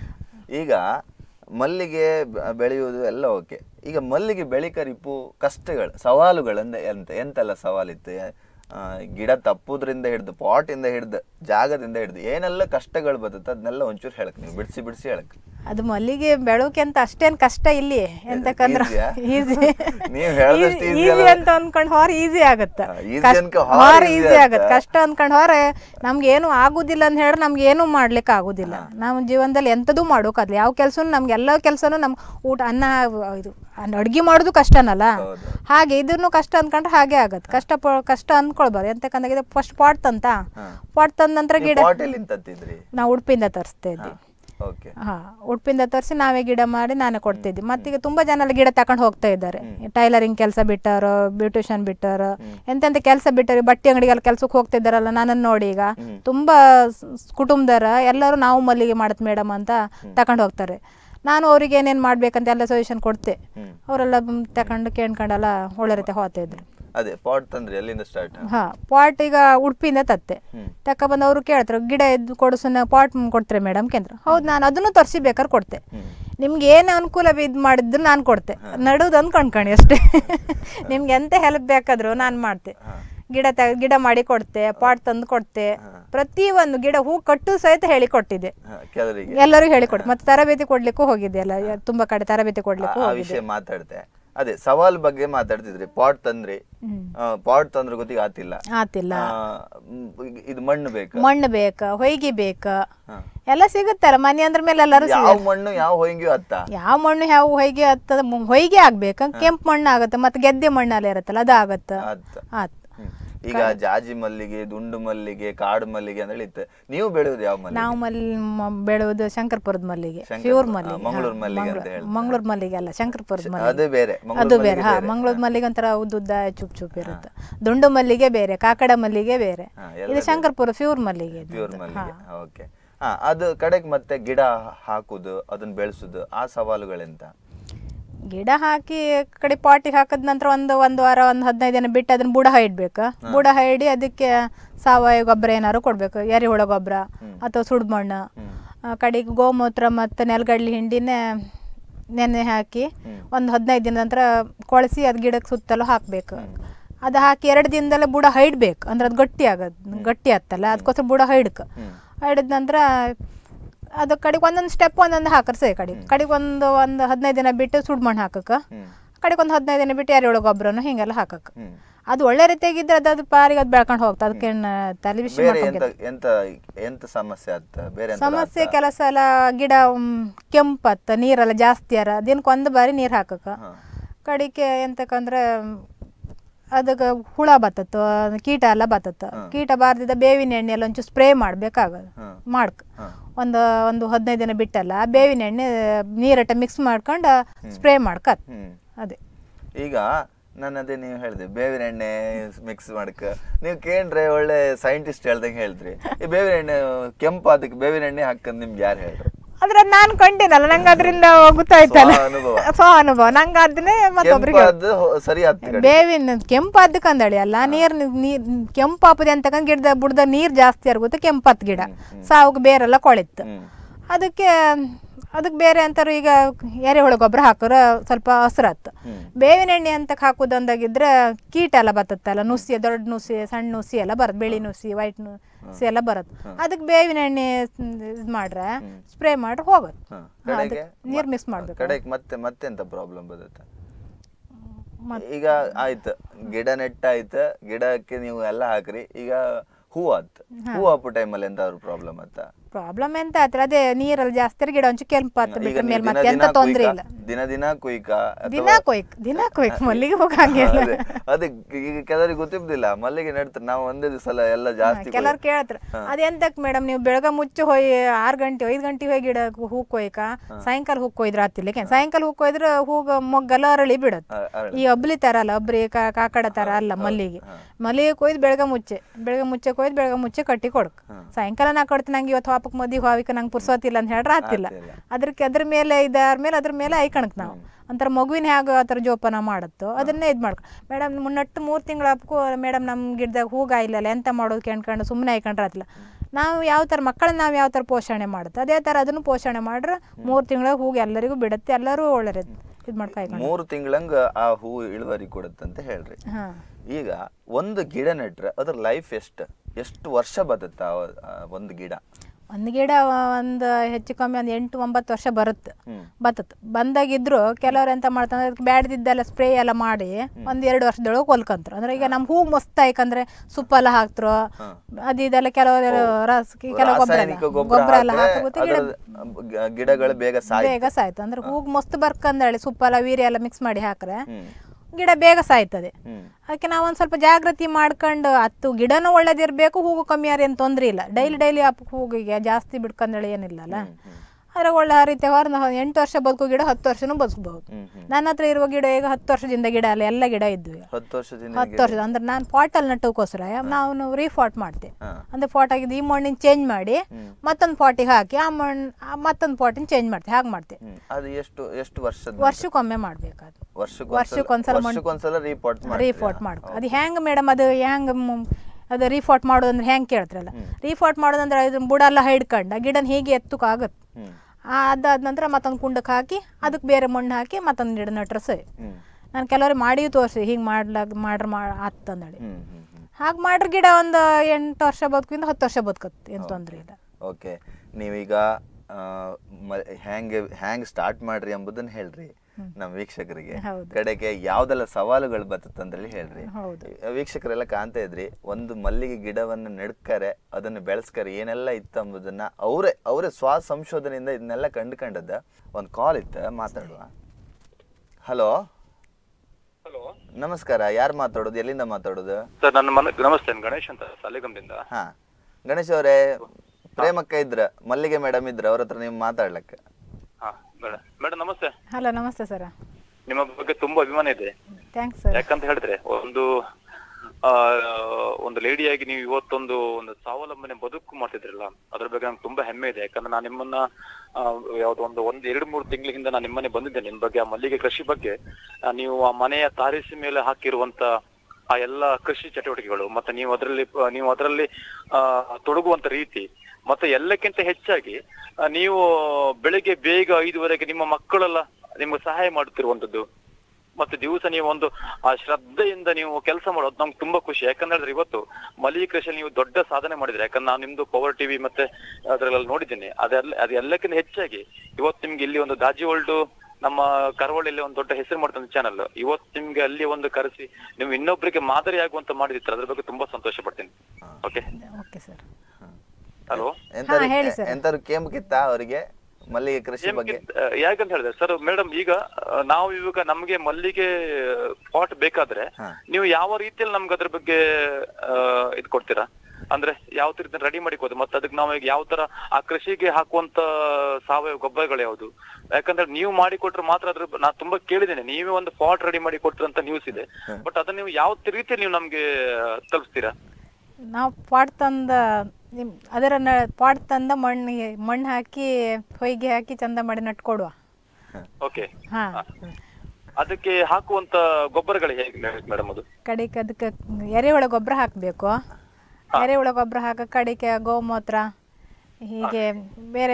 ಈಗ ಮಲ್ಲಿಗೆ ಬ- ಬೆಳೆಯುವುದು ಎಲ್ಲ ಓಕೆ ಈಗ ಮಲ್ಲಿಗೆ ಬೆಳಿಕರಿಪ್ಪು ಕಷ್ಟಗಳು ಸವಾಲುಗಳಂದ ಎಂತ ಎಂತೆಲ್ಲ ಸವಾಲಿತ್ತು ಯಾ- ಆ, ಗಿಡ ತಪ್ಪುದ್ರಿಂದ ಹಿಡ್ದು ಪಾಟಿಂದ ಹಿಡ್ದು ಜಾಗದಿಂದ ಹಿಡ್ದು ಏನೆಲ್ಲ ಕಷ್ಟಗಳು ಬರುತ್ತೆ ಅದನ್ನೆಲ್ಲ ಒಂಚೂರು ಹೇಳಕ್ ನೀವು ಬಿಡಿಸಿ ಬಿಡಿಸಿ ಹೇಳಕ್ ಅದು ಮಲ್ಲಿಗೆ ಬೆಳಕೆ ಅಂತ ಅಷ್ಟೇನ್ ಕಷ್ಟ ಇಲ್ಲಿ ಎಂತಕ್ಕಂದ್ರ Easy ಆ? ಈಸಿ ನೀವ್ ಹೇಳ್ದಷ್ಟು easy ಈಸಿ ಅಲ್ಲ. ಅಂತ ಅನ್ಕೊಂಡ್ ಹೊರ ಈಸಿ ಆಗತ್ತ ಹಾ, easy ಅನ್ಕ ಹೊರ ಹೊರ easy ಈಸಿ ಆಗತ್ತ ಆಗತ್ತ. ಕಷ್ಟ ಅನ್ಕೊಂಡ್ ಹೊರ ನಮ್ಗೆ ಏನು ಆಗುದಿಲ್ಲ ಅಂತ ಹೇಳಿ ನಮ್ಗೆ ಏನು ಮಾಡ್ಲಿಕ್ಕೆ ಆಗುದಿಲ್ಲ ನಾವು ಜೀವನದಲ್ಲಿ ಎಂತದೂ ಮಾಡೋಕಾದ್ಲಿ ಯಾವ ಕೆಲ್ಸನೂ ನಮ್ಗೆ ಎಲ್ಲ ಕೆಲ್ಸನೂ ನಮ್ ಊಟ ಅನ್ನ ಇದು ಅಡ್ಗೆ ಮಾಡೋದು ಕಷ್ಟನಲ್ಲ ಹೌದು. ಹಾಗೆ ಇದನ್ನು ಕಷ್ಟ ಅನ್ಕೊಂಡ್ರೆ ಹಾಗೆ ಆಗತ್ತೆ ಕಷ್ಟ ಪ- ಕಷ್ಟ ಅನ್ಕೊಳ್ಬಾರ್ದು ಎಂತಕ್ಕಂದ್ರೆ ಫಸ್ಟ್ ಪಾಟ್ ತಂತ ಹಾ. ಪಾಟ್ ತಂದ ನಂತರ ಗಿಡ ಪಾಟ್ ಎಲ್ಲಿ ತತ್ತಿದ್ರಿ ನಾವು ಉಡುಪಿಯಿಂದ ತರಿಸ್ತಾ ಇದ್ವಿ ಓಕೆ ಹಾ ಉಡುಪಿಂದ ತರಿಸಿ ನಾವೇ ಗಿಡ ಮಾಡಿ ನಾನೇ ಕೊಡ್ತಿದ್ವಿ ಮತ್ತೀಗ ತುಂಬಾ ಜನ ಎಲ್ಲ ಗಿಡ ತಕೊಂಡು ಹೋಗ್ತಾ ಇದ್ದಾರೆ ಟೈಲರಿಂಗ್ ಕೆಲಸ ಬಿಟ್ಟಾರು ಬ್ಯೂಟಿಷಿಯನ್ ಬಿಟ್ಟಾರು ಎಂತೆಂತ ಕೆಲಸ ಬಿಟ್ಟಾರು ಬಟ್ಟೆ ಅಂಗಡಿಗೆಲ್ಲ ಕೆಲ್ಸಕ್ಕೆ ಹೋಗ್ತಿದ್ದಾರಲ್ಲ ನನ್ನನ್ನು ನೋಡಿ ಈಗ ತುಂಬಾ ಸ್- ಸ್- ಕುಟುಂಬದರ ಎಲ್ಲರೂ ನಾವು ಮಲ್ಲಿಗೆ ಮಾಡತ್ ಮೇಡಮ್ ಅಂತ ತಕೊಂಡು ಹೋಗ್ತಾರೆ ನಾನು ಅವ್ರಿಗೆ ಏನೇನು ಮಾಡ್ಬೇಕಂತ ಎಲ್ಲ ಸೊಲ್ಯೂಷನ್ ಕೊಡ್ತೆ ಹ್ಮ್. ಅವರೆಲ್ಲ ತಕೊಂಡು ಕೇಳ್ಕೊಂಡೆಲ್ಲ ಒಳ್ಳೆ ರೀತಿ ಹೋಗ್ತಾ ಇದ್ರು ಅದೇ ಪಾಟ್ ತಂದ್ರಿ ಎಲ್ಲಿಂದ ಸ್ಟಾರ್ಟ್ ಹಾ ಪಾಟ್ ಈಗ ಉಡುಪಿಯಿಂದ ತತ್ತೆ ತಕ್ಕ ಬಂದು ಅವರು ಕೇಳ್ತಾರೆ ಗಿಡ ಎದ್ದು ಕೊಡಿಸೋನ ಪಾಟ್ ಕೊಡ್ತಾರೆ ಮೇಡಮ್ ಕೇಂದ್ರ ಹೌದು ನಾನು ಅದನ್ನು ತರಿಸಿ ಬೇಕಾದ್ರೆ ಕೊಡ್ತೆ ನಿಮ್ಗೆ ಏನು ಅನುಕೂಲ ಇದು ಮಾಡಿದ್ರು ನಾನು ಕೊಡ್ತೆ ನಡುವುದು ಅಂದ್ ಕಣ್ಕಣಿ ಅಷ್ಟೇ ನಿಮ್ಗೆ ಎಂತ ಹೆಲ್ಪ್ ಬೇಕಾದ್ರು ನಾನು ಮಾಡ್ತೆ ಗಿಡ ತ ಗಿಡ ಮಾಡಿ ಕೊಡ್ತೆ ಪಾಟ್ ತಂದು ಕೊಡ್ತೆ ಪ್ರತಿ ಒಂದು ಗಿಡ ಹೂ ಕಟ್ಟು ಸಹಿತ ಹೇಳಿ ಕೊಟ್ಟಿದ್ದೆ ಕೆಲವರಿಗೆ ಎಲ್ಲರಿಗೂ ಹೇಳಿಕೊಟ್ಟು ಮತ್ತೆ ತರಬೇತಿ ಕೊಡ್ಲಿಕ್ಕೂ ಹೋಗಿದ್ದೆ ಅಲ್ಲ ಯ- ತುಂಬಾ ಕಡೆ ತರಬೇತಿ ಕೊಡ್ಲಿಕ್ಕೂ ಆ ಹೋಗಿದ್ದೆ ವಿಷಯ ಮಾತಾಡ್ತೆ ಅದೇ ಸವಾಲ್ ಬಗ್ಗೆ ಮಾತಾಡ್ತಿದ್ರಿ ಪಾಟ್ ತಂದ್ರಿ ಪಾಟ್ ತಂದ್ರೆ ಗೊತ್ತಿಗೆ ಆತಿಲ್ಲ ಆತಿಲ್ಲ ಆ, ಮ್, ಇದ್- ಇದು ಮಣ್ಣು ಬೇಕು ಮಣ್ಣು ಬೇಕ ಹೊಯ್ಗೆ ಬೇಕ ಹಾ. ಎಲ್ಲ ಸಿಗುತ್ತಲ್ಲ ಮನೆ ಅಂದ್ರ ಮೇಲೆ ಎಲ್ಲರೂ ಯಾವ ಮಣ್ಣು ಯಾವ ಹೊಂಗಿಯೂ ಅತ್ತ ಯಾವ ಮಣ್ಣು ಯಾವ ಹೊಯ್ಗೆ ಹತ್ತದ ಹೊಯ್ಗೆ ಆಗ್ಬೇಕ ಕೆಂಪು ಮಣ್ಣು ಆಗತ್ತೆ ಮತ್ತೆ ಗೆದ್ದೆ ಮಣ್ಣಲ್ಲಿ ಇರುತ್ತಲ್ಲ ಅದು ಆಗತ್ತ ಅತ್ತ ಆತ್ ಹ್ಮ್. ಈಗ ಜಾಜಿ ಮಲ್ಲಿಗೆ ದುಂಡು ಮಲ್ಲಿಗೆ ಕಾಡು ಮಲ್ಲಿಗೆ ಅಂದ್ರೆ ಇತ್ತು ನೀವು ಬೆಳೆಯೋದು ಯಾವ ಮಲ್ಲಿಗೆ ನಾವು ಮಲ್ ಮ- ಬೆಳೆಯೋದು ಶಂಕರಪುರದ ಮಲ್ಲಿಗೆ ಶಂಕರ್- ಪ್ಯೂರ್ ಆ, ಮಲ್ಲಿಗೆ ಮಂಗಳೂರು ಮಲ್ಲಿಗೆ ಅಂತ ಹೇಳ್ತಾರೆ. ಮಂಗಳೂರು ಮಲ್ಲಿಗೆ ಅಲ್ಲ ಶಂಕರಪುರದ ಮಲ್ಲಿಗೆ ಅದು ಬೇರೆ ಮಂಗಳೂರು ಅದು ಬೇರೆ ಮಲ್ಲಿಗೆ ಹಾ ಬೇರೆ. ಮಂಗಳೂರು ಮಲ್ಲಿಗೆ ಒಂಥರ ಉದ್ದುದ್ದ ಚುಪ್ ಚುಪ್ ಇರುತ್ತೆ ದುಂಡು ಮಲ್ಲಿಗೆ ಬೇರೆ ಕಾಕಡ ಮಲ್ಲಿಗೆ ಬೇರೆ ಹಾ, ಎಲ್ಲ ಇದು ಶಂಕರಪುರ ಪ್ಯೂರ್ ಮಲ್ಲಿಗೆ ಇದು. ಪ್ಯೂರ್ ಮಲ್ಲಿಗೆ ಓಕೆ ಹಾ ಅದು ಕಡೆಗೆ ಮತ್ತೆ ಗಿಡ ಹಾಕುದು ಅದನ್ನ ಬೆಳೆಸುದು ಆ ಸವಾಲುಗಳೆಂತ ಗಿಡ ಹಾಕಿ ಕಡೆ ಪಾಟಿಗೆ ಹಾಕಿದ ನಂತರ ಒಂದು ಒಂದು ವಾರ ಒಂದು ಹದಿನೈದು ದಿನ ಬಿಟ್ಟು ಅದನ್ನ ಬುಡ ಇಡ್ಬೇಕು ಬುಡ ಇಡಿ ಅದಕ್ಕೆ ಸಾವಯವ ಗೊಬ್ಬರ ಏನಾದ್ರು ಕೊಡ್ಬೇಕು ಎರೆಹುಳ ಗೊಬ್ಬರ ಅಥವಾ ಸುಡುಮಣ್ಣು ಹ್ಮ್. ಆ, ಕಡೆಗೆ ಗೋಮೂತ್ರ ಮತ್ತು ನೆಲಗಡ್ಲಿ ಹಿಂಡಿನೇ ನೆನೆ ಹಾಕಿ ಒಂದು ಹದಿನೈದು ದಿನ ನಂತರ ಕೊಳೆಸಿ ಅದು ಗಿಡಕ್ಕೆ ಸುತ್ತಲೂ ಹಾಕಬೇಕು ಅದು ಹಾಕಿ ಎರಡು ದಿನದಲ್ಲೇ ಬುಡ ಹೈಡ್ಬೇಕು ಅಂದ್ರೆ ಅದು ಗಟ್ಟಿ ಆಗೋದು ಗಟ್ಟಿ ಆಗ್ತಲ್ಲ ಅದಕ್ಕೋಸ್ಕರ ಬುಡ ಹೈಡ್ಕ ಹ್ಮ್. ಹಿಡಿದ ನಂತರ ಅದು ಕಡೆಗೆ ಒಂದೊಂದು ಸ್ಟೆಪ್ ಒಂದೊಂದು ಹಾಕರ್ ಸೇ ಕಡೆಗೆ ಕಡೆಗೆ ಒಂದು ಒಂದು ಹದಿನೈದು ದಿನ ಬಿಟ್ಟು ಸುಡ್ಮಣ್ಣು ಹಾಕಕ್ಕೆ ಹ್ಮ್ ಕಡೆಗೆ ಒಂದು ಹದಿನೈದು ದಿನ ಬಿಟ್ಟು ಎರೆಹುಳ ಗೊಬ್ಬರನು ಹಿಂಗೆಲ್ಲ ಹಾಕಕ್ಕೆ ಹ್ಮ್ ಅದು ಒಳ್ಳೆ ರೀತಿಯಾಗಿದ್ರೆ ಅದು ಅದು ಪಾರಿಗೆ ಅದು ಬೆಳ್ಕೊಂಡು ಹೋಗ್ತದೆ ಅದಕ್ಕೆ ತಲೆ ಬಿಸಿ ಬೇರೆ ಮಾಡ್ಕೊಂಡು ಎಂತ ಎಂತ ಎಂತ ಸಮಸ್ಯೆ ಆತ ಬೇರೆ ಎಂತ ಸಮಸ್ಯೆ ಕೆಲಸ ಎಲ್ಲ ಗಿಡ ಕೆಂಪತ್ತ ನೀರೆಲ್ಲ ಜಾಸ್ತಿ ಅರ ದಿನಕ್ಕೆ ಒಂದು ಬಾರಿ ನೀರು ಹಾಕಕ್ಕೆ ಹಾ. ಕಡಿಕೆ ಎಂತಕ್ಕಂದ್ರೆ ಅದಕ್ಕೆ ಹುಳ ಬತ್ತತ್ತು ಕೀಟ ಎಲ್ಲ ಬತ್ತತ್ತು ಕೀಟ ಬಾರ್ದಿದ್ದ ಬೇವಿನ ಎಣ್ಣೆ ಎಲ್ಲ ಒಂಚೂರು ಸ್ಪ್ರೇ ಮಾಡ್ಬೇಕಾಗದು ಹಾ. ಮಾಡ್ಕ ಹಾ. ಒಂದು ಒಂದು ಹದಿನೈದು ದಿನ ಬಿಟ್ಟಲ್ಲ ಬೇವಿನ ಎಣ್ಣೆ ನೀರಟ್ಟ ಮಿಕ್ಸ್ ಮಾಡ್ಕೊಂಡು ಸ್ಪ್ರೇ ಮಾಡ್ಕತ್ ಹ್ಮ್ ಅದೇ ಈಗ ನಾನು ಅದೇ ನೀವು ಹೇಳಿದೆ ಬೇವಿನ ಎಣ್ಣೆ ಮಿಕ್ಸ್ ಮಾಡಕ ನೀವು ಕೇಂದ್ರೆ ಒಳ್ಳೆ ಸೈಂಟಿಸ್ಟ್ ಹೇಳ್ದಂಗೆ ಹೇಳ್ದ್ರಿ ಈ ಬೇವಿನ ಎಣ್ಣೆ ಕೆಂಪು ಅದಕ್ಕೆ ಬೇವಿನ ಎಣ್ಣೆ ಹಾಕಂದ್ ನಿಮ್ಗೆ ಯಾರು ಹೇಳ್ರು ಆದ್ರೆ ನಾನು ಕಂಡಿನಲ್ಲ ನಂಗೆ ಅದರಿಂದ ಗೊತ್ತಾಯ್ತಲ್ಲ ಸ್ವ ಅನುಭವ. ಸ್ವ ಅನುಭವ ನಂಗೆ ಅದನ್ನೇ ಮತ್ತೊಬ್ರಿಗೆ ಕೆಂಪಾದ್ದು ಹೊ- ಸರಿ ಹತ್ತು ಕಡೆ ಬೇವಿನ ಕೆಂಪಾದ ಕಂದಳಿ ಅಲ್ಲ ನೀರ್ ನೀರ್ ಕೆಂಪಾಪದೆ ಅಂತಕಂದ್ ಗಿಡದ ಬುಡದ ನೀರ್ ಜಾಸ್ತಿ ಆಗುತ್ತೆ ಕೆಂಪತ್ ಗಿಡ ಸಾವಾಗ ಬೇರೆಲ್ಲ ಕೊಳಿತ್ತು ಹ್ಮ್ ಅದಕ್ಕೆ ಅದಕ್ಕೆ ಬೇರೆ ಅಂತಾರು ಈಗ ಎರೆಹುಳ ಗೊಬ್ಬರ ಹಾಕೋರ ಸ್ವಲ್ಪ ಹಸ್ರತ್ತು ಹ್ಮ್. ಬೇವಿನ ಎಣ್ಣೆ ಅಂತ ಹಾಕುದಂದಾಗಿದ್ರೆ ಕೀಟ ಎಲ್ಲ ಬತ್ತತ್ತಲ್ಲ ನುಸಿ ದೊಡ್ಡ ನುಸಿ ಸಣ್ಣ ನುಸಿ ಎಲ್ಲ ಬರುತ್ತೆ ಬಿಳಿ ನುಸಿ ವೈಟ್ ನುಸಿ ಎಲ್ಲ ಬರುತ್ತೆ ಅದಕ್ಕೆ ಬೇವಿನ ಎಣ್ಣೆ ಇದು ಮಾಡ್ರೆ ಸ್ಪ್ರೇ ಮಾಡ್ರೆ ಹೋಗುತ್ತೆ ಹಾ. ಹಾ, ಕಡೆಗೆ ಅದಕ್ಕೆ ನೀರ್ ಮಿಕ್ಸ್ ಮಾಡ್ಬೇಕು ಕಡೆಗೆ ಮತ್ತೆ ಮತ್ತೆಂತ ಪ್ರಾಬ್ಲಮ್ ಬರುತ್ತೆ ಮತ್ತ್- ಈಗ ಆಯ್ತು ಗಿಡ ನೆಟ್ಟಾಯ್ತು ಗಿಡಕ್ಕೆ ನೀವು ಎಲ್ಲ ಹಾಕ್ರಿ ಈಗ ಹೂ ಆತ್ ಹೂ ಹಾಪು ಟೈಮಲ್ಲಿ ಎಂತಾದ್ರು ಪ್ರಾಬ್ಲಮ್ ಆತ ಪ್ರಾಬ್ಲಮ್ ಎಂತ ಆತ್ರ ಅದೇ ನೀರಲ್ಲಿ ಜಾಸ್ತಿ ಆದ್ರೆ ಗಿಡ ಒಂಚೂರು ಕೆಂಪತ್ತು ಈಗ ಬಿಟ್ಟ ನೀವು ಮೇಲೆ ದಿನ ಮತ್ತೆ ಎಂತ ದಿನ ತೊಂದ್ರೆ ಕುಯ್ಕ, ಇಲ್ಲ ದಿನ ದಿನ ಕುಯ್ಕ ದಿನ ಕೊಯ್ಕ್ ದಿನ ಕೊಯ್ಕ್ ಮಲ್ಲಿಗೆ ಹೋಗಂಗಿಲ್ಲ ಅದೇ ಅದೇ ಈಗ ಕೆಲವರಿಗೆ ಗೊತ್ತಿರುದಿಲ್ಲ ಮಲ್ಲಿಗೆ ನೆಡ್ತಾರೆ ನಾವು ಒಂದೇ ಸಲ ಎಲ್ಲ ಜಾಸ್ತಿ ಕೆಲವ್ರು ಕೇಳ್ತಾರ ಅದೆಂತಕ್ ಮೇಡಮ್ ನೀವು ಬೆಳಗ ಮುಚ್ಚಿ ಹೋಯ್ ಆರ್ ಗಂಟೆ ಐದ್ ಗಂಟೆ ಹೋಗಿ ಗಿಡ ಹೂ ಕೊಯ್ಕ ಸಾಯಂಕಾಲ ಹೂ ಕೊಯ್ದ್ರ ಆತಿಲ್ಲ ಸಾಯಂಕಾಲ ಹೂ ಕೊಯ್ದ್ರ ಹೂಗ ಮೊಗ್ಗೆಲ್ಲ ಅರಳಿ ಬಿಡತ್ ಅ- ಅರಳಿ. ಈ ಅಬ್ಲಿ ತರ ಅಲ್ಲ ಅಬ್ರಿ ಕಾ- ಕಾಕಡ ತರ ಅಲ್ಲ ಮಲ್ಲಿಗೆ ಮಲ್ಲಿಗೆ ಕೊಯ್ದು ಬೆಳಗ ಮುಚ್ಚೆ ಬೆಳಗ ಮುಚ್ಚೆ ಕೊಯ್ದು ಬೆಳಗ ಮುಚ್ಚೆ ಕಟ್ಟಿ ಕೊಡ್ಕ್ ಸಾಯಂಕಾಲ ನಾ ಕೊಡ್ತೀನಿ ನಂಗೆ ಇವತ್ತು ಹಾಪಕ್ ಮದಿ ಹಾವಿಕ ನಂಗೆ ಪುರ್ಸೋತಿಲ್ಲ ಅಂತ ಹೇಳ್ರ ಆತಿಲ್ಲ ಆತಿಲ್ಲ. ಅದ್ರಕ್ಕೆ ಅದ್ರ ಮೇಲೆ ಇದಾರ ಮೇಲೆ ಅದ್ರ ಮೇಲೆ ಐಕಣಕ್ ನಾವು ಒಂಥರ ಮಗುವಿನ ಹೇಗೆ ಆ ಥರ ಜೋಪಾನ ಮಾಡುತ್ತೋ ಅದನ್ನೇ ಇದು ಮಾಡ್ಕೊ ಮೇಡಮ್ ಮುನ್ನಟ್ಟು ಮೂರು ತಿಂಗಳ ಹಪ್ಕು ಮೇಡಮ್ ನಮ್ಮ ಗಿಡದಾಗ ಹೂಗಾಯಿಲ್ಲಲ್ಲ ಎಂತ ಮಾಡೋದು ಕೇಳ್ಕೊಂಡು ಸುಮ್ಮನೆ ಐಕೊಂಡ್ರೆ ಆತಿಲ್ಲ ನಾವು ಯಾವ ಥರ ಮಕ್ಕಳನ್ನ ನಾವು ಯಾವ ಥರ ಪೋಷಣೆ ಮಾಡುತ್ತೆ ಅದೇ ಥರ ಅದನ್ನು ಪೋಷಣೆ ಮಾಡ್ರೆ ಮೂರು ತಿಂಗಳ ಹೂಗೆ ಎಲ್ಲರಿಗೂ ಬಿಡುತ್ತೆ ಎಲ್ಲರೂ ಒಳ್ಳೆ ಇದು ಮಾಡ್ಕೊ ಐಕೊಂಡು ಮೂರು ತಿಂಗಳಂಗ ಆ ಹೂ ಇಳುವರಿ ಕೊಡುತ್ತಂತ ಹೇಳ್ರಿ ಹಾಂ ಈಗ ಒಂದು ಗಿಡ ನೆಟ್ರೆ ಅದ್ರ ಲೈಫ್ ಎಷ್ಟು ಎಷ್ಟು ವರ್ಷ ಬದುತ್ತ ಒಂದು ಗಿಡ ಒಂದು ಗಿಡ ಒಂದು ಹೆಚ್ಚು ಕಮ್ಮಿ ಒಂದು ಎಂಟು ಒಂಬತ್ತು ವರ್ಷ ಬರುತ್ತೆ ಹ್ಮ್. ಬತ್ತತ್ ಬಂದಾಗಿದ್ರು ಕೆಲವ್ರು ಎಂತ ಮಾಡ್ತಾರೆ ಅದಕ್ಕೆ ಬ್ಯಾಡ್ದಿದ್ದೆಲ್ಲ ಸ್ಪ್ರೇ ಎಲ್ಲ ಮಾಡಿ ಒಂದು ಎರಡು ವರ್ಷದೊಳಗೆ ಹೊಲ್ಕಂತ್ರು ಅಂದ್ರೆ ಈಗ ನಮ್ಮ ಹೂ ಮಸ್ತ್ ಆಯ್ಕಂದ್ರೆ ಸುಪ್ಪೆಲ್ಲ ಹಾಕ್ತರು ಅದು ಇದೆಲ್ಲ ಕೆಲವರು ರಸ ಕೆಲವು ಗೊಬ್ಬರ ರಾಸಾಯನಿಕ ಗೊಬ್ಬರ ಗೊಬ್ಬರ ಎಲ್ಲ ಹಾಕಿದ್ರೆ ಹಾಕೋಗುತ್ತೆ ಗಿಡ ಅದ್ರ ಗ- ಗಿಡಗಳು ಬೇಗ ಸಾಯಿ ಬೇಗ ಸಾಯ್ತು ಅಂದ್ರೆ ಹೂಗ್ ಮಸ್ತ್ ಬರ್ಕಂದಳಿ ಸುಪ್ಪೆಲ್ಲ ವೀರ್ಯ ಎಲ್ಲ ಮಿಕ್ಸ್ ಮಾಡಿ ಹಾಕ್ರೆ ಹ್ಮ್ ಗಿಡ ಬೇಗ ಸಾಯ್ತದೆ ಹ್ಮ್ ಅದಕ್ಕೆ ನಾವು ಒಂದು ಸ್ವಲ್ಪ ಜಾಗೃತಿ ಮಾಡ್ಕೊಂಡು ಹತ್ತು ಗಿಡನೂ ಒಳ್ಳೇದಿರಬೇಕು ಹೂವು ಕಮ್ಮಿ ಆದ್ರೆ ಏನು ತೊಂದರೆ ಇಲ್ಲ ಡೈಲಿ ಡೈಲಿ ಅಪ್ ಹೂಗಿಗೆ ಜಾಸ್ತಿ ಬಿಡ್ಕೊಂಡೇಳಿ ಏನಿಲ್ಲ ಅಲ್ಲ ಅದ್ರಾಗ ಒಳ್ಳೆ ರೀತಿ ಹೊರ ಎಂಟು ವರ್ಷ ಬದುಕು ಗಿಡ ಹತ್ತು ವರ್ಷನೂ ಬದುಕಬಹುದು ಹ್ಮ್ ಹ್ಮ್ ನನ್ನ ಹತ್ರ ಇರುವ ಗಿಡ ಈಗ ಹತ್ತು ವರ್ಷದಿಂದ ಗಿಡ ಅಲ್ಲ ಎಲ್ಲ ಗಿಡ ಇದ್ವು ಈಗ. ಹತ್ತು ವರ್ಷದಿಂದ ಹತ್ತು ವರ್ಷದ ಅಂದ್ರೆ ನಾನು ಪಾಟಲ್ಲಿ ನಟ್ಟೋಕ್ಕೋಸ್ಕರ ನಾವು ರೀಫಾಟ್ ಮಾಡ್ತೆ ಹಾ. ಅಂದ್ರೆ ಪಾಟ್ ಆಗಿದ್ದು ಈ ಮಣ್ಣಿನ ಚೇಂಜ್ ಮಾಡಿ ಮತ್ತೊಂದು ಪಾಟಿಗೆ ಹಾಕಿ ಆ ಮಣ್ಣು ಮತ್ತೊಂದು ಪಾಟಿನ ಚೇಂಜ್ ಮಾಡ್ತೆ ಹಾಗೆ ಮಾಡ್ತೆ ಹ್ಮ್ ಅದು ಎಷ್ಟು ಎಷ್ಟು ವರ್ಷದ ವರ್ಷಕ್ಕೊಮ್ಮೆ ಮಾಡ್ಬೇಕು ಅದು ವರ್ಷಕ್ಕೊಂದ್ಸಲ ವರ್ಷಕ್ಕೊಂದ್ಸಲ ಮಣ್ಣು- ವರ್ಷಕ್ಕೊಂದ್ಸಲ ರಿಪೋರ್ಟ್ ಮಾಡಿ ರೀಫಾಟ್ ಮಾಡ್ಕೊ ಅದು ಹೆಂಗೆ ಮೇಡಮ್ ಅದು ಹೆಂಗೆ ಅದು ರೀಫಾಟ್ ಮಾಡೋದು ಅಂದ್ರೆ ಹೆಂಗೆ ಕೇಳ್ತಾರಲ್ಲ ರೀಫಾಟ್ ಮಾಡೋದಂದ್ರೆ ಅದ್ರ ಬುಡ ಎಲ್ಲ ಹಿಡ್ಕೊಂಡು ಗಿಡನ ಹೀಗೆ ಎತ್ತಕ್ಕಾಗತ್ತೆ ಹ್ಮ್ ಅದಾದ ನಂತರ ಮತ್ತೊಂದು ಕುಂಡಕ್ಕೆ ಹಾಕಿ ಅದಕ್ಕೆ ಬೇರೆ ಮಣ್ಣು ಹಾಕಿ ಮತ್ತೊಂದು ಗಿಡ ನಟ್ರೆ ಸರಿ ಹ್ಮ್ ನಾನು ಕೆಲವ್ರಿಗೆ ಮಾಡಿ ತೋರಿಸಿ ಹಿಂಗೆ ಮಾಡ್ಲಾಗ ಮಾಡ್ರೆ ಮಾ ಆತ್ತಂದಳಿ ಹ್ಮ್ ಹ್ಮ್ ಹ್ಮ್ ಹಾಗೆ ಮಾಡ್ರೆ ಗಿಡ ಒಂದು ಎಂಟು ವರ್ಷ ಬದುಕಿಂದ ಹತ್ತು ವರ್ಷ ಬದುಕತ್ತೆ ಏನು ತೊಂದರೆ ಇಲ್ಲ ಓಕೆ ನೀವೀಗ ಆ, ಮ- ಹ್ಯಾಂಗೆ ಹ್ಯಾಂಗ್ ಸ್ಟಾರ್ಟ್ ಮಾಡ್ರಿ ಎಂಬುದನ್ನ ಹೇಳ್ರಿ ನಮ್ಮ ವೀಕ್ಷಕರಿಗೆ ಹೌದು. ಕಡೆಗೆ ಯಾವ್ದೆಲ್ಲ ಸವಾಲುಗಳು ಬರ್ತದಂತೇಳಿ ಹೇಳ್ರಿ ಹೌದು ವೀಕ್ಷಕರೆಲ್ಲ ಕಾಣ್ತಾ ಇದ್ರಿ ಒಂದು ಮಲ್ಲಿಗೆ ಗಿಡವನ್ನು ನೆಡ್ಕರೆ ಅದನ್ನು ಬೆಳೆಸ್ಕರೆ ಏನೆಲ್ಲ ಇತ್ತು ಎಂಬುದನ್ನ ಅವರೇ ಅವರೇ ಸ್ವ ಸಂಶೋಧನೆಯಿಂದ ಇದನ್ನೆಲ್ಲ ಕಂಡುಕೊಂಡದ್ದ ಒಂದು ಕಾಲ್ ಇತ್ತು ಮಾತಾಡುವ ಹಲೋ ಹಲೋ ನಮಸ್ಕಾರ ಯಾರು ಮಾತಾಡೋದು ಎಲ್ಲಿಂದ ಮಾತಾಡೋದು ಸರ್ ನನ್ನ ಮನೆ ನಮಸ್ತೆ ನಾನು ಗಣೇಶ್ ಅಂತ ಸಾಲಿಗಂಬದಿಂದ ಹಾ ಗಣೇಶ್ ಅವರೇ ಪ್ರೇಮಕ್ಕ ಇದ್ರ ಮಲ್ಲಿಗೆ ಮೇಡಮ್ ಇದ್ರ ಅವ್ರ ಹತ್ರ ನೀವು ಮಾತಾಡ್ಲಕ್ಕ ಹಾ ಮೇಡಮ್ ಮೇಡಮ್ ನಮಸ್ತೆ ಹಲೋ ನಮಸ್ತೆ ಸರ್ ನಿಮ್ಮ ಬಗ್ಗೆ ತುಂಬಾ ಅಭಿಮಾನ ಇದೆ ಥ್ಯಾಂಕ್ಸ್ ಸರ್ ಯಾಕಂತ ಹೇಳಿದ್ರೆ ಒಂದು ಆ ಒಂದು ಲೇಡಿಯಾಗಿ ನೀವು ಇವತ್ತೊಂದು ಒಂದು ಸ್ವಾವಲಂಬನೆ ಬದುಕು ಮಾಡ್ತಿದ್ರಲ್ಲ ಅದ್ರ ಬಗ್ಗೆ ನಂಗೆ ತುಂಬಾ ಹೆಮ್ಮೆ ಇದೆ ಯಾಕಂದ್ರೆ ನಾನು ನಿಮ್ಮನ್ನ ಆ, ಯಾವ್ದೋ ಒಂದು ಒಂದ್ ಎರಡು ಮೂರು ತಿಂಗಳ ಹಿಂದೆ ನಾನು ನಿಮ್ಮನೆ ಬಂದಿದ್ದೆ ನಿಮ್ ಬಗ್ಗೆ ಆ ಮಲ್ಲಿಗೆ ಕೃಷಿ ಬಗ್ಗೆ ಆ, ನೀವು ಆ ಮನೆಯ ತಾರಿಸಿ ಮೇಲೆ ಹಾಕಿರುವಂತ ಆ ಎಲ್ಲ ಕೃಷಿ ಚಟುವಟಿಕೆಗಳು ಮತ್ತೆ ನೀವು ಅದರಲ್ಲಿ ನೀವು ಅದರಲ್ಲಿ ಆ ತೊಡಗುವಂತ ರೀತಿ ಮತ್ತೆ ಎಲ್ಲಕ್ಕಿಂತ ಹೆಚ್ಚಾಗಿ ಆ, ನೀವು ಬೆಳಿಗ್ಗೆ ಬೇಗ ಐದುವರೆಗೆ ನಿಮ್ಮ ಮಕ್ಕಳೆಲ್ಲ ನಿಮ್ಗೆ ಸಹಾಯ ಮಾಡುತ್ತಿರುವಂತದ್ದು ಮತ್ತೆ ದಿವಸ ನೀವು ಒಂದು ಆ ಶ್ರದ್ಧೆಯಿಂದ ನೀವು ಕೆಲಸ ಮಾಡೋದು ನಮ್ಗೆ ತುಂಬಾ ಖುಷಿ ಯಾಕಂದ್ರೆ ಹೇಳಿದ್ರೆ ಇವತ್ತು ಮಲಿಗೆ ಕೃಷಿಯಲ್ಲಿ ನೀವು ದೊಡ್ಡ ಸಾಧನೆ ಮಾಡಿದ್ರೆ ಯಾಕಂದ್ರೆ ನಾನು ನಿಮ್ದು ಪವರ್ ಟಿವಿ ಮತ್ತೆ ಅದ್ರಲ್ಲೆಲ್ಲ ನೋಡಿದ್ದೀನಿ ಅದೆಲ್ಲ ಅದು ಎಲ್ಲಕ್ಕಿಂತ ಹೆಚ್ಚಾಗಿ ಇವತ್ತು ನಿಮ್ಗೆ ಇಲ್ಲಿ ಒಂದು ದಾಜಿ ವರ್ಲ್ಡ್ ನಮ್ಮ ಕರಾವಳಿಯಲ್ಲಿ ಒಂದು ದೊಡ್ಡ ಹೆಸರು ಮಾಡ್ತಂತ ಚಾನಲ್ ಇವತ್ತು ನಿಮ್ಗೆ ಅಲ್ಲಿ ಒಂದು ಕರೆಸಿ ನೀವು ಇನ್ನೊಬ್ಬರಿಗೆ ಮಾದರಿ ಆಗುವಂತ ಮಾಡಿದಿತ್ತು ಅದ್ರ ಬಗ್ಗೆ ತುಂಬಾ ಸಂತೋಷ ಪಡ್ತೀನಿ ಓಕೆ ಓಕೆ ಸರ್ ಹಲೋ ಎಂತಾರು ಹಾ, ಹೇಳಿ ಸರ್. ಎಂತಾರು ಕೇಮಕಿತ್ತ ಅವರಿಗೆ ಮಲ್ಲಿಗೆ ಕೃಷಿ ಬಗ್ಗೆ ಯಾಕಂತ ಹೇಳಿದ್ರೆ ಸರ್ ಮೇಡಮ್ ಈಗ ಆ, ನಾವು ಇವಾಗ ನಮ್ಗೆ ಮಲ್ಲಿಗೆ ಪಾಟ್ ಬೇಕಾದ್ರೆ ಹಾ. ನೀವು ಯಾವ ರೀತಿಯಲ್ಲಿ ನಮ್ಗೆ ಅದ್ರ ಬಗ್ಗೆ ಆ, ಇದ್ ಕೊಡ್ತೀರಾ ಅಂದ್ರೆ ಯಾವ ರೀತಿ ರೆಡಿ ಮಾಡಿಕೋದು ಮತ್ತೆ ಅದಕ್ಕೆ ನಾವು ಈಗ ಯಾವ ತರ ಆ ಕೃಷಿಗೆ ಹಾಕುವಂತ ಸಾವಯವ ಗೊಬ್ಬರಗಳು ಯಾವುದು ಯಾಕಂದ್ರೆ ನೀವು ಮಾಡಿ ಕೊಟ್ರೆ ಮಾತ್ರ ಅದ್ರ ಬ- ನಾ ತುಂಬಾ ಕೇಳಿದ್ದೇನೆ ನೀವೇ ಒಂದು ಪಾಟ್ ರೆಡಿ ಮಾಡಿ ಕೊಟ್ರಂತ ನ್ಯೂಸ್ ಇದೆ ಬಟ್ ಅದನ್ನ ನೀವು ಯಾವ ರೀತಿಯಲ್ಲಿ ನೀವು ನಮ್ಗೆ ತಲುಪಿಸ್ತೀರಾ ನಾವು ಪಾಟ್ ತಂದ ನಿಮ್ ಅದರ ಪಾಟ್ ತಂದ ಮಣ್ಣಿಗೆ ಮಣ್ಣು ಹಾಕಿ ಹೊಯ್ಗೆ ಹಾಕಿ ಚಂದ ಮಾಡಿ ನಟ್ಕೊಡುವ ಓಕೆ ಹಾ ಅದಕ್ಕೆ ಹಾಕುವಂತ ಗೊಬ್ಬರಗಳು ಹೇಗೆ ಮೇಡಮ್ ಅದು ಕಡಿಕೆ ಅದಕ್ಕೆ ಎರೆಹುಳ ಗೊಬ್ಬರ ಹಾಕಬೇಕು ಎರೆಹುಳ ಗೊಬ್ಬರ ಹಾಕ ಕಡಿಕೆ ಗೋಮೂತ್ರ ಹೀಗೆ ಬೇರೆ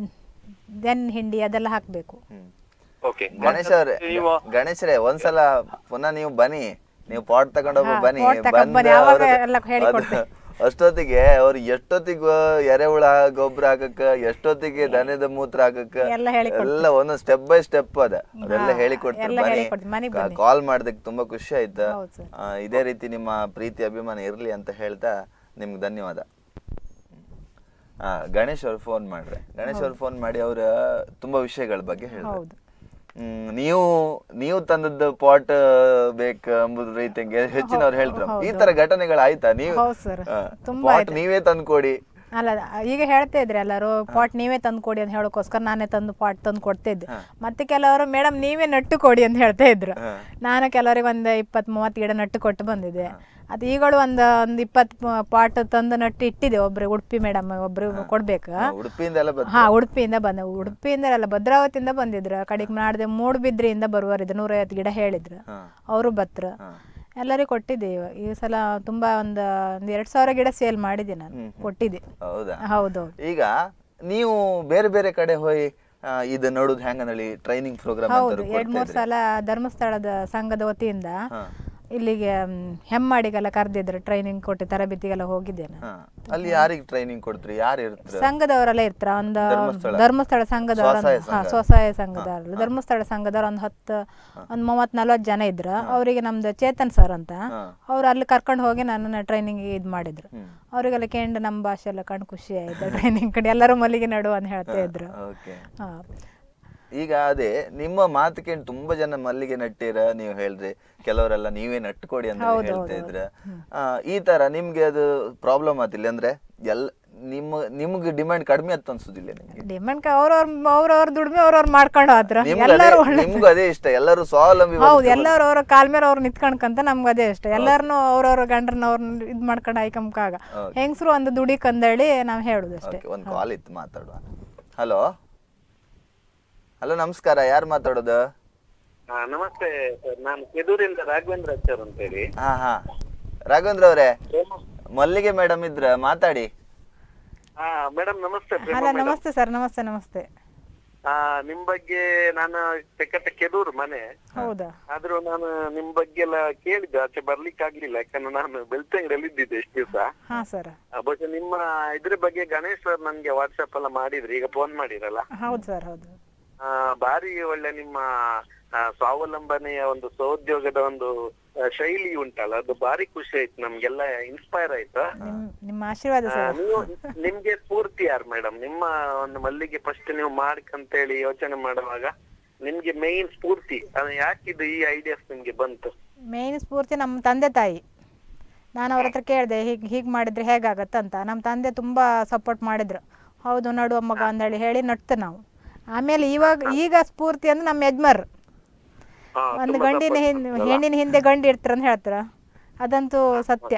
ದೆನ್ ಹಿಂಡಿ ಅದೆಲ್ಲ ಹಾಕಬೇಕು ಹ್ಮ್. ಓಕೆ ಗಣೇಶ್ ಅವ್ರೆ ನೀವು ಗಣೇಶ್ರೇ ಒಂದ್ಸಲ ಪುನಃ ನೀವು ಬನ್ನಿ ನೀವು ಪಾಟ್ ತಗೊಂಡೋಗಿ ಹಾ, ಬನ್ನಿ pot ತಗೊಂಡ್ ಬಂದು ಬನ್ನಿ, ಆವಾಗ ಅವ್ರದ್ದು- ಎಲ್ಲ ಹೇಳಿಕೊಡ್ತೀನಿ. ಅದು- ಅಷ್ಟೊತ್ತಿಗೆ ಅವ್ರು ಎಷ್ಟೊತ್ತಿಗೆ ಎರೆಹುಳ ಗೊಬ್ಬರ ಹಾಕಕ್ಕ ಎಷ್ಟೊತ್ತಿಗೆ ದನದ ಮೂತ್ರ ಹಾಕಕ್ಕ ಎಲ್ಲ ಹೇಳಿಕೊಡ್ತೀನಿ. ಎಲ್ಲ ಒಂದೊಂದು ಸ್ಟೆಪ್ ಬೈ ಸ್ಟೆಪ್ ಅದ ಅದೆಲ್ಲ ಹಾ, ಹೇಳಿಕೊಡ್ತಾರೆ ಎಲ್ಲ ಹೇಳಿಕೊಡ್ತೀನಿ, ಮನೆಗ್ ಬನ್ನಿ ಬನ್ನಿ. ಕಾಲ್ ಮಾಡ್ದಕ್ಕೆ ತುಂಬಾ ಖುಷಿ ಆಯ್ತು ಹೌದು ಸರ್. ಆ, ಇದೇ ರೀತಿ ನಿಮ್ಮ ಪ್ರೀತಿ ಅಭಿಮಾನ ಇರ್ಲಿ ಅಂತ ಹೇಳ್ತಾ ನಿಮ್ಗೆ ಧನ್ಯವಾದ ಆ ಗಣೇಶ್ ಅವ್ರು ಫೋನ್ ಮಾಡ್ರೆ ಗಣೇಶ್ ಅವ್ರು ಫೋನ್ ಮಾಡಿ ಅವ್ರ ತುಂಬಾ ವಿಷಯಗಳ ಬಗ್ಗೆ ಹೇಳಿದ್ರು ಹೌದು ಹ್ಮ್, ನೀವು ನೀವು ತಂದದ್ದು ಪಾಟ್ ಬೇಕು ಎಂಬುದು ರೀತಿಗೆ ಹೆಚ್ಚಿನವ್ರು ಹೇಳ್ತಾರೆ ಈ ತರ ಘಟನೆಗಳು ಆಯ್ತಾ ನೀವು ಹೌದು ಸರ್ ತುಂಬಾ ಪಾಟ್ ನೀವೇ ತಂದ್ಕೊಡಿ ಅಲ್ಲ ಈಗ ಹೇಳ್ತಾ ಇದ್ರಿ ಎಲ್ಲರೂ ಪಾಟ್ ನೀವೇ ತಂದು ಕೊಡಿ ಅಂತ ಹೇಳೋಕ್ಕೋಸ್ಕರ ನಾನೇ ತಂದು ಪಾಟ್ ತಂದು ಕೊಡ್ತಾ ಇದ್ದೆ ಮತ್ತೆ ಕೆಲವರು ಮೇಡಮ್ ನೀವೇ ನಟ್ಟು ಕೊಡಿ ಅಂತ ಹೇಳ್ತಾ ಇದ್ರು ನಾನು ಕೆಲವರಿಗೆ ಒಂದು ಇಪ್ಪತ್ತು ಮೂವತ್ತು ಗಿಡ ನಟ್ಟು ಕೊಟ್ಟು ಬಂದಿದ್ದೆ ಅದು ಈಗಳು ಒಂದು ಒಂದು ಇಪ್ಪತ್ತು ಪಾಟ್ ತಂದು ನಟ್ಟು ಇಟ್ಟಿದೆ ಒಬ್ರು ಉಡುಪಿ ಮೇಡಮ್ ಒಬ್ರು ಕೊಡ್ಬೇಕು ಹಾ, ಉಡುಪಿಯಿಂದ ಎಲ್ಲ ಬಂದು ಹಾ ಉಡುಪಿಯಿಂದ ಬಂದ ಉಡುಪಿಯಿಂದ ಅಲ್ಲ ಭದ್ರಾವತಿಯಿಂದ ಬಂದಿದ್ರು ಕಡೆಗೆ ನಾಡ್ದೆ ಮೂಡುಬಿದ್ರಿಯಿಂದ ಬರುವರಿದ್ರು ನೂರೈವತ್ತು ಗಿಡ ಹೇಳಿದ್ರು ಹಾ. ಅವರು ಬತ್ರು ಹಾ. ಎಲ್ಲರಿಗೂ ಕೊಟ್ಟಿದ್ದೆ ಇವ- ಈ ಸಲ ತುಂಬಾ ಒಂದು ಒಂದು ಎರಡು ಸಾವಿರ ಗಿಡ ಸೇಲ್ ಮಾಡಿದ್ದೆ ನಾನು ಕೊಟ್ಟಿದ್ದೆ ಹೌದಾ ಹೌದು ಈಗ ನೀವು ಬೇರೆ ಬೇರೆ ಕಡೆ ಹೋಗಿ ಆ, ಇದು ನೋಡುದು ಹೆಂಗಂದೇಳಿ ಟ್ರೈನಿಂಗ್ ಪ್ರೋಗ್ರಾಮ್ ಹೌದು ಎರಡ್ ಮೂರ್ ಸಲ ಧರ್ಮಸ್ಥಳದ ಸಂಘದ ವತಿಯಿಂದ ಹಾ. ಇಲ್ಲಿಗೆ ಮ್, ಹೆಮ್ಮಾಡಿಗೆಲ್ಲ ಕರೆದಿದ್ರು ಟ್ರೈನಿಂಗ್ ಕೊಟ್ಟು ತರಬೇತಿಗೆಲ್ಲ ಹೋಗಿದ್ದೆ ನಾನು ಹಾ. ಅಲ್ಲಿ ಯಾರಿಗೆ ಟ್ರೈನಿಂಗ್ ಕೊಡ್ತೀರಿ ಯಾರು ಇರ್ತಾರೆ ಸಂಘದವರೆಲ್ಲ ಇರ್ತಾರ ಒಂದು ಧರ್ಮಸ್ಥಳ. ಧರ್ಮಸ್ಥಳ ಸಂಘದವ್ರ ಸ್ವಸಹಾಯ ಹಾ ಸಂಘ. ಸ್ವಸಹಾಯ ಸಂಘದವ್ರು ಧರ್ಮಸ್ಥಳ ಸಂಘದವ್ರು ಒಂದು ಹತ್ತು ಒಂದು ಮೂವತ್ ನಲ್ವತ್ತು ಜನ ಇದ್ರು ಅವರಿಗೆ ನಮ್ದು ಚೇತನ್ ಸರ್ ಅಂತ ಹಾ. ಅವ್ರು ಅಲ್ಲಿ ಕರ್ಕೊಂಡು ಹೋಗಿ ನನ್ನ ಟ್ರೈನಿಂಗ್ ಇದು ಮಾಡಿದ್ರು ಹ್ಮ್. ಅವರಿಗೆಲ್ಲ ಕೇಂದ್ರ ನಮ್ಮ ಭಾಷೆ ಎಲ್ಲ ಕಂಡು ಖುಷಿ ಆಯ್ತು ಟ್ರೈನಿಂಗ್ ಕಡೆ ಎಲ್ಲರೂ ಮಲ್ಲಿಗೆ ನಡು ಅಂತ ಹೇಳ್ತಾ ಇದ್ರು ಓಕೆ ಹಾ ಈಗ ಅದೇ ನಿಮ್ಮ ಮಾತು ಕೇಳಿ ತುಂಬಾ ಜನ ಮಲ್ಲಿಗೆ ನಟ್ಟಿರ ನೀವು ಹೇಳ್ರಿ ಕೆಲವರೆಲ್ಲ ನೀವೇ ನಟ್ಕೊಡಿ ಅಂತ ಹೇಳ್ತಾ ಇದ್ರ ಆ, ಈ ತರ ನಿಮ್ಗೆ ಅದು ಪ್ರಾಬ್ಲಮ್ ಆತಿಲ್ಲ ಅಂದ್ರೆ ಎಲ್ ನಿಮ್ಮ ನಿಮ್ಗೆ ಡಿಮ್ಯಾಂಡ್ ಕಡಿಮೆ ಅಂತ ಅನ್ಸುದಿಲ್ಲ ನಿಮ್ಗೆ ಡಿಮಾಂಡ್ ಅವ್ರವ್ರ ಅವ್ರವ್ರ ದುಡಿಮೆ ಅವ್ರವ್ರ ಮಾಡ್ಕೊಂಡು ಹೋದ್ರ ನಿಮ್ಗೆ ಅದೇ ಎಲ್ಲರೂ ಒಳ್ಳೆ ನಿಮ್ಗೂ ಅದೇ ಇಷ್ಟ ಎಲ್ಲರೂ ಸ್ವಾವಲಂಬಿ ಹೌದು ಎಲ್ಲರೂ ಅವ್ರ ಕಾಲ್ ಮೇಲೆ ಅವ್ರು ನಿಂತ್ಕೊಂಡ್ಕಂತ ನಮ್ಗೆ ಅದೇ ಇಷ್ಟ ಎಲ್ಲಾರನು ಅವ್ರವ್ರ ಗಂಡ್ರನ್ನ ಅವ್ರನ್ನ ಇದ್ ಮಾಡ್ಕೊಂಡು ಆಯ್ಕೊಂಬಾಗ ಹೆಂಗಸ್ರು ಒಂದು ದುಡಿ ಕಂದಳಿ ನಾವ್ ಹೇಳುದು ಅಷ್ಟೇ ಓಕೆ ಒಂದು ಕಾಲ್ ಇತ್ತು ಮಾತಾಡುವ ಹಲೋ ಹಲೋ ನಮಸ್ಕಾರ ಯಾರು ಮಾತಾಡೋದು ಹಾ ನಮಸ್ತೆ ಸರ್ ನಾನು ಕೆದೂರಿಂದ ರಾಘವೇಂದ್ರ ಸರ್ ಅಂತ ಹೇಳಿ ಹಾ ಹಾ ರಾಘವೇಂದ್ರ ಅವರೇ ಮಲ್ಲಿಗೆ ಮೇಡಮ್ ಇದ್ರ ಮಾತಾಡಿ ಹಾ ಮೇಡಮ್ ನಮಸ್ತೆ ಪ್ರೇಮ ಅಲ್ಲ madam. ನಮಸ್ತೆ ಸರ್ ನಮಸ್ತೆ ನಮಸ್ತೆ ಆ ನಿಮ್ ಬಗ್ಗೆ ನಾನು ತೆಕ್ಕತ್ತ ಕೆದೂರು ಮನೆ ಹೌದಾ ಆದ್ರೂ ನಾನು ನಿಮ್ ಬಗ್ಗೆ ಎಲ್ಲ ಕೇಳಿದ್ದೆ ಆಚೆ ಬರ್ಲಿಕ್ಕೆ ಆಗ್ಲಿಲ್ಲ ಯಾಕಂದ್ರೆ ನಾನು ಬೆಳ್ತಂಗಡಿಯಲ್ಲಿ ಇದ್ದಿದ್ದೆ ಎಷ್ಟು ದಿವಸ ಹಾ ಸರ್ ಬಹುಶಃ ನಿಮ್ಮ ಇದ್ರ ಬಗ್ಗೆ ಗಣೇಶ್ ಸರ್ ನನ್ಗೆ ವಾಟ್ಸಪ್ ಎಲ್ಲ ಮಾಡಿದ್ರಿ ಈಗ ಫೋನ್ ಮಾಡಿರಲ್ಲ ಹೌದು ಸರ್ ಹೌದು ಆ, ಬಾರಿ ಒಳ್ಳೆ ನಿಮ್ಮ ಆ, ಸ್ವಾವಲಂಬನೆಯ ಒಂದು ಸ್ವೋದ್ಯೋಗದ ಒಂದು ಆ, ಶೈಲಿ ಉಂಟಲ್ಲ ಅದು ಬಾರಿ ಖುಷಿ ಆಯ್ತು ನಮ್ಗೆಲ್ಲ ಇನ್ಸ್ಪೈರ್ ಆಯ್ತು ನಿಮ್ ನಿಮ್ಮ ಆಶೀರ್ವಾದ ಆ, ಸರ್ ನೀವು ನಿಮ್ಗೆ ಸ್ಫೂರ್ತಿ ಯಾರು ಮೇಡಮ್ ನಿಮ್ಮ ಒಂದು ಮಲ್ಲಿಗೆ ಫಸ್ಟ್ ನೀವು ಮಾಡ್ಕಂತೇಳಿ ಯೋಚನೆ ಮಾಡುವಾಗ ನಿಮ್ಗೆ ಮೇನ್ ಸ್ಫೂರ್ತಿ ಅದು ಯಾಕಿದು ಈ ಐಡಿಯಾಸ್ ನಿಮ್ಗೆ ಬಂತು ಮೇಯ್ನ್ ಸ್ಫೂರ್ತಿ ನಮ್ಮ ತಂದೆ ತಾಯಿ ನಾನು ಅವ್ರ ಹತ್ರ ಕೇಳಿದೆ ಹೀಗೆ ಹೀಗೆ ಮಾಡಿದ್ರೆ ಹೇಗಾಗತ್ತಂತ ನಮ್ಮ ತಂದೆ ತುಂಬ ಸಪೋರ್ಟ್ ಮಾಡಿದ್ರು ಹೌದು ನಡುವ ಮಗ ಅಂದೇಳಿ ಹೇಳಿ ನಟ್ತು ನಾವು ಆಮೇಲೆ ಇವಾಗ ಈಗ ಸ್ಫೂರ್ತಿ ಅಂದ್ರೆ ನಮ್ಮ ಯಜಮಾನ್ರು ಹಾ, ಒಂದು ತುಂಬಾ ಗಂಡಿನ support ಹಿಂದೆ ಮಾಡ್ತಾರಲ್ಲ? ಹೆಣ್ಣಿನ ಹಿಂದೆ ಗಂಡು ಇರ್ತಾರಂತ ಹೇಳ್ತಾರ ಅದಂತೂ ಸತ್ಯ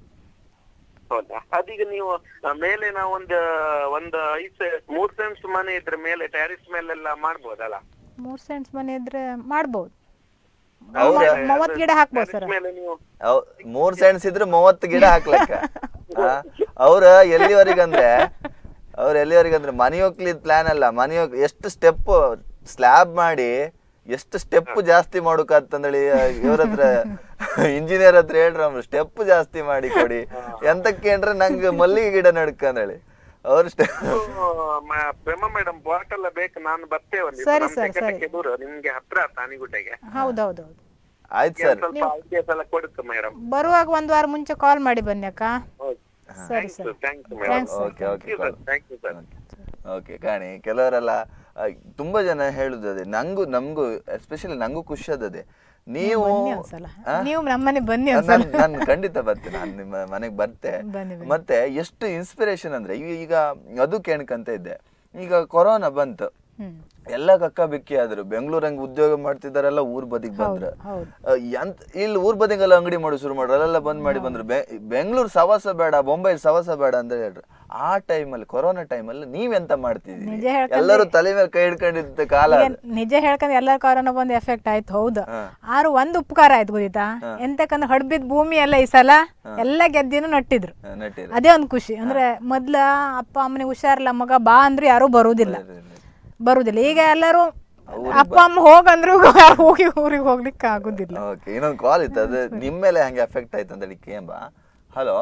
ಹೌದಾ ಅದೀಗ ನೀವು ಆ, ಮೇಲೆ ನಾವು ಒಂದು ಒಂದು ಐದು ಮೂರ್ ಸೆನ್ಸ್ ಮನೆ ಇದ್ರ ಮೇಲೆ ಟ್ಯಾರಿಸ್ ಮೇಲೆಲ್ಲ ಮಾಡ್ಬೋದಲ್ಲ ಮೂರು ಸೆಂಟ್ಸ್ ಮನೆ ಇದ್ರೆ ಮಾಡ್ಬೋದು ಹೌದಾ? ಮೂವತ್ತು ಗಿಡ ಹಾಕ್ಬೋದು ಸರ್ Terrace ಮೇಲೆ ನೀವು ಅವ್ ಮೂರ್ ಸೆಂಟ್ಸ್ ಇದ್ರೆ ಮೂವತ್ತು ಗಿಡ ಹಾಕ್ಲಕ್ಕ ಅವ್ರ ಎಲ್ಲಿವರೆಗಂದ್ರೆ ಅವ್ರ ಎಲ್ಲಿವರೆಗಂದ್ರೆ ಮನೆ ಹೋಗ್ಲಿದ್ ಪ್ಲಾನ್ ಅಲ್ಲ ಮನೆ ಹೋಗ್ ಎಷ್ಟು ಸ್ಟೆಪ್ ಸ್ಲ್ಯಾಬ್ ಮಾಡಿ ಎಷ್ಟು ಸ್ಟೆಪ್ ಜಾಸ್ತಿ ಮಾಡೋಕಂತಂದೇಳಿ ಇವ್ರ ಹತ್ರ ಇಂಜಿನಿಯರ್ ಹತ್ರ ಹೇಳ್ರ ಸ್ಟೆಪ್ ಜಾಸ್ತಿ ಮಾಡಿ ಕೊಡಿ ಎಂತಕ್ಕೆ ಅಂದ್ರೆ ನಂಗೆ ಮಲ್ಲಿಗೆ ಗಿಡ ನಡ್ಕಂದೇಳಿ ಅವ್ರ ಸ್ಟೆಪ್ ಮ- ಪ್ರೇಮ ಮೇಡಮ್ ಬಾಟ್ ಎಲ್ಲ ಬೇಕು ನಾನು ಬರ್ತೇವೆ ಒಂದು ಸರಿ, ನಮ್ ಸರ್, ಜಗತ್ತಕ್ಕೆ ದೂರ ನಿಮ್ಗೆ ಹತ್ರ ತಾನಿಗುಡ್ಡೆಗೆ ಹೌದೌದು ಹೌದು ಆಯ್ತು ಸರ್ ಸ್ವಲ್ಪ ಐಡಿಯಾಸ್ ಎಲ್ಲ ಕೊಡುತ್ತೆ ಮೇಡಮ್ ಬರುವಾಗ ಒಂದು ವಾರ ಮುಂಚೆ ಕಾಲ್ ಮಾಡಿ ಬನ್ನಿ ಅಕ್ಕ ಸರಿ sir thanks madam okay okay thank you sir okay ಕಾಣಿ ಕೆಲವರೆಲ್ಲ ಆ, ತುಂಬಾ ಜನ ಹೇಳುದು ಅದೇ ನಂಗೂ ನಮಗೂ ಎಸ್ಪೆಷಲಿ ನಂಗೂ ಖುಷಿ ಅದೇ ನೀವು ಬನ್ನಿ ಒಂದ್ಸಲ ಆ? ನೀವು ನಮ್ಮನೆ ಬನ್ನಿ ಒಂದ್ಸಲ ನಾನ್ ನಾನ್ ಖಂಡಿತ ಬರ್ತೆ ನಾನು ನಿಮ್ಮ ಮನೆಗೆ ಬರ್ತೆ ಬನ್ನಿ ಬನ್ನಿ ಮತ್ತೆ ಎಷ್ಟು ಇನ್ಸ್ಪಿರೇಷನ್ ಅಂದ್ರೆ ಈಗ ಈಗ ಅದು ಕೇಳ್ಕಂತ ಇದ್ದೆ ಈಗ ಕೊರೋನಾ ಬಂತು ಹ್ಮ್ ಎಲ್ಲ ಕಕ್ಕ ಬಿಕ್ಕಿ ಆದ್ರು ಬೆಂಗಳೂರಂಗ್ ಉದ್ಯೋಗ ಮಾಡ್ತಿದ್ದಾರೆಲ್ಲ ಊರ್ ಬದಿಗ್ ಬಂದ್ರ ಹೌದು ಆ, ಎಂತ ಇಲ್ಲಿ ಊರ್ ಬದಿಗೆಲ್ಲ ಅಂಗಡಿ ಮಾಡಿ ಶುರು ಮಾಡ್ರು ಅಲ್ಲೆಲ್ಲ ಬಂದ್ ಮಾಡಿ ಬಂದ್ರು ಬೆಂಗಳೂರು ಸವಾಸ ಬೇಡ ಬೊಂಬೈ ಸವಾಸ ಬೇಡ ಅಂತ ಹೇಳ್ರು ಆ ಟೈಮಲ್ಲಿ ಕೊರೋನಾ ಟೈಮಲ್ಲಿ ನೀವೆಂತ ಮಾಡ್ತಿದ್ದೀರಿ ನಿಜ ಹೇಳ್ಕೊಂಡ್ರೆ- ಎಲ್ಲರೂ ತಲೆ ಮೇಲೆ ಕೈ ಹಿಡ್ಕೊಂಡಿದ್ದ ಕಾಲ ಈಗ ಅದು. ನಿಜ ಹೇಳ್ಕೊಂಡ್ರೆ ಎಲ್ಲರ ಕಾರಣ ಬಂದು ಎಫೆಕ್ಟ್ ಆಯ್ತು ಹೌದು ಹಾ. ಆರು ಒಂದು ಉಪಕಾರ ಆಯ್ತು ಗೊತ್ತಾ ಎಂತಕ್ಕಂದ್ರೆ ಹಡ್ಬಿದ್ ಭೂಮಿ ಎಲ್ಲ ಈ ಸಲ ಎಲ್ಲ ಗೆದ್ದಿನೂ ನಟ್ಟಿದ್ರು ಹಾ, ನಟೀರಿ ಅದೇ ಒಂದು ಖುಷಿ ಅಂದ್ರೆ ಮೊದ್ಲ ಅಪ್ಪ ಅಮ್ಮನಿಗೆ ಹುಷಾರಿಲ್ಲ ಮಗ ಬಾ ಅಂದ್ರು ಯಾರು ಬರುವುದಿಲ್ಲ ಬರುವುದಿಲ್ಲ ಈಗ ಎಲ್ಲರೂ ಅಪ್ಪ ಅಮ್ಮ ಹೋಗಂದ್ರು ಹೋಗಿ ಊರಿಗೆ ಹೋಗ್ಲಿಕ್ಕೆ ಆಗುದಿಲ್ಲ ಓಕೆ ಇನ್ನೊಂದು ಕಾಲ್ ಇತ್ತು ಅದು ನಿಮ್ಮ ಮೇಲೆ ಹಂಗೆ ಎಫೆಕ್ಟ್ ಆಯ್ತು ಅಂತ ಹೇಳಿ ಕೇಂಬ ಹಲೋ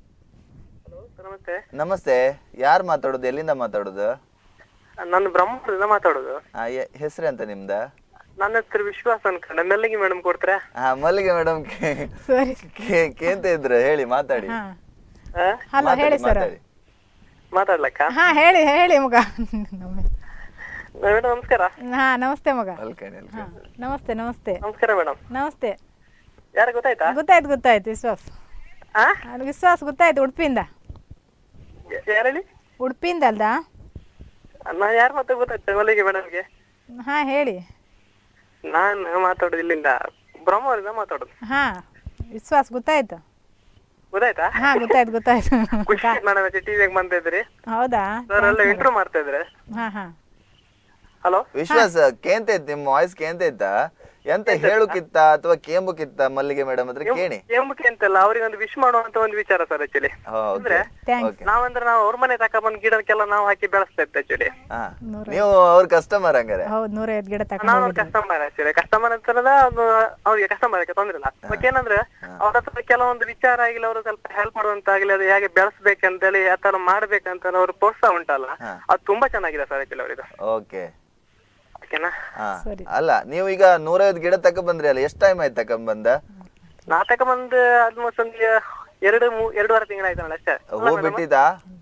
ನಮಸ್ತೆ ನಮಸ್ತೆ ಯಾರು ಮಾತಾಡೋದು ಎಲ್ಲಿಂದ ಮಾತಾಡೋದು ನಾನು ಬ್ರಹ್ಮದಿಂದ ಮಾತಾಡೋದು ಆ, ಎ- ಹೆಸ್ರು ಅಂತ ನಿಮ್ದ ನನ್ನ ಹೆಸರು ವಿಶ್ವಾಸ ಅನ್ಕೊಂಡೆ ಮೆಲ್ಲಗಿ ಮೇಡಮ್ ಕೊಡ್ತಾರೆ ಹಾ ಮಲ್ಲಿಗೆ ಮೇಡಮ್ ಸರಿ ಕೇಂತ ಇದ್ರು ಹೇಳಿ ಮಾತಾಡಿ ಹಾ ಹಲೋ ಹೇಳಿ ಸರ್ ಮಾತಾಡಿ ಮಾತಾಡ್ಲಕ್ಕ ಹಾ ಹೇಳಿ ಹೇಳಿ ಮಗ ಮೇಡಮ್ ನಮಸ್ಕಾರ ಹಾ ನಮಸ್ತೆ ಮಗ ಅಲ್ಕಣಿ ಹಾ ನಮಸ್ತೆ ನಮಸ್ತೆ ನಮಸ್ಕಾರ ಮೇಡಮ್ ನಮಸ್ತೆ ಯಾರು ಗೊತ್ತಾಯ್ತಾ ಗೊತ್ತಾಯ್ತು ಗೊತ್ತಾಯ್ತು ವಿಶ್ವಾಸ್ ಆ ಅದು ವಿಶ್ವಾಸ್ ಗೊತ್ತಾಯ್ತು ಉಡುಪಿಯಿಂದ ಯಾರು ಹೇಳಿ ಉಡುಪಿಯಿಂದ ಅಲ್ದಾ ನಾನು ಯಾರು ಮಾತ್ರ ಗೊತ್ತಾಯ್ತು ಮಲ್ಲಿಗೆ ಮೇಡಮ್ಗೆ ಹಾ ಹೇಳಿ ನಾನು ಮಾತಾಡೋದು ಇಲ್ಲಿಂದ ಬ್ರಹ್ಮವರಿಂದ ಮಾತಾಡೋದು ಹಾ ವಿಶ್ವಾಸ್ ಗೊತ್ತಾಯ್ತು ಗೊತ್ತಾಯ್ತಾ ಹಾ ಗೊತ್ತಾಯ್ತು ಗೊತ್ತಾಯ್ತು ಖುಷಿ ಮೇಡಮ್ ಟಿವಿಗೆ ಬಂತ ಇದ್ರಿ ಹೌದಾ ಸರ್ ಎಲ್ಲ ಇಂಟ್ರೂ ಮಾಡ್ತಾ ಇದ್ರೆ ಹಾ ಹಾ ಹಲೋ ವಿಶ್ವಾಸ ಕೇಂತ ಇತ್ತು ನಿಮ್ಮ ವಾಯ್ಸ್ ಕೇಂತ ಇತ್ತ ಎಂತ ಹೇಳುಕಿತ್ತ ಅಥವಾ ಕೇಂಬುಕಿತ್ತ ಮಲ್ಲಿಗೆ ಮೇಡಮ್ ಹತ್ರ ಕೇಳಿ ಎಂಬಕ್ಕೆ ಅಂತಲ್ಲ ಅವ್ರಿಗೆ ಒಂದು ವಿಶ್ ಮಾಡುವಂತ ಒಂದು ವಿಚಾರ ಸರ್ ಆಕ್ಚುಲಿ ಅಂದ್ರೆ ಥ್ಯಾಂಕ್ಸ್ ನಾವಂದ್ರೆ ನಾವು ಅವ್ರ ಮನೆ ತಕ ಬಂದ್ ಗಿಡಕ್ಕೆಲ್ಲ ನಾವು ಹಾಕಿ ಬೆಳೆಸ್ತಾ ಇದ್ದೆ ಆಕ್ಚುಲಿ ಹಾ ನೀವು ಅವ್ರ ಕಸ್ಟಮರ್ ಹಂಗಾರೆ ಹೌದು ನೂರೈವತ್ತು ಗಿಡ ತಗೊಂಡು ನಾನು ಕಸ್ಟಮರ್ ಆಕ್ಚುಲಿ ಕಸ್ಟಮರ್ ಅಂತರದ ಅದು ಅವ್ರಿಗೆ ಕಸ್ಟಮರ್ ತೊಂದ್ರೆ ಇಲ್ಲ ಬಟ್ ಏನಂದ್ರೆ ಅವ್ರ ಹತ್ರ ಕೆಲವೊಂದು ವಿಚಾರ ಆಗಿಲ್ಲ ಅವರು ಸ್ವಲ್ಪ ಹೆಲ್ಪ್ ಮಾಡುವಂತಾಗ್ಲಿ ಅದು ಹೇಗೆ ಬೆಳೆಸ್ಬೇಕಂತೇಳಿ ಆ ತರ ಮಾಡ್ಬೇಕಂತ ಅವ್ರ ಪ್ರೋತ್ಸಾಹ ಉಂಟಲ್ಲ ಅದು ತುಂಬಾ ಚೆನ್ನಾಗಿದೆ ಸರ್ ಆಕ್ಚುಲಿ ಅವ್ರಿಗೆ ಓಕೆ ಓಕೆನಾ ಹಾ ಸರಿ. ಅಲ್ಲ ನೀವು ಈಗ ನೂರೈವತ್ತು ಗಿಡ ತಕ ಬಂದ್ರಿ ಅಲ್ಲ ಎಷ್ಟು ಟೈಮ್ ಆಯ್ತು ತಕೊಂಡ್ ಬಂದ ನಾ ತಕ ಬಂದ್ ಆಲ್ಮೋಸ್ಟ್ ಒಂದು ಎರಡು ಮೂ- ಎರಡೂವರೆ ತಿಂಗಳಾಯ್ತು ಅಷ್ಟೇ ಹೂ ಬಿಟ್ಟಿತಾ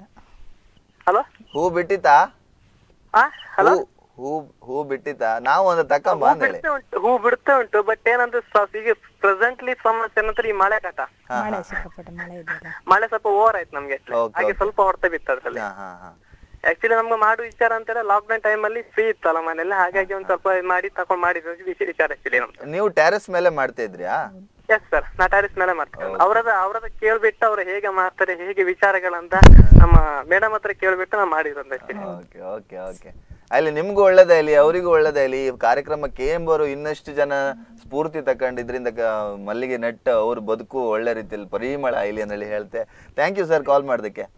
ಹಲೋ ಹೂ ಬಿಟ್ಟಿತಾ ಹಾ ಹಲೋ ಹೂ ಹೂ ಹೂ ಬಿಟ್ಟಿತಾ ನಾವು ಒಂದು ತಕೊಂಬ ಹೂ ಅಂದೇಳಿ ಬಿಡ್ತಾ ಉಂಟು ಹೂ ಬಿಡ್ತಾ ಉಂಟು ಬಟ್ ಏನಂದ್ರೆ ಸ- ಈಗ ಪ್ರೆಸೆಂಟ್ಲಿ ಸಮಸ್ಯೆ ಏನಂದ್ರೆ ಈ ಮಳೆ ಕಾಟ ಮಳೆ ಸಿಕ್ಕಾಪಟ್ಟೆ ಮಳೆ ಇದೆಯಲ್ಲ ಮಳೆ ಸ್ವಲ್ಪ ಓವರ್ ಆಯ್ತು ನಮ್ಗೆ Okay, ಹಾಗೆ okay. ಸ್ವಲ್ಪ ಹೊಡ್ತಾ ಬಿತ್ತು ಅದ್ರಲ್ಲಿ ಹಾ ಹಾ ಹಾ ಆಕ್ಚುಲಿ ನಮ್ಗೆ ಮಾಡುವ ವಿಚಾರ ಅಂತಾರೆ ಲಾಕ್ಡೌನ್ ಟೈಮ್ ಅಲ್ಲಿ ಫ್ರೀ ಇತ್ತಲ್ಲ ಮನೇಲಿ ಹಾಗಾಗಿ ಒಂದ್ ಸ್ವಲ್ಪ ಇದ್ ಮಾಡಿ ತಕೊಂಡ್ ಮಾಡಿದ ವಿಷಯ ವಿಚಾರ ಆಕ್ಚುಲಿ ನಮ್ದು ನೀವು ಟೆರೆಸ್ ಮೇಲೆ ಮಾಡ್ತಾ ಇದ್ರಿಯಾ ಎಸ್ ಸರ್ ನಾ ಟ್ಯಾರಿಸ್ ಮೇಲೆ ಮಾಡ್ತೇನೆ ಅವರದ ಅವರದ ಕೇಳ್ಬಿಟ್ಟು ಅವ್ರು ಹೇಗೆ ಮಾಡ್ತಾರೆ ಹೇಗೆ ವಿಚಾರಗಳಂತ ನಮ್ಮ ಮೇಡಮ್ ಹತ್ರ ಕೇಳ್ಬಿಟ್ಟು ನಾ ಮಾಡಿರೋದು ಆಕ್ಚುಲಿ ಓಕೆ ಓಕೆ ಓಕೆ ಅಲ್ಲಿ ನಿಮ್ಗೂ ಒಳ್ಳೇದೇ ಇಲ್ಲಿ ಅವರಿಗೂ ಒಳ್ಳೇದೇ ಇಲ್ಲಿ ಈ ಕಾರ್ಯಕ್ರಮಕ್ಕೆ ಏಂಬರು ಇನ್ನಷ್ಟು ಜನ ಸ್ಫೂರ್ತಿ ತಕೊಂಡು ಇದರಿಂದ ಮಲ್ಲಿಗೆ ನೆಟ್ಟು ಅವ್ರ ಬದುಕು ಒಳ್ಳೆ ರೀತಿಯಲ್ಲಿ ಪರಿಮಳ ಇಲ್ಲಿ ಅನ್ನಲ್ಲಿ ಹೇಳ್ತೆ ಥ್ಯಾಂಕ್ ಯು ಸರ್ ಕಾಲ್ ಮಾಡೋದಕ್ಕೆ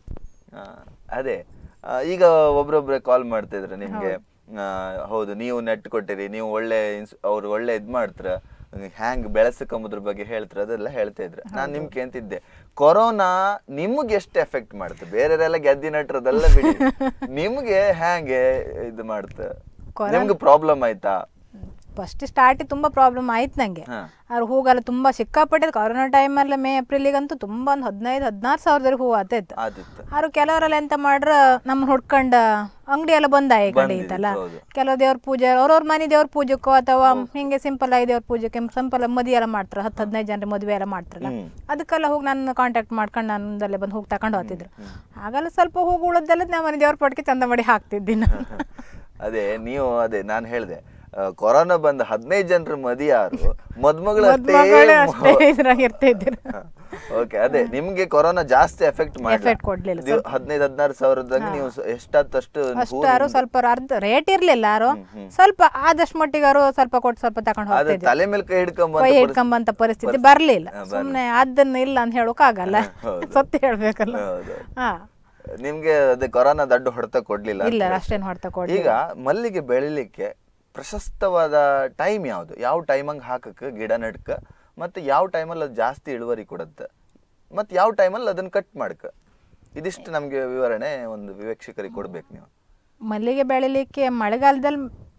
ಅದೇ ಆ, ಈಗ ಒಬ್ರೊಬ್ರೆ ಕಾಲ್ ಮಾಡ್ತಾ ಇದ್ರು ನಿಮ್ಗೆ ಆ, ಹೌದು ನೀವು ನೆಟ್ ಕೊಟ್ಟಿರಿ ನೀವು ಒಳ್ಳೆ ಇನ್ಸ್- ಅವ್ರು ಒಳ್ಳೆ ಇದ್ ಮಾಡ್ತಾರ ಹ್ಯಾಂಗ್ ಬೆಳೆಸಕೊಂಬುದ್ರ ಬಗ್ಗೆ ಹೇಳ್ತಾರ ಅದೆಲ್ಲ ಹೇಳ್ತಾ ಇದ್ರು ನಾನ್ ನಿಮ್ಗೆ ಅಂತಿದ್ದೆ ಕೊರೋನಾ ನಿಮ್ಗೆ ಎಷ್ಟು ಎಫೆಕ್ಟ್ ಮಾಡುತ್ತೆ ಬೇರೆಯವರೆಲ್ಲ ಗೆದ್ದಿ ನಟ್ರದೆಲ್ಲ ಬಿಡಿ ನಿಮ್ಗೆ ಹ್ಯಾಂಗೆ ಇದು ಮಾಡ್ತ ನಿಮ್ಗೆ ಪ್ರಾಬ್ಲಮ್ ಆಯ್ತಾ ಫಸ್ಟ್ ಸ್ಟಾರ್ಟಿಗೆ ತುಂಬ ಪ್ರಾಬ್ಲಮ್ ಆಯ್ತು ನನಗೆ ಹಾ. ಅವ್ರು ಹೂಗೆಲ್ಲ ತುಂಬ ಸಿಕ್ಕಾಪಟ್ಟೆ ಕೊರೋನಾ ಟೈಮಲ್ಲಿ ಮೇ ಏಪ್ರಿಲಿಗಂತೂ ತುಂಬ ಒಂದು ಹದಿನೈದು ಹದಿನಾರು ಸಾವಿರದವರೆಗೆ ಹೂವು ಆತೈತೆ ಆದಿತ್ತು ಅವ್ರು ಕೆಲವರೆಲ್ಲ ಎಂತ ಮಾಡ್ರ ನಮ್ಮನ್ನ ಹುಡ್ಕೊಂಡ ಅಂಗಡಿ ಎಲ್ಲ ಬಂದ ಈ ಕಡೆ ಐತಲ್ಲ ಹೌದು. ಕೆಲವು ದೇವ್ರ ಪೂಜೆ ಅವ್ರವ್ರ ಮನೆ ದೇವ್ರ ಪೂಜೆಕ್ಕೋ ಅಥವಾ ಹಿಂಗೆ ಸಿಂಪಲ್ ಆಗಿ ದೇವ್ರ ಪೂಜೆಗೆ ಸಿಂಪಲ್ ಮದುವೆ ಎಲ್ಲ ಮಾಡ್ತಾರೆ ಹತ್ತು ಹದಿನೈದು ಜನರ ಮದುವೆ ಎಲ್ಲ ಮಾಡ್ತಾರಲ್ಲ ಹ್ಮ್. ಅದಕ್ಕೆಲ್ಲ ಹೋಗಿ ನಾನು ಕಾಂಟ್ಯಾಕ್ಟ್ ಮಾಡ್ಕೊಂಡು ನನ್ನದಲ್ಲೇ ಬಂದು ಹೋಗಿ ತಗೊಂಡು ಹೋಗ್ತಿದ್ರು ಆಗೆಲ್ಲ ಸ್ವಲ್ಪ ಹೂವು ಉಳಿದೆಲ್ಲ ನಾ ಮನೆ ದೇವ್ರ ಪಟ್ಟಿಗೆ ಚಂದ ಮಾಡಿ ಹಾಕ್ತಿದ್ದಿ ನಾನು ಅದೇ ನೀವು ಅದೇ ನಾನು ಹೇಳಿದೆ ಕೊರೋನಾ ಬಂದ ಹದಿನೈದು ಜನರ ಮದಿಯಾರು ಮದ್ಮಗಳು ಮದುಮಗಳೇ ಅಷ್ಟೇ ಇದ್ರಾಗ ಇರ್ತಿದ್ರು ಓಕೆ ಅದೇ ನಿಮ್ಗೆ ಕೊರೋನಾ ಜಾಸ್ತಿ ಎಫೆಕ್ಟ್ Effect ಕೊಡ್ಲಿಲ್ಲ, ಮಾಡಿ ಹದಿನೈದು ಹದಿನಾರು ಸಾವಿರದಾಗ ನೀವು ಸ- ಎಷ್ಟಾದಷ್ಟು ಅಷ್ಟು ಯಾರು ಸ್ವಲ್ಪ ಅರ್ಧ ರೇಟ್ ಇರ್ಲಿಲ್ಲ ಯಾರು ಸ್ವಲ್ಪ ಆದಷ್ಟು ಮಟ್ಟಿಗೆ ಯಾರು ಸ್ವಲ್ಪ ಕೊಟ್ಟು ಸ್ವಲ್ಪ ತಗೊಂಡು ಅದೇ ಹೋಗ್ತಿದ್ರು ತಲೆ ಮೇಲೆ ಕೈ ಹಿಡ್ಕೊಂಡ್ ಕೈ ಹಿಡ್ಕೊಂಬಂತ ಪರಿಸ್ಥಿತಿ ಬರ್ಲಿಲ್ಲ ಸುಮ್ನೆ ಅದನ್ನ ಇಲ್ಲ ಅಂತ ಹೇಳೋಕ್ ಆಗಲ್ಲ ಸತ್ಯ ಹೇಳ್ಬೇಕಲ್ಲ ಹೌದು. ಹಾ ನಿಮ್ಗೆ ಅದೇ ಕೊರೋನಾ ದೊಡ್ಡ ಹೊಡೆತ ಕೊಡ್ಲಿಲ್ಲ ಇಲ್ಲ ಅಂತ ಅಷ್ಟೇನು ಹೊಡ್ತಾ ಕೊಡಿ ಈಗ ಮಲ್ಲಿಗೆ ಬೆಳಿಲಿಕ್ಕೆ ಪ್ರಶಸ್ತವಾದ ಟೈಮ್ ಯಾವುದು ಯಾವ ಟೈಮಂಗ್ ಹಾಕಕ್ಕೆ ಗಿಡ ನಡ್ಕ ಮತ್ತೆ ಯಾವ ಟೈಮಲ್ಲಿ ಅದು ಜಾಸ್ತಿ ಇಳುವರಿ ಕೊಡುತ್ತೆ ಮತ್ತೆ ಯಾವ ಟೈಮಲ್ಲಿ ಅದನ್ನ ಕಟ್ ಮಾಡ್ಕ ಇದಿಷ್ಟು ನಮ್ಗೆ ವಿವರಣೆ ಒಂದು ವಿವೇಕ್ಷಕರಿಗೆ ಕೊಡ್ಬೇಕು ನೀವು ಮಲ್ಲಿಗೆ ಬೆಳಿಲಿಕ್ಕೆ ಮಳೆಗಾಲದಲ್ಲಿ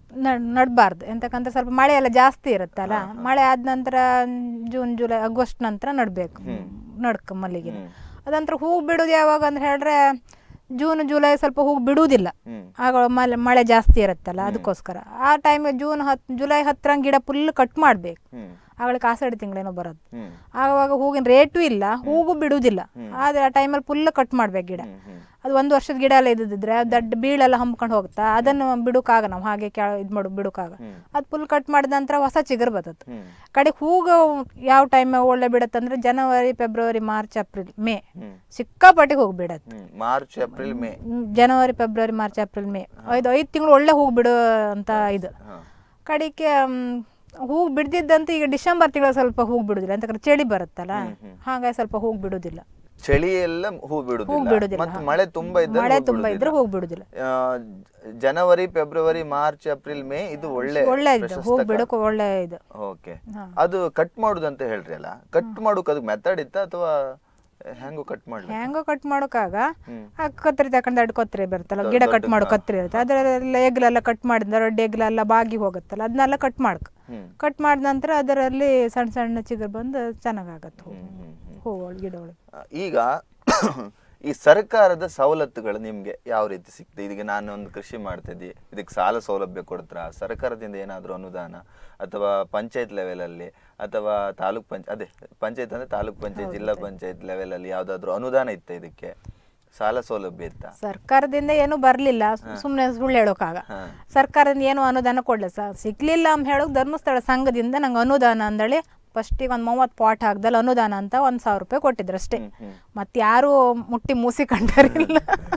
ನಡಬಾರ್ದು ಎಂತಕ್ಕಂತ ಸ್ವಲ್ಪ ಮಳೆ ಎಲ್ಲ ಜಾಸ್ತಿ ಇರುತ್ತಲ್ಲ ಮಳೆ ಆದ ನಂತರ ಜೂನ್ ಜುಲೈ ಆಗಸ್ಟ್ ನಂತರ ನಡ್ಬೇಕು ನಡ್ಕ ಮಲ್ಲಿಗೆ ಅದಂತರ ಹೂ ಬಿಡೋದು ಯಾವಾಗ ಅಂತ ಹೇಳಿದ್ರೆ ಜೂನ್ ಜುಲೈ ಸ್ವಲ್ಪ ಹೂ ಬಿಡುವುದಿಲ್ಲ ಹ್ಮ್ ಆಗ ಮಳೆ ಮಳೆ ಜಾಸ್ತಿ ಇರುತ್ತಲ್ಲ ಅದಕ್ಕೋಸ್ಕರ ಆ ಟೈಮ್ ಜೂನ್ ಹತ್ ಜುಲೈ ಹತ್ತರಂಗೆ ಗಿಡ ಫುಲ್ ಕಟ್ ಮಾಡ್ಬೇಕು ಹ್ಮ್ ಆಗಳಿಗೆ ಆಷಾಢ ತಿಂಗಳೇನೋ ಬರೋದು ಹ್ಮ್ ಆವಾಗ ಹೂವಿನ ರೇಟು ಇಲ್ಲ ಹೂಗೂ ಬಿಡುವುದಿಲ್ಲ ಆದ್ರೆ ಆ ಟೈಮಲ್ಲಿ ಫುಲ್ ಕಟ್ ಮಾಡ್ಬೇಕು ಗಿಡ ಹ್ಮ್ ಹ್ಮ್ ಅದು ಒಂದು ವರ್ಷದ ಗಿಡ ಎಲ್ಲ ಇದ್ದಿದ್ರೆ ದೊಡ್ಡ ಬೀಳೆಲ್ಲ ಹಂಪ್ಕೊಂಡು ಹೋಗುತ್ತಾ ಅದನ್ನು ಬಿಡುಕಾಗ ನಾವು ಹಾಗೆ ಕೆಳ ಇದು ಮಾಡು ಬಿಡುಕಾಗ ಹ್ಮ್. ಅದು ಫುಲ್ ಕಟ್ ಮಾಡಿದ ನಂತರ ಹೊಸ ಚಿಗುರು ಬರ್ತದೆ ಹ್ಮ್ ಕಡೆ ಹೂಗ ಯಾವ ಟೈಮ್ ಒಳ್ಳೆ ಬಿಡತ್ತಂದ್ರೆ ಜನವರಿ ಫೆಬ್ರವರಿ ಮಾರ್ಚ್ ಏಪ್ರಿಲ್ ಮೇ ಹ್ಮ್ ಸಿಕ್ಕಾಪಟ್ಟಿಗೆ ಹೋಗಿ ಬಿಡತ್ತೆ ಹ್ಮ್ ಮಾರ್ಚ್ ಏಪ್ರಿಲ್ ಮೇ ಹ್ಮ್, ಜನವರಿ ಫೆಬ್ರವರಿ ಮಾರ್ಚ್ ಏಪ್ರಿಲ್ ಮೇ ಐದು ಐದು ತಿಂಗಳು ಒಳ್ಳೆ ಹೂ ಬಿಡು ಅಂತ ಇದು ಹಾ ಕಡೆಗೆ ಹೂವು ಬಿಡ್ದಿದ್ದಂತೂ ಈಗ ಡಿಸೆಂಬರ್ ತಿಂಗಳ ಸ್ವಲ್ಪ ಹೂವು ಬಿಡುದಿಲ್ಲ ಅಂತಂದ್ರೆ ಚಳಿ ಬರುತ್ತಲ್ಲ ಹಾಗಾಗಿ ಸ್ವಲ್ಪ ಹೂವು ಬಿಡುದಿಲ್ಲ ಚಳಿ ಎಲ್ಲ ಹೂ ಹೂ ಬಿಡುದಿಲ್ಲ ಬಿಡುದಿಲ್ಲ ಮತ್ತೆ ಮಳೆ ತುಂಬಾ ಇದ್ದರೆ ಮಳೆ ಹೂ ತುಂಬಾ ಇದ್ರೆ ಬಿಡುದಿಲ್ಲ. ಹೋಗಿ ಬಿಡುದಿಲ್ಲ ಆ, ಜನವರಿ ಫೆಬ್ರವರಿ ಮಾರ್ಚ್ ಏಪ್ರಿಲ್ ಮೇ ಇದು ಒಳ್ಳೆ ಒಳ್ಳೆ ಇದು ಹೂ ಬಿಡಕ್ಕೆ ಒಳ್ಳೆ ಇದು ಓಕೆ ಅದು ಕಟ್ ಮಾಡುದು ಅಂತ ಹೇಳ್ರಿ ಅಲ್ಲ ಕಟ್ ಮಾಡೋಕ್ ಅದಕ್ಕೆ ಮೆಥಡ್ ಇತ್ತ ಅಥವಾ ಹೆಂಗೋ ಕಟ್ ಮಾಡ್ಲಿ ಹೆಂಗೋ ಕಟ್ ಮಾಡೋಕಾಗ ಹ್ಮ್. ಆ ಕತ್ರಿ ತಕೊಂಡ್ ಎರಡು ಕತ್ರಿ ಬರುತ್ತಲ್ಲ ಗಿಡ ಕಟ್ ಮಾಡೋ ಕತ್ರಿ ಇರುತ್ತೆ ಅದರೆಲ್ಲ ಎಗ್ಲೆಲ್ಲ ಕಟ್ ಮಾಡಿದ ದೊಡ್ಡ ಎಗ್ಲೆಲ್ಲ ಬಾಗಿ ಹೋಗುತ್ತಲ್ಲ ಅದನ್ನೆಲ್ಲ ಕಟ್ ಮಾಡ್ಕ ಹ್ಮ್ ಕಟ್ ಮಾಡಿದ ನಂತರ ಅದರಲ್ಲಿ ಸಣ್ಣ ಸಣ್ಣ ಚಿಗುರು ಬಂದು ಚೆನ್ನಾಗಾಗತ್ತೆ ಹೂ ಹ್ಮ್, ಹ್ಮ್, ಹ್ಮ್. ಹೂ ಒಳಗೆ ಗಿಡ ಒಳಗೆ ಆ, ಈಗ ಈ ಸರ್ಕಾರದ ಸವಲತ್ತುಗಳು ನಿಮ್ಗೆ ಯಾವ ರೀತಿ ಸಿಗ್ತದೆ ಇದೀಗ ನಾನು ಒಂದು ಕೃಷಿ ಮಾಡ್ತಿದ್ದಿ ಇದಕ್ಕೆ ಸಾಲ ಸೌಲಭ್ಯ ಕೊಡ್ತಾರ ಸರ್ಕಾರದಿಂದ ಏನಾದರೂ ಅನುದಾನ ಅಥವಾ ಪಂಚಾಯತ್ ಲೆವೆಲಲ್ಲಿ ಅಥವಾ ತಾಲೂಕ್ ಪಂಚ ಅದೇ ಪಂಚಾಯತ್ ಅಂದ್ರೆ ತಾಲೂಕ್ ಪಂಚಾಯತ್ ಜಿಲ್ಲಾ ಪಂಚಾಯತ್ ಲೆವೆಲಲ್ಲಿ ಯಾವ್ದಾದ್ರು ಅನುದಾನ ಇತ್ತ ಇದಕ್ಕೆ ಸಾಲ ಸೌಲಭ್ಯ ಇತ್ತ ಸರ್ಕಾರದಿಂದ ಏನು ಬರ್ಲಿಲ್ಲ ಸುಮ್ಮನೆ ಸುಳ್ಳು ಹೇಳೋಕಾಗ ಹಾ. ಸರ್ಕಾರದಿಂದ ಏನು ಅನುದಾನ ಕೊಡ್ಲಿಲ್ಲ ಸ ಸಿಗ್ಲಿಲ್ಲ ಅಂತ ಹೇಳೋಕೆ ಧರ್ಮಸ್ಥಳ ಸಂಘದಿಂದ ನಂಗೆ ಅನುದಾನ ಅಂದಳಿ ಫಸ್ಟಿಗೆ ಒಂದು ಮೂವತ್ತು ಪಾಟ್ ಹಾಕ್ದಲ್ಲಿ ಅನುದಾನ ಅಂತ ಒಂದು ಸಾವಿರ ರೂಪಾಯಿ ಕೊಟ್ಟಿದ್ರು ಅಷ್ಟೇ ಮತ್ತೆ ಯಾರು ಮುಟ್ಟಿ ಮೂಸಿ ಕಂಡರಿಲ್ಲ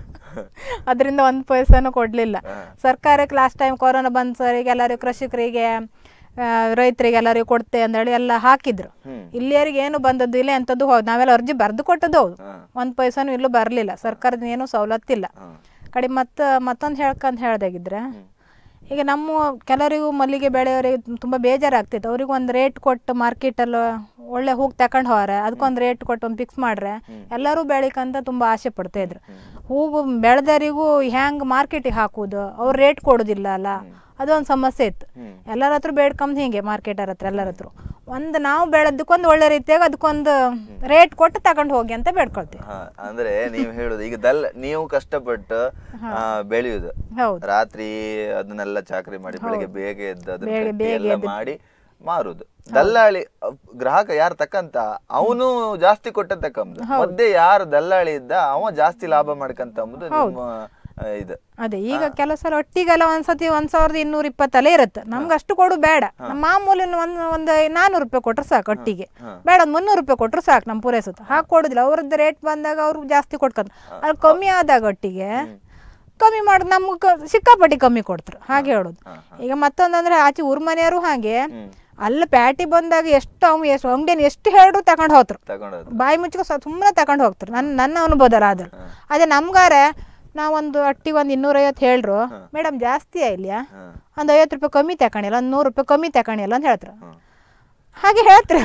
ಅದರಿಂದ ಒಂದು ಪೈಸಾನು ಕೊಡಲಿಲ್ಲ ಸರ್ಕಾರಕ್ಕೆ ಲಾಸ್ಟ್ ಟೈಮ್ ಕೊರೋನಾ ಬಂದ ಸರಿಗೆ ಎಲ್ಲರಿಗೂ ಕೃಷಿಕರಿಗೆ ಆ, ರೈತರಿಗೆ ಎಲ್ಲರಿಗೂ ಕೊಡ್ತೆ ಅಂದೇಳಿ ಎಲ್ಲ ಹಾಕಿದ್ರು ಹ್ಮ್. ಇಲ್ಲಿಯರಿಗೆ ಏನು ಬಂದದ್ದು ಇಲ್ಲ ಎಂಥದ್ದು ಹೌದು ನಾವೆಲ್ಲ ಅರ್ಜಿ ಬರೆದು ಕೊಟ್ಟದ್ದು ಹೌದು ಹಾ. ಒಂದು ಪೈಸಾನು ಇಲ್ಲೂ ಬರಲಿಲ್ಲ ಸರ್ಕಾರದ ಏನು ಸವಲತ್ತಿಲ್ಲ ಹಾ. ಕಡೆ ಮತ್ತು ಮತ್ತೊಂದು ಹೇಳ್ಕಂತ ಹೇಳ್ದಾಗಿದ್ರೆ ಈಗ ನಮ್ಮ ಕೆಲವರಿಗೂ ಮಲ್ಲಿಗೆ ಬೆಳೆಯವರಿಗೆ ತುಂಬ ಬೇಜಾರಾಗ್ತಿತ್ತು ಅವ್ರಿಗೆ ಒಂದು ರೇಟ್ ಕೊಟ್ಟು ಮಾರ್ಕೆಟಲ್ಲಿ ಒಳ್ಳೆ ಹೂವು ತಗೊಂಡು ಹೋರೆ ಅದಕ್ಕೊಂದು ರೇಟ್ ಕೊಟ್ಟು ಒಂದು ಫಿಕ್ಸ್ ಮಾಡ್ರೆ ಎಲ್ಲರೂ ಬೆಳಿಕಂತ ತುಂಬ ಆಸೆ ಪಡ್ತಾ ಇದ್ರು ಹೂವು ಬೆಳೆದವರಿಗೂ ಹ್ಯಾಂಗೆ ಮಾರ್ಕೆಟಿಗೆ ಹಾಕುವುದು ಅವ್ರು ರೇಟ್ ಕೊಡೋದಿಲ್ಲ ಅಲ್ಲ ಅದೊಂದು ಸಮಸ್ಯೆ ಇತ್ತು ಹ್ಮ್. ಎಲ್ಲರ ಹತ್ರ ಬೇಡ್ಕೊಂಬ ಹಿಂಗೆ ಮಾರ್ಕೆಟರ್ ಹತ್ರ ಎಲ್ಲರ ಹತ್ರ ಒಂದು ನಾವು ಬೆಳೆದಕ್ಕೊಂದು ಒಳ್ಳೆ ರೀತಿಯಾಗಿ ಅದಕ್ಕೊಂದು ರೇಟ್ ಕೊಟ್ಟು ತಗೊಂಡು ಹೋಗಿ ಅಂತ ಬೇಡ್ಕೊಳ್ತೀವಿ ಹಾ, ಅಂದ್ರೆ ನೀವು ಹೇಳುದು ಈಗ ದಲ್ ನೀವು ಕಷ್ಟಪಟ್ಟು ಆ, ಬೆಳೆಯುದು ಹೌದು ರಾತ್ರಿ ಅದನ್ನೆಲ್ಲ ಚಾಕರಿ ಮಾಡಿ ಬೆಳಿಗ್ಗೆ ಬೇಗ ಎದ್ದು ಅದನ್ನ ಬೇಗ- ಕಟ್ಟಿ ಬೇಗ ಎಲ್ಲ ಎದ್ದು. ಮಾಡಿ ಮಾರುದು ದಲ್ಲಾಳಿ ಅವ್- ಗ್ರಾಹಕ ಯಾರು ತಕ್ಕಂತ ಅವನು ಜಾಸ್ತಿ ಕೊಟ್ಟ ತಕ್ಕಂಬುದು ಮಧ್ಯೆ ಯಾರು ದಲ್ಲಾಳಿ ಇದ್ದ ಅವ ಜಾಸ್ತಿ ಲಾಭ ಮಾಡ್ಕಂತ ಅಂಬುದು ನಿಮ್ಮ ಆ, ಇದು ಅದೇ ಈಗ ಕೆಲವು ಸಲ ಒಟ್ಟಿಗೆಲ್ಲ ಒಂದ್ಸತಿ ಒಂದ್ ಸಾವಿರದ ಇನ್ನೂರ ಇಪ್ಪತ್ತಲ್ಲೇ ಇರುತ್ತೆ ನಮ್ಗೆ ಅಷ್ಟು ಕೊಡು ಬೇಡ ನಮ್ಮ ಮಾಮೂಲಿನ ಒಂದ್ ಒಂದು ನಾನ್ನೂರು ರೂಪಾಯಿ ಕೊಟ್ರೆ ಸಾಕು ಒಟ್ಟಿಗೆ ಬೇಡ ಒಂದು ಮುನ್ನೂರು ರೂಪಾಯಿ ಕೊಟ್ರೆ ಸಾಕು ನಮ್ಮ ಪೂರೈಸುತ್ತೆ ಹಾಗೆ ಕೊಡುದಿಲ್ಲ ಅವ್ರದ್ದು ರೇಟ್ ಬಂದಾಗ ಅವ್ರು ಜಾಸ್ತಿ ಕೊಡ್ಕೊಂತ ಅಲ್ಲಿ ಕಮ್ಮಿ ಆದಾಗ ಒಟ್ಟಿಗೆ ಕಮ್ಮಿ ಮಾಡಿ ನಮ್ಗೆ ಸಿಕ್ಕಾಪಟ್ಟಿ ಕಮ್ಮಿ ಕೊಡ್ತಾರೆ ಹಾಗೆ ಹೇಳೋದು ಈಗ ಮತ್ತೊಂದಂದ್ರೆ ಆಚೆ ಊರ್ ಮನೆಯವರು ಹಾಗೆ ಅಲ್ಲಿ ಪ್ಯಾಟಿ ಬಂದಾಗ ಎಷ್ಟು ಅವ್ ಎಷ್ಟು ಅಂಗಡಿನ ಎಷ್ಟು ಹೇಳಿದ್ರು ತಗೊಂಡು ಹೋಗ್ತಾರೆ ತಗೊಂಡದು ಬಾಯಿ ಮುಚ್ಕೊ ಸುಮ್ಮನೆ ತಗೊಂಡು ಹೋಗ್ತಾರೆ ನನ್ನ ನನ್ನ ಅನುಭವದಲ್ಲಿ ಆದ್ರೆ ಅದೇ ನಮ್ಗಾರೆ ನಾವೊಂದು ಅಟ್ಟಿಗೆ ಒಂದು ಇನ್ನೂರೈವತ್ತು ಹೇಳ್ರು ಮೇಡಮ್ ಜಾಸ್ತಿ ಆಯ್ಲಿಯಾ ಹಾ. ಒಂದು ಐವತ್ತು ರೂಪಾಯಿ ಕಮ್ಮಿ ತಕೊಂಡಿಲ್ಲ ಒಂದು ನೂರು ರೂಪಾಯಿ ಕಮ್ಮಿ ತಕೊಂಡಿಲ್ಲ ಅಂತ ಹೇಳ್ತಾರೆ ಹಾಗೆ ಹೇಳ್ತಾರೆ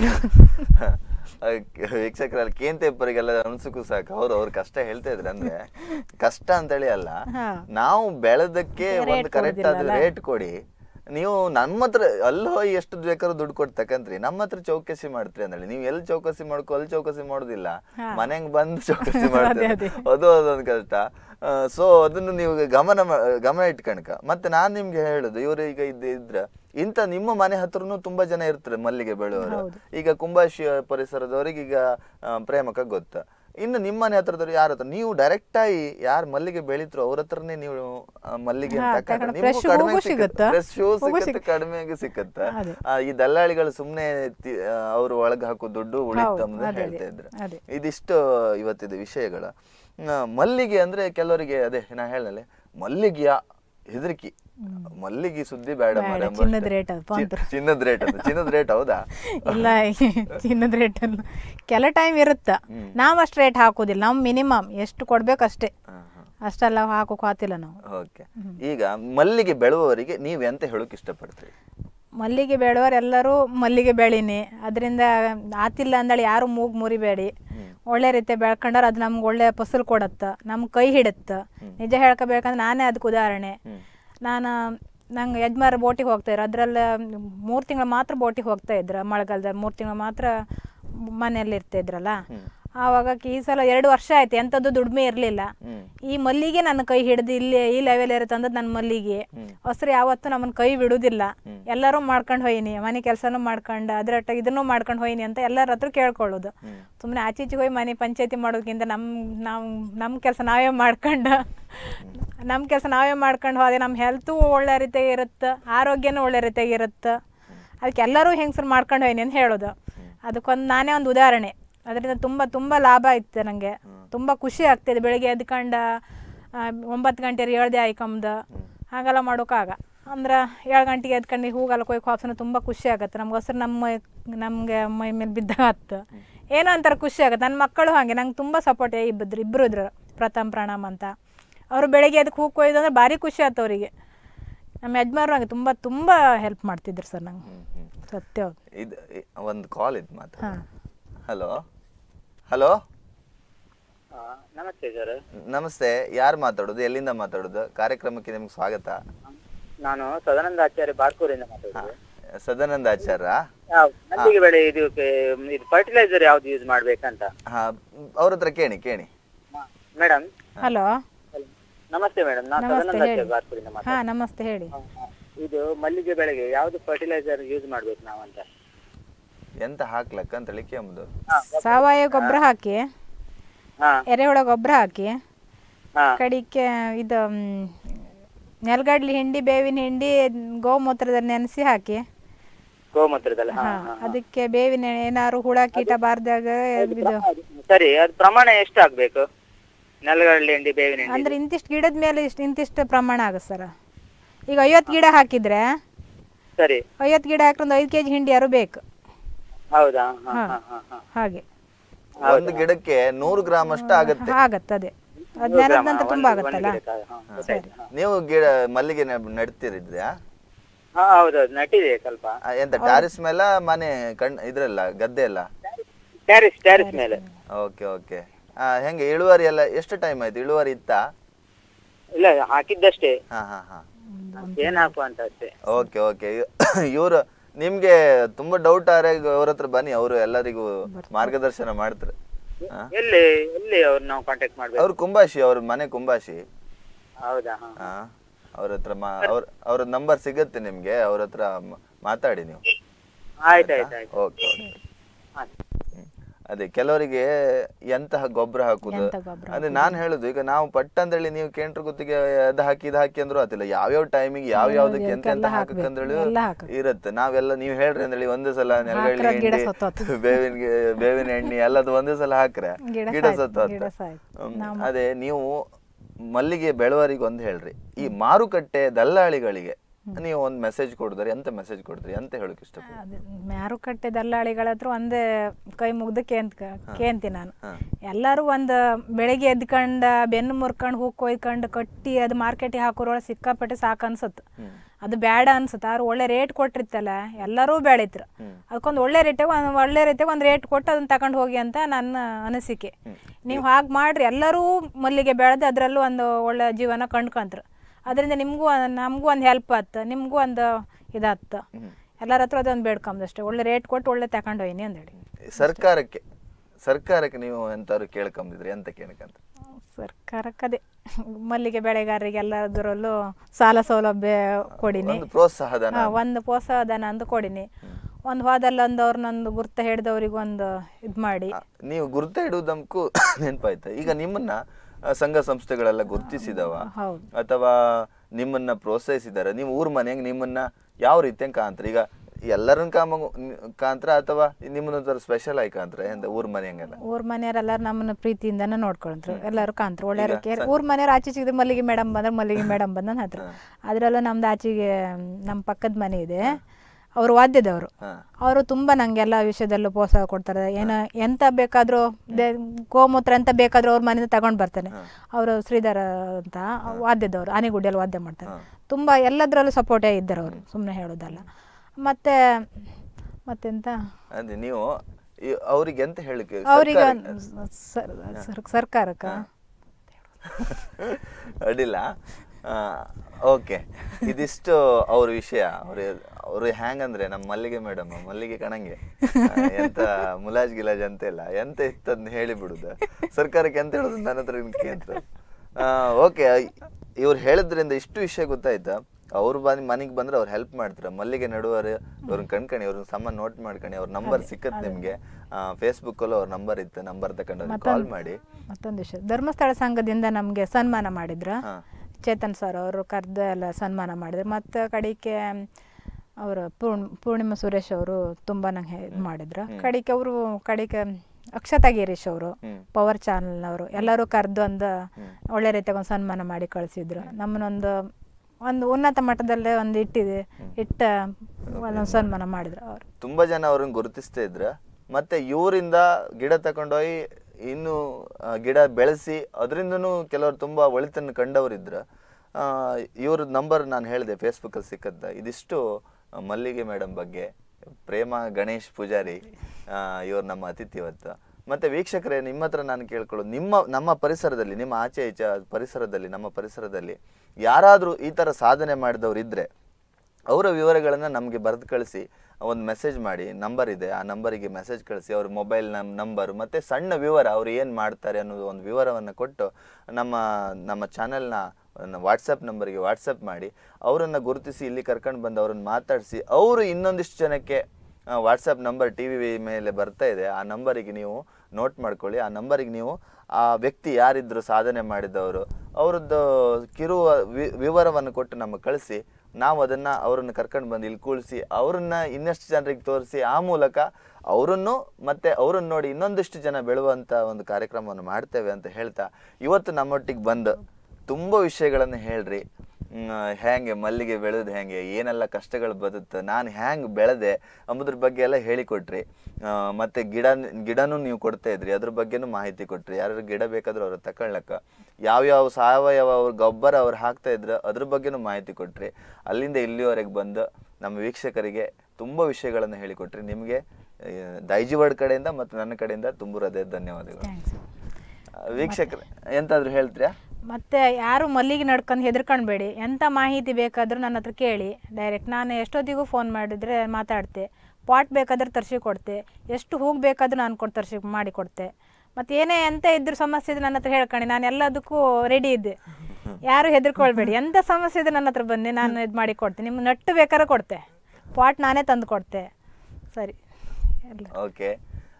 ವೀಕ್ಷಕರಲ್ಲಿ ಕೇಂತೇಪರಿಗೆಲ್ಲ ಅನ್ಸಕ್ಕೂ ಸಾಕು ಅವ್ರು ಅವ್ರ ಕಷ್ಟ ಹೇಳ್ತಾ ಇದ್ರು ಅಂದ್ರೆ ಕಷ್ಟ ಅಂತೇಳಿ ಅಲ್ಲ ಹಾ. ನಾವು ಬೆಳೆದಕ್ಕೆ ಒಂದು ಕರೆಕ್ಟ್ ಆದ ರೇಟ್ ಕೊಡಿ ನೀವು ನಮ್ಮ ಹತ್ರ ಅಲ್ಲಿ ಹೋಗಿ ಎಷ್ಟು ಬೇಕಾದ್ರೂ ದುಡ್ಡು ಕೊಟ್ಟು ತಕಂತ್ರಿ ನಮ್ಮ ಹತ್ರ ಚೌಕಸಿ ಮಾಡ್ತೀರಿ ಅಂದೇಳಿ ನೀವು ಎಲ್ಲಿ ಚೌಕಸಿ ಮಾಡ್ಕೊ ಅಲ್ಲಿ ಚೌಕಸಿ ಮಾಡೋದಿಲ್ಲ ಮನೆಗೆ ಬಂದು ಚೌಕಸಿ ಮಾಡ್ತೀರಿ ಅದು ಅದೊಂದು ಕಷ್ಟ ಸೊ ಅದನ್ನು ನೀವು ಗಮನ ಮಾ- ಗಮನ ಇಟ್ಕಣಕ ಮತ್ತೆ ನಾನ್ ನಿಮ್ಗೆ ಹೇಳುದು ಇವ್ರು ಈಗ ಇದ್ ಇದ್ರ ಇಂಥ ನಿಮ್ಮ ಮನೆ ಹತ್ರನು ತುಂಬಾ ಜನ ಇರ್ತಾರೆ ಮಲ್ಲಿಗೆ ಬೆಳೆಯೋರು ಈಗ ಕುಂಭಾಶಿ ಪರಿಸರದವರಿಗೆ ಈಗ ಆ, ಪ್ರೇಮಕ ಗೊತ್ತ ಇನ್ನು ನಿಮ್ಮ ಮನೆ ಹತ್ರದವ್ರು ಯಾರ ಹತ್ರ ನೀವು ಡೈರೆಕ್ಟ್ ಆಗಿ ಯಾರು ಮಲ್ಲಿಗೆ ಬೆಳಿತ್ರೋ ಅವ್ರ ಹತ್ರನೇ ನೀವು ಆ, ಮಲ್ಲಿಗೆ ಹಾ, ತಕೊಂಡ್ರೆ ತಗೊಂಡು ನಿಮ್ಗೂ fresh ಕಡಿಮೆ ಹೂವು ಸಿಗುತ್ತೆ ಸಿಗುತ್ತಾ? ಫ್ರೆಶ್ ಹೂ ಹೂವು ಸಿಗುತ್ತೆ ಕಡಿಮೆಗೆ ಸಿಕ್ಕತ್ತೆ ಅದೇ. ಆ, ಈ ದಲ್ಲಾಳಿಗಳು ಸುಮ್ನೆ ತಿ- ಆ, ಅವ್ರು ಒಳಗೆ ಹಾಕೋ ದುಡ್ಡು ಉಳಿತು ಅಂತ ಅದೇ, ಹೇಳ್ತಾ ಅದೇ, ಇದ್ರು ಅದೇ. ಇದಿಷ್ಟು ಇವತ್ತಿದ ವಿಷಯಗಳ ಆ, ಮಲ್ಲಿಗೆ ಅಂದ್ರೆ ಕೆಲವರಿಗೆ ಅದೇ ನಾ ಹೇಳಲೆ ಮಲ್ಲಿಗೆಯ ಹೆದರಿಕೆ ಮಲ್ಲಿಗೆ ಸುದ್ದಿ ಬೇಡ ಬೇಡ, ಮಾರ್ರೆ ಎಂಬ ಚಿನ್ನದ ಅಷ್ಟೇ. ರೇಟ್ ಅದು ಚಿ- ಪಾಂತ್ರ. ಚಿನ್ನದ ರೇಟ್ ಅದು ಚಿನ್ನದ ರೇಟ್ ಹೌದಾ ಇಲ್ಲ ಚಿನ್ನದ ರೇಟ್ ಕೆಲ ಟೈಮ್ ಇರುತ್ತ ನಾವ್ ಅಷ್ಟು ರೇಟ್ ಹಾಕೋದಿಲ್ಲ ನಾವು ಮಿನಿಮಮ್ ಎಷ್ಟು ಕೊಡ್ಬೇಕು ಅಷ್ಟೇ ಅಷ್ಟೆಲ್ಲ ಹಾಕೋಕ್ ಆತಿಲ್ಲ ನಾವು ಓಕೆ ಈಗ ಮಲ್ಲಿಗೆ ಬೆಳುವವರಿಗೆ ನೀವ್ ಎಂತ ಹೇಳಕ್ ಇಷ್ಟಪಡ್ತೀರಿ ಮಲ್ಲಿಗೆ ಬೆಳೆಯೋರು ಎಲ್ಲರೂ ಮಲ್ಲಿಗೆ ಬೆಳೀನಿ ಅದರಿಂದ ಆತಿಲ್ಲ ಅಂದೇಳಿ ಯಾರು ಮೂಗ್ ಮುರಿಬೇಡಿ ಒಳ್ಳೆ ರೀತಿ ಬೆಳ್ಕೊಂಡ್ರೆ ಅದು ನಮ್ಗೆ ಒಳ್ಳೆ ಫಸಲು ಕೊಡತ್ತ ನಮ್ಗೆ ಕೈ ಹಿಡತ್ತ ನಿಜ ಹೇಳ್ಕೋಬೇಕಂದ್ರೆ ನಾನೇ ಅದಕ್ಕೆ ಉದಾಹರಣೆ ನಾನು ನಂಗೆ ಯಜಮಾರ ಬೋಟಿಗೆ ಹೋಗ್ತಾ ಇದ್ರು ಅದ್ರಲ್ಲಿ ಮೂರು ತಿಂಗಳು ಮಾತ್ರ ಬೋಟಿಗೆ ಹೋಗ್ತಾ ಇದ್ರು ಮಳೆಗಾಲದಲ್ಲಿ ಮೂರು ತಿಂಗಳು ಮಾತ್ರ ಮನೆಯಲ್ಲಿ ಇರ್ತಿದ್ರಲ್ಲ ಆವಾಗ ಈ ಸಲ ಎರಡು ವರ್ಷ ಆಯ್ತು ಎಂಥದ್ದು ದುಡಿಮೆ ಇರಲಿಲ್ಲ ಈ ಮಲ್ಲಿಗೆ ನನ್ನ ಕೈ ಹಿಡಿದು ಇಲ್ಲಿ ಈ ಲೆವೆಲ್ ಇರುತ್ತೆ ಅಂದದ್ದು ನನ್ನ ಮಲ್ಲಿಗೆ ಹಸ್ರು ಯಾವತ್ತೂ ನಮ್ಮನ್ನ ಕೈ ಬಿಡುದಿಲ್ಲ ಎಲ್ಲರೂ ಮಾಡ್ಕೊಂಡು ಹೋಯ್ನಿ ಮನೆ ಕೆಲಸನೂ ಮಾಡ್ಕೊಂಡು ಅದ್ರಟ್ಟ ಇದನ್ನು ಮಾಡ್ಕೊಂಡು ಹೋಯ್ನಿ ಅಂತ ಎಲ್ಲರ ಹತ್ರ ಕೇಳ್ಕೊಳ್ಳೋದು ಸುಮ್ಮನೆ ಆಚೀಚೆಗೆ ಹೋಗಿ ಮನೆ ಪಂಚಾಯತಿ ಮಾಡೋದಕ್ಕಿಂತ ನಮ್ಮ ನಾವು ನಮ್ಮ ಕೆಲಸ ನಾವೇ ಮಾಡ್ಕೊಂಡು ನಮ್ಮ ಕೆಲಸ ನಾವೇ ಮಾಡ್ಕೊಂಡು ಹೋದೆ ನಮ್ಮ ಹೆಲ್ತು ಒಳ್ಳೆ ರೀತಿಯಾಗಿ ಇರುತ್ತೆ ಆರೋಗ್ಯನೂ ಒಳ್ಳೆ ರೀತಿಯಾಗಿ ಇರುತ್ತೆ ಅದಕ್ಕೆ ಎಲ್ಲರೂ ಹೆಂಗಸರು ಮಾಡ್ಕೊಂಡು ಹೋಯ್ನಿ ಅಂತ ಹೇಳೋದು ಅದಕ್ಕೊಂದು ನಾನೇ ಒಂದು ಉದಾಹರಣೆ ಅದರಿಂದ ತುಂಬ ತುಂಬ ಲಾಭ ಆಯ್ತು ನನಗೆ ತುಂಬ ಖುಷಿ ಆಗ್ತಿದೆ ಬೆಳಿಗ್ಗೆ ಎದ್ಕೊಂಡು ಒಂಬತ್ತು ಗಂಟೆ ಹೇಳ್ದೆ ಆಯ್ಕಂದು ಹಾಗೆಲ್ಲ ಮಾಡೋಕ್ಕಾಗ ಅಂದ್ರೆ ಏಳು ಗಂಟೆಗೆ ಎದ್ಕೊಂಡು ಹೂಗೆಲ್ಲ ಕೊಯ್ಕೊ ಹಾಪ್ಸನ ತುಂಬ ಖುಷಿ ಆಗತ್ತೆ ನಮ್ಗೆ ಹಸ್ರು ನಮ್ಮ ನಮಗೆ ಮೈ ಮೇಲೆ ಬಿದ್ದಾಗ ಹತ್ತು ಏನೋ ಒಂಥರ ಖುಷಿ ಆಗುತ್ತೆ ನನ್ನ ಮಕ್ಕಳು ಹಾಗೆ ನಂಗೆ ತುಂಬ ಸಪೋರ್ಟ್ ಇಬ್ಬಿದ್ರು ಇಬ್ಬರು ಇದ್ರು ಪ್ರಥಮ್ ಪ್ರಣಾಮ್ ಅಂತ ಅವರು ಬೆಳಗ್ಗೆ ಅದಕ್ಕೆ ಹೂ ಕೊಯ್ದು ಅಂದ್ರೆ ಭಾರಿ ಖುಷಿ ಆಯ್ತು ಅವರಿಗೆ ನಮ್ಮ ಯಜಮಾನ್ರು ಹಾಗೆ ತುಂಬ ತುಂಬ ಹೆಲ್ಪ್ ಮಾಡ್ತಿದ್ರು ಸರ್ ನಂಗೆ ಸತ್ಯ ಹೌದು ಇದು ಇ- ಒಂದು ಕಾಲ್ ಇದ್ ಮಾತ್ರ ಹಾ. ಹಲೋ ಹಲೋ ನಮಸ್ತೆ ಸರ್ ನಮಸ್ತೆ ಯಾರು ಮಾತಾಡೋದು ಎಲ್ಲಿಂದ ಮಾತಾಡೋದು ಕಾರ್ಯಕ್ರಮಕ್ಕೆ ನಿಮ್ಗೆ ಸ್ವಾಗತ ನಾನು ಸದಾನಂದ ಆಚಾರ್ಯ ಬಾರ್ಕೂರಿಂದ ಮಾತಾಡೋದು ಸದಾನಂದ ಆಚಾರ್ಯ ಆ, ಮಲ್ಲಿಗೆ ಬೆಳೆ ಇದು ಇದು ಫರ್ಟಿಲೈಸರ್ ಯಾವ್ದು ಯೂಸ್ ಮಾಡ್ಬೇಕಂತ ಹಾ ಅವ್ರ ಹತ್ರ ಕೇಳಿ ಕೇಳಿ ಮೇಡಮ್ ಹಲೋ ನಮಸ್ತೆ ಮೇಡಮ್ ನಾನು ನಮಸ್ತೆ ಸದಾನಂದ ಹೇಳಿ ಆಚಾರ್ಯ ಬಾರ್ಕೂರಿಂದ ಹಾಂ ಮಾತಾಡ್ತೀನಿ ನಮಸ್ತೆ ಹೇಳಿ ಹಾ, ಹಾ. ಇದು ಮಲ್ಲಿಗೆ ಬೆಳೆಗೆ ಯಾವ್ದು ಫರ್ಟಿಲೈಸರ್ ಯೂಸ್ ಮಾಡ್ಬೇಕು ನಾವಂತ ಎಂತ ಹಾಕ್ಲಕ್ಕ ಅಂತ ಹೇಳಿ ಕೇಂಬುದು ಸಾವಯವ ಗೊಬ್ಬರ ಹಾಕಿ ಹಾ ಎರೆಹುಳ ಗೊಬ್ಬರ ಹಾಕಿ ಹಾ ಕಡಿಕೆ ಇದು ಮ್, ನೆಲಗಡ್ಲಿ ಹಿಂಡಿ ಬೇವಿನ ಹಿಂಡಿ ಗೋಮೂತ್ರದ ನೆನೆಸಿ ಹಾಕಿ ಗೋಮೂತ್ರದಲ್ಲಿ ಹಾ ಹಾ, ಹಾ, ಹಾ. ಅದಕ್ಕೆ ಬೇವಿನ ಏನಾದ್ರು ಹುಳ ಕೀಟ ಬಾರ್ದಾಗ ಇದು ಸರಿ ಅದು ಪ್ರಮಾಣ ಎಷ್ಟು ಆಗ್ಬೇಕು ನೆಲಗಡಲೆ ಹಿಂಡಿ ಬೇವಿನ ಹಿಂಡಿ ಅಂದ್ರೆ ಇಂತಿಷ್ಟು ಗಿಡದ ಮೇಲೆ ಇಷ್ಟು ಇಂತಿಷ್ಟು ಪ್ರಮಾಣ ಆಗುತ್ತೆ ಸರ್ ಈಗ ಐವತ್ತು ಗಿಡ ಹಾಕಿದ್ರೆ ಸರಿ ಐವತ್ತು ಗಿಡ ಹಾಕಿದ್ರೆ ಒಂದು ಐದು ಕೆ ಜಿ ಹಿಂಡಿ ಯಾರು ಬೇಕು ಹೌದಾ ಹಾ ಹಾ. ಹಾ ಹಾ ಹಾ ಹಾಗೆ ಒಂದು ಗಿಡಕ್ಕೆ ನೂರು ಗ್ರಾಮ್ ಅಷ್ಟ ಆಗತ್ತೆ ಆಗತ್ತೆ ಅದೇ ಅದು ನೆಲದ ನಂತರ ತುಂಬ ಆಗುತ್ತಲ್ಲ ಹಾ, ಸರಿ ನೀವು ಗಿಡ ಮಲ್ಲಿಗೆ ನೆ- ನೆಡ್ತಿರಿದ್ಯಾ ಹಾ ಹೌದೌದು ನಟಿದೆ ಸ್ವಲ್ಪ ಆ, ಎಂತ ಟ್ಯಾರಿಸ್ ಮೇಲ ಮನೆ ಕಣ್ ಇದ್ರಲ್ಲ ಗದ್ದೆ ಎಲ್ಲ ಟ್ಯಾರಿಸ್ ಟ್ಯಾರಿಸ್ ಮೇಲೆ ಓಕೆ ಓಕೆ ಹೆಂಗೆ ಇಳುವರಿ ಎಲ್ಲ ಎಷ್ಟು ಟೈಮ್ ಆಯ್ತು ಇಳುವರಿ ಇತ್ತಾ ಇಲ್ಲ ಹಾಕಿದ್ದಷ್ಟೇ ಹಾ ಹಾ ಹಾ ಏನ್ ಹಾಕುವ ಅಂತ ಅಷ್ಟೇ ಓಕೆ ಓಕೆ ಇವರು ನಿಮ್ಗೆ ತುಂಬಾ ಡೌಟ್ ಆದ್ರೆ ಅವ್ರ ಹತ್ರ ಬನ್ನಿ ಅವರು ಎಲ್ಲರಿಗೂ ಮಾರ್ಗದರ್ಶನ ಮಾಡ್ತಾರೆ ಹಾ? ಎಲ್ಲಿ ಎಲ್ಲಿ ಅವ್ರು ನಾವು ಕಾಂಟ್ಯಾಕ್ಟ್ ಮಾಡ್ಬೇಕು ಅವ್ರು ಕುಂಬಾಶಿ ಅವ್ರ ಮನೆ ಕುಂಬಾಶಿ ಹೌದಾ ಹಾ ಹಾ ಅವ್ರ ಹತ್ರ ಮಾ ಅವ್ರ ಅವ್ರ ನಂಬರ್ ಸಿಗುತ್ತೆ ನಿಮ್ಗೆ ಅವ್ರ ಹತ್ರ ಮ- ಮಾತಾಡಿ ನೀವು ಆಯ್ತು ಆಯ್ತು ಆಯ್ತು ಓಕೆ ಓಕೆ ಆಯ್ತು. ಹ್ಮ್. ಅದೇ ಕೆಲವರಿಗೆ ಎಂತಹ ಗೊಬ್ಬರ ಹಾಕುದು ಎಂತ ಗೊಬ್ರ ಅದೇ ನಾನ್ ಹೇಳುದು ಈಗ ನಾವು ಪಟ್ ಅಂತೇಳಿ ನೀವು ಕೇಂದ್ರ ಗುತ್ತಿಗೆ ಅದ್ ಹಾಕಿ ಇದ್ ಹಾಕಿ ಅಂದ್ರು ಆತಿಲ್ಲ ಯಾವ್ಯಾವ ಟೈಮಿಗೆ ಯಾವ ಯಾವ್ದಕ್ಕೆ ಎಂತ ಎಂತ ಹಾಕಕ್ಕಂದ್ರೇಳಿ ಎಲ್ಲ ಹಾಕ್ಬೇಕು. ಇರುತ್ತೆ ನಾವೆಲ್ಲ ನೀವು ಹೇಳ್ರಿ ಅಂದೇಳಿ ಒಂದೇ ಸಲ ನೆಲಗಳ್ಳಿ ಹಾಕ್ರೆ ಗಿಡ ಹಿಂಡಿ ಸತ್ತೋತು. ಬೇವಿನ ಗಿ- ಬೇವಿನ ಎಣ್ಣೆ ಎಲ್ಲದು ಒಂದೇ ಸಲ ಹಾಕ್ರೆ ಗಿಡ ಗಿಡ ಸಾಯ್ತು, ಸತ್ತು ಗಿಡ ಸಾಯ್ತು. ಅದೇ ನೀವು ಮಲ್ಲಿಗೆ ಬೆಳವರಿಗೆ ಒಂದು ಹೇಳ್ರಿ ಈ ಮಾರುಕಟ್ಟೆ ದಲ್ಲಾಳಿಗಳಿಗೆ ನೀವು ಒಂದು ಮೆಸೇಜ್ ಕೊಡಿದ್ರಿ ಎಂತ ಮೆಸೇಜ್ ಕೊಡ್ತೀರಿ ಅಂತ ಹೇಳಕ್ ಇಷ್ಟಪಡ್ತೀನಿ ಅದು ಮಾರುಕಟ್ಟೆ ದಲ್ಲಾಳಿಗಳ ಹತ್ರ ಒಂದೇ ಕೈ ಮುಗ್ದು ಕೇಂತ ಕೇಂತೀನಿ ನಾನು ಹಾ. ಎಲ್ಲರೂ ಒಂದು ಬೆಳಿಗ್ಗೆ ಎದ್ಕಂಡು ಬೆನ್ನು ಮುರ್ಕೊಂಡು ಹೂ ಕೊಯ್ಕೊಂಡು ಕಟ್ಟಿ ಅದು ಮಾರ್ಕೆಟಿಗೆ ಹಾಕೋರೊಳಗೆ ಸಿಕ್ಕಾಪಟ್ಟೆ ಸಾಕು ಅನ್ಸುತ್ತೆ ಅದು ಬೇಡ ಅನ್ಸುತ್ತೆ ಆದ್ರೆ ಒಳ್ಳೆ ರೇಟ್ ಕೊಟ್ಟಿರ್ತಲ್ಲ ಎಲ್ಲರೂ ಬೆಳಿತ್ರು ಅದಕ್ಕೊಂದು ಒಳ್ಳೆ ರೇಟಿಗೆ ಒಂದು ಒಳ್ಳೆ ರೇಟಿಗೆ ಒಂದು ರೇಟ್ ಕೊಟ್ಟು ಅದನ್ನ ತಗೊಂಡು ಹೋಗಿ ಅಂತ ನನ್ನ ಅನಿಸಿಕೆ ನೀವು ಹಾಗೆ ಮಾಡ್ರಿ ಎಲ್ಲರೂ ಮಲ್ಲಿಗೆ ಬೆಳೆದು ಅದರಲ್ಲೂ ಒಂದು ಒಳ್ಳೆ ಜೀವನ ಕಂಡ್ಕೊಂತ್ರು ಅದರಿಂದ ನಿಮಗೂ ನಮಗೂ ಒಂದು ಹೆಲ್ಪ್ ಆಯ್ತು ನಿಮಗೂ ಒಂದು ಇದಾತ್ತು ಎಲ್ಲರ ಹತ್ರ ಅದೊಂದು ಬೇಡ್ಕೊಂಬದಷ್ಟೇ ಒಳ್ಳೆ ರೇಟ್ ಕೊಟ್ಟು ಒಳ್ಳೆ ತಗೊಂಡು ಹೋಯ್ನಿ ಅಂದೇಳಿ ಸರ್ಕಾರಕ್ಕೆ ಸರ್ಕಾರಕ್ಕೆ ನೀವು ಎಂತಾದ್ರು ಕೇಳ್ಕೊಂಬಿದ್ರಿ ಎಂತ ಕೇಳಕಂತ ಸರ್ಕಾರಕ್ಕೆ ಅದೇ ಮಲ್ಲಿಗೆ ಬೆಳೆಗಾರರಿಗೆ ಎಲ್ಲದರಲ್ಲೂ ಸಾಲ ಸೌಲಭ್ಯ ಕೊಡಿನಿ ಒಂದು ಪ್ರೋತ್ಸಾಹಧನ ಹಾ, ಒಂದು ಪ್ರೋತ್ಸಾಹಧನ ಅಂತ ಕೊಡಿನಿ ಒಂದು ಹೋದಲ್ಲಿ ಒಂದು ಅವ್ರನ್ನೊಂದು ಗುರ್ತ ಹಿಡ್ದವ್ರಿಗೆ ಒಂದು ಇದು ಮಾಡಿ ಆ, ನೀವು ಗುರುತ ಇಡುವುದಕ್ಕೂ ನೆನಪಾಯ್ತು ಈಗ ನಿಮ್ಮನ್ನ ಆ, ಸಂಘ ಸಂಸ್ಥೆಗಳೆಲ್ಲ ಗುರುತಿಸಿದವ ಹೌದು ಅಥವಾ ನಿಮ್ಮನ್ನ ಪ್ರೋತ್ಸಾಹಿಸಿದಾರೆ ನೀವು ಊರ್ ಮನೆಯಾಗ ನಿಮ್ಮನ್ನ ಯಾವ ರೀತಿ ಕಾಂತ್ರ ಈಗ ಎಲ್ಲರನ್ನ ಕಾಮ ಕಾಂತ್ರ ಅಥವಾ ನಿಮ್ಮನ್ನ ಸ್ಪೆಷಲ್ ಆಗಿ ಕಾಂತ್ರ ಎಂತ ಊರ್ ಮನೆಯಂಗೆಲ್ಲ ಊರ್ ಮನೆಯವರೆಲ್ಲರೂ ನಮ್ಮನ್ನ ಪ್ರೀತಿಯಿಂದನೇ ನೋಡ್ಕೊಳ್ತ್ರು ಎಲ್ಲರೂ ಕಾಂತ್ರು ಒಳ್ಳೆಯವ್ರು ಕೇರ್ ಊರ್ ಮನೆಯವ್ರು ಆಚೆ ಸಿಗದೆ ಮಲ್ಲಿಗೆ ಮೇಡಮ್ ಬಂದ್ರೆ ಮಲ್ಲಿಗೆ ಮೇಡಮ್ ಬಂದ ಹತ್ರ ಅದರಲ್ಲೂ ನಮ್ದು ಆಚೆಗೆ ನಮ್ಮ ಪಕ್ಕದ ಮನೆ ಇದೆ ಅವರು ವಾದ್ಯದವರು ಹಾ. ಅವರು ತುಂಬ ನಂಗೆಲ್ಲ ವಿಷಯದಲ್ಲೂ ಪ್ರೋತ್ಸಾಹ ಕೊಡ್ತಾರೆ ಏನೋ ಎಂತ ಬೇಕಾದರೂ ಗೋಮೂತ್ರ ಎಂತ ಬೇಕಾದ್ರೂ ಅವ್ರ ಮನೆಯಿಂದ ತಗೊಂಡು ಬರ್ತಾನೆ ಅವರು ಶ್ರೀಧರ ಅಂತ ವಾದ್ಯದವರು ಆನೆಗುಡ್ಡಿಯಲ್ಲಿ ವಾದ್ಯ ಮಾಡ್ತಾರೆ ತುಂಬ ಎಲ್ಲದರಲ್ಲೂ ಸಪೋರ್ಟೇ ಇದ್ದಾರೆ ಅವರು ಸುಮ್ಮನೆ ಹೇಳೋದಲ್ಲ ಮತ್ತೆ ಮತ್ತೆಂತ ಅದೇ ನೀವು ಈ- ಅವ್ರಿಗೆ ಎಂತ ಹೇಳಿಕೆ ಅವ್ರಿಗೆ ಸರ್ಕಾರಕ್ಕೆ- ಸರ್ಕಾರಕ್ಕೆ ಅಡ್ಡಿಲ್ಲ ಓಕೆ ಇದಿಷ್ಟು ಅವ್ರ ವಿಷಯ ಅವ್ರ ಅವ್ರು ಹೆಂಗಂದ್ರೆ ನಮ್ಮ ಮಲ್ಲಿಗೆ ಮೇಡಮ್ ಮಲ್ಲಿಗೆ ಕಣಂಗೆ ಆ, ಎಂತ ಮುಲಾಜ್ ಗಿಲಾಜ್ ಅಂತ ಇಲ್ಲ ಎಂತ ಇತ್ತದ್ನ ಹೇಳಿ ಬಿಡುದ ಸರ್ಕಾರಕ್ಕೆ ಎಂತ ಹೇಳುದು ನನ್ನ ಹತ್ರ ಅಂತ ಓಕೆ ಇವ್ರು ಹೇಳಿದ್ರಿಂದ ಇಷ್ಟು ವಿಷಯ ಗೊತ್ತಾಯ್ತಾ ಅವ್ರು ಬಂದು ಮನೆಗೆ ಬಂದ್ರೆ ಅವ್ರು ಹೆಲ್ಪ್ ಮಾಡ್ತಾರೆ ಮಲ್ಲಿಗೆ ನಡುವರು ಇವ್ರನ್ನ ಕಣ್ಕಣಿ ಇವ್ರನ್ನ ಸಮ ನೋಟ್ ಮಾಡ್ಕಣಿ ಅವ್ರ ನಂಬರ್ ಸಿಕ್ಕತ್ ನಿಮ್ಗೆ ಫೇಸ್ಬುಕ್ ಅಲ್ಲೂ ಅವ್ರ ನಂಬರ್ ಇತ್ತು ನಂಬರ್ ತಗೊಂಡು ಕಾಲ್ ಮಾಡಿ ಮತ್ತೊಂದು ವಿಷಯ ಧರ್ಮಸ್ಥಳ ಸಂಘದಿಂದ ನಮಗೆ ಸನ್ಮಾನ ಮಾಡಿದ್ರ ಹಾ. ಚೇತನ್ ಸರ್ ಅವರು ಕರೆದು ಎಲ್ಲ ಸನ್ಮಾನ ಮಾಡಿದ್ರು ಮತ್ತು ಕಡೆಗೆ ಅವರು ಪೂರ್ಣ ಪೂರ್ಣಿಮಾ ಸುರೇಶ್ ಅವರು ತುಂಬ ನಂಗೆ ಇದು ಮಾಡಿದ್ರು ಕಡೆಗೆ ಅವರು ಕಡೆಗೆ ಅಕ್ಷತಾ ಗಿರೀಶ್ ಅವರು ಹ್ಮ್. ಪವರ್ ಚಾನಲ್ನವರು ಎಲ್ಲರೂ ಕರೆದು ಒಂದು ಒಳ್ಳೆ ರೀತಿಯಾಗಿ ಒಂದು ಸನ್ಮಾನ ಮಾಡಿ ಕಳಿಸಿದ್ರು ನಮ್ಮನ್ನೊಂದು ಒಂದು ಉನ್ನತ ಮಟ್ಟದಲ್ಲೇ ಒಂದು ಇಟ್ಟಿದೆ ಇಟ್ಟ ಒಂದೊಂದು ಸನ್ಮಾನ ಮಾಡಿದ್ರು ಅವರು ತುಂಬಾ ಜನ ಅವ್ರನ್ನ ಗುರುತಿಸ್ತಾ ಇದ್ರ ಮತ್ತೆ ಇವರಿಂದ ಗಿಡ ತಕೊಂಡೋಗಿ ಇನ್ನು ಆ, ಗಿಡ ಬೆಳೆಸಿ ಅದರಿಂದನೂ ಕೆಲವರು ತುಂಬಾ ಒಳಿತನ್ನು ಕಂಡವರಿದ್ರ ಇವ್ರ ನಂಬರ್ ನಾನು ಹೇಳಿದೆ ಫೇಸ್ಬುಕ್ಕಲ್ಲಿ ಸಿಕ್ಕತ್ತ ಇದಿಷ್ಟು ಆ, ಮಲ್ಲಿಗೆ ಮೇಡಮ್ ಬಗ್ಗೆ ಪ್ರೇಮ ಗಣೇಶ್ ಪೂಜಾರಿ ಇವ್ರು ನಮ್ಮ ಅತಿಥಿ ಇವತ್ತು ಮತ್ತೆ ವೀಕ್ಷಕರೇ ನಿಮ್ಮ ಹತ್ರ ನಾನು ಕೇಳ್ಕೊಳ್ಳೋದು ನಿಮ್ಮ ನಮ್ಮ ಪರಿಸರದಲ್ಲಿ ನಿಮ್ಮ ಆಚೆ ಈಚೆ ಪರಿಸರದಲ್ಲಿ ನಮ್ಮ ಪರಿಸರದಲ್ಲಿ ಯಾರಾದರೂ ಈ ಥರ ಸಾಧನೆ ಮಾಡಿದವರು ಇದ್ರೆ ಅವರ ವಿವರಗಳನ್ನು ನಮಗೆ ಬರೆದು ಕಳಿಸಿ ಒಂದು ಮೆಸೇಜ್ ಮಾಡಿ ನಂಬರ್ ಇದೆ ಆ ನಂಬರಿಗೆ ಮೆಸೇಜ್ ಕಳಿಸಿ ಅವ್ರ ಮೊಬೈಲ್ ನಮ್ ನಂಬರ್ ಮತ್ತು ಸಣ್ಣ ವಿವರ ಅವ್ರು ಏನು ಮಾಡ್ತಾರೆ ಅನ್ನೋದು ಒಂದು ವಿವರವನ್ನು ಕೊಟ್ಟು ನಮ್ಮ ನಮ್ಮ ಚಾನೆಲ್ನ ವಾಟ್ಸಪ್ ನಂಬರಿಗೆ ವಾಟ್ಸಪ್ ಮಾಡಿ ಅವರನ್ನು ಗುರುತಿಸಿ ಇಲ್ಲಿ ಕರ್ಕೊಂಡು ಬಂದು ಅವ್ರನ್ನ ಮಾತಾಡಿಸಿ ಅವರು ಇನ್ನೊಂದಿಷ್ಟು ಜನಕ್ಕೆ ವಾಟ್ಸಪ್ ನಂಬರ್ ಟಿ ವಿ ಮೇಲೆ ಬರ್ತಾ ಇದೆ ಆ ನಂಬರಿಗೆ ನೀವು ನೋಟ್ ಮಾಡ್ಕೊಳ್ಳಿ ಆ ನಂಬರಿಗೆ ನೀವು ಆ ವ್ಯಕ್ತಿ ಯಾರಿದ್ರು ಸಾಧನೆ ಮಾಡಿದವರು ಅವ್ರದ್ದು ಕಿರು ವಿ- ವಿವರವನ್ನು ಕೊಟ್ಟು ನಮಗೆ ಕಳಿಸಿ ನಾವು ಅದನ್ನ ಅವರನ್ನು ಕರ್ಕೊಂಡು ಬಂದು ಇಲ್ಲಿ ಕೂಳಿಸಿ ಅವರನ್ನ ಇನ್ನಷ್ಟು ಜನರಿಗೆ ತೋರಿಸಿ ಆ ಮೂಲಕ ಅವರನ್ನು ಮತ್ತೆ ಅವರನ್ನು ನೋಡಿ ಇನ್ನೊಂದಿಷ್ಟು ಜನ ಬೆಳುವಂತ ಒಂದು ಕಾರ್ಯಕ್ರಮವನ್ನು ಮಾಡ್ತೇವೆ ಅಂತ ಹೇಳ್ತಾ ಇವತ್ತು ನಮ್ಮೊಟ್ಟಿಗೆ ಬಂದು ತುಂಬ ವಿಷಯಗಳನ್ನು ಹೇಳ್ರಿ ಹ್ಮ್, ಹೆಂಗೆ ಮಲ್ಲಿಗೆ ಬೆಳೆದು ಹೆಂಗೆ ಏನೆಲ್ಲ ಕಷ್ಟಗಳು ಬದುತ್ತೆ ನಾನು ಹೆಂಗೆ ಬೆಳೆದೆ ಅಂಬುದ್ರ ಬಗ್ಗೆ ಎಲ್ಲ ಹೇಳಿಕೊಟ್ರಿ ಆ, ಮತ್ತೆ ಗಿಡ ಗಿಡನೂ ನೀವು ಕೊಡ್ತಾ ಇದ್ರಿ ಅದ್ರ ಬಗ್ಗೆನೂ ಮಾಹಿತಿ ಕೊಟ್ರಿ ಯಾರು ಗಿಡ ಬೇಕಾದ್ರೂ ಅವ್ರು ತಗೊಳ್ಳಕ ಯಾವ್ಯಾವ ಸಾವಯವ ಅವ್ರ ಗೊಬ್ಬರ ಅವ್ರು ಹಾಕ್ತಾ ಇದ್ರು ಅದ್ರ ಬಗ್ಗೆನೂ ಮಾಹಿತಿ ಕೊಟ್ರಿ ಅಲ್ಲಿಂದ ಇಲ್ಲಿವರೆಗೆ ಬಂದು ನಮ್ಮ ವೀಕ್ಷಕರಿಗೆ ತುಂಬ ವಿಷಯಗಳನ್ನು ಹೇಳಿಕೊಟ್ರಿ ನಿಮಗೆ ದೈಜಿವಾಡ್ ಕಡೆಯಿಂದ ಮತ್ತು ನನ್ನ ಕಡೆಯಿಂದ ತುಂಬ ಹೃದಯ ಧನ್ಯವಾದಗಳು ಥ್ಯಾಂಕ್ಸ್ ಆ, ವೀಕ್ಷಕರು ಎಂತಾದ್ರೂ ಹೇಳ್ತೀರಾ ಮತ್ತೆ ಯಾರು ಮಲ್ಲಿಗೆ ನಡ್ಕೊಂಡು ಹೆದರ್ಕೊಳ್ಬೇಡಿ ಎಂಥ ಮಾಹಿತಿ ಬೇಕಾದರೂ ನನ್ನ ಹತ್ರ ಕೇಳಿ ಡೈರೆಕ್ಟ್ ನಾನು ಎಷ್ಟೊತ್ತಿಗೂ ಫೋನ್ ಮಾಡಿದರೆ ಮಾತಾಡ್ತೆ ಪಾಟ್ ಬೇಕಾದ್ರೆ ತರಿಸಿ ಕೊಡ್ತೆ ಎಷ್ಟು ಹೂವು ಬೇಕಾದ್ರೂ ನಾನು ಕೊಟ್ಟು ತರಿಸಿ ಮಾಡಿ ಕೊಡ್ತೆ ಮತ್ತು ಏನೇ ಎಂತ ಇದ್ರೂ ಸಮಸ್ಯೆ ಇದ್ರೆ ನನ್ನ ಹತ್ರ ಹೇಳ್ಕೊಳ್ಳಿ ನಾನು ಎಲ್ಲದಕ್ಕೂ ರೆಡಿ ಇದ್ದೆ ಯಾರು ಹೆದರ್ಕೊಳ್ಬೇಡಿ ಎಂಥ ಸಮಸ್ಯೆ ಇದ್ರೆ ನನ್ನ ಹತ್ರ ಬನ್ನಿ ನಾನು ಇದು ಮಾಡಿ ಕೊಡ್ತೆ ನಿಮ್ಗೆ ನಟ್ಟು ಬೇಕಾದ್ರೆ ಕೊಡ್ತೆ ಪಾಟ್ ನಾನೇ ತಂದು ಕೊಡ್ತೆ ಸರಿ ಎಲ್ಲ ಓಕೆ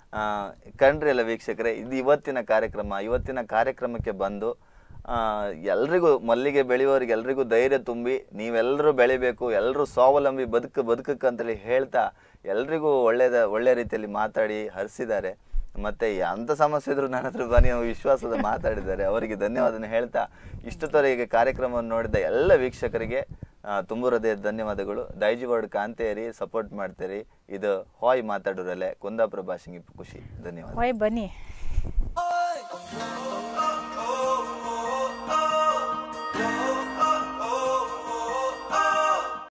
ಕಂಡ್ರಿ ಅಲ್ಲ ವೀಕ್ಷಕರೇ ಇದು ಇವತ್ತಿನ ಕಾರ್ಯಕ್ರಮ ಇವತ್ತಿನ ಕಾರ್ಯಕ್ರಮಕ್ಕೆ ಬಂದು ಆ, ಎಲ್ರಿಗೂ ಮಲ್ಲಿಗೆ ಬೆಳೆಯೋರಿಗೆ ಎಲ್ರಿಗೂ ಧೈರ್ಯ ತುಂಬಿ ನೀವೆಲ್ಲರೂ ಬೆಳಿಬೇಕು ಎಲ್ಲರೂ ಸ್ವಾವಲಂಬಿ ಬದುಕು ಬದುಕಕ್ಕೆ ಅಂತೇಳಿ ಹೇಳ್ತಾ ಎಲ್ರಿಗೂ ಒಳ್ಳೇದ ಒಳ್ಳೆ ರೀತಿಯಲ್ಲಿ ಮಾತಾಡಿ ಹರಿಸಿದ್ದಾರೆ ಮತ್ತೆ ಎಂಥ ಸಮಸ್ಯೆ ಇದ್ರು ನನ್ನ ಹತ್ರ ಬನ್ನಿ ಅವ್ರು ವಿಶ್ವಾಸದ ಮಾತಾಡಿದ್ದಾರೆ ಅವರಿಗೆ ಧನ್ಯವಾದನ ಹೇಳ್ತಾ ಇಷ್ಟೊತ್ತವರೆಗೆ ಕಾರ್ಯಕ್ರಮವನ್ನು ನೋಡಿದ ಎಲ್ಲ ವೀಕ್ಷಕರಿಗೆ ಆ, ತುಂಬ ಹೃದಯದ ಧನ್ಯವಾದಗಳು ದೈಜಿವಾಡ್ ಕಾಂತೇರಿ ಸಪೋರ್ಟ್ ಮಾಡ್ತೀರಿ ಇದು ಹಾಯ್ ಮಾತಾಡೋರಲ್ಲೇ ಕುಂದಾಪುರ ಭಾಷೆಗೆ ಖುಷಿ ಧನ್ಯವಾದ ಹೋಯ್ ಬನ್ನಿ Oh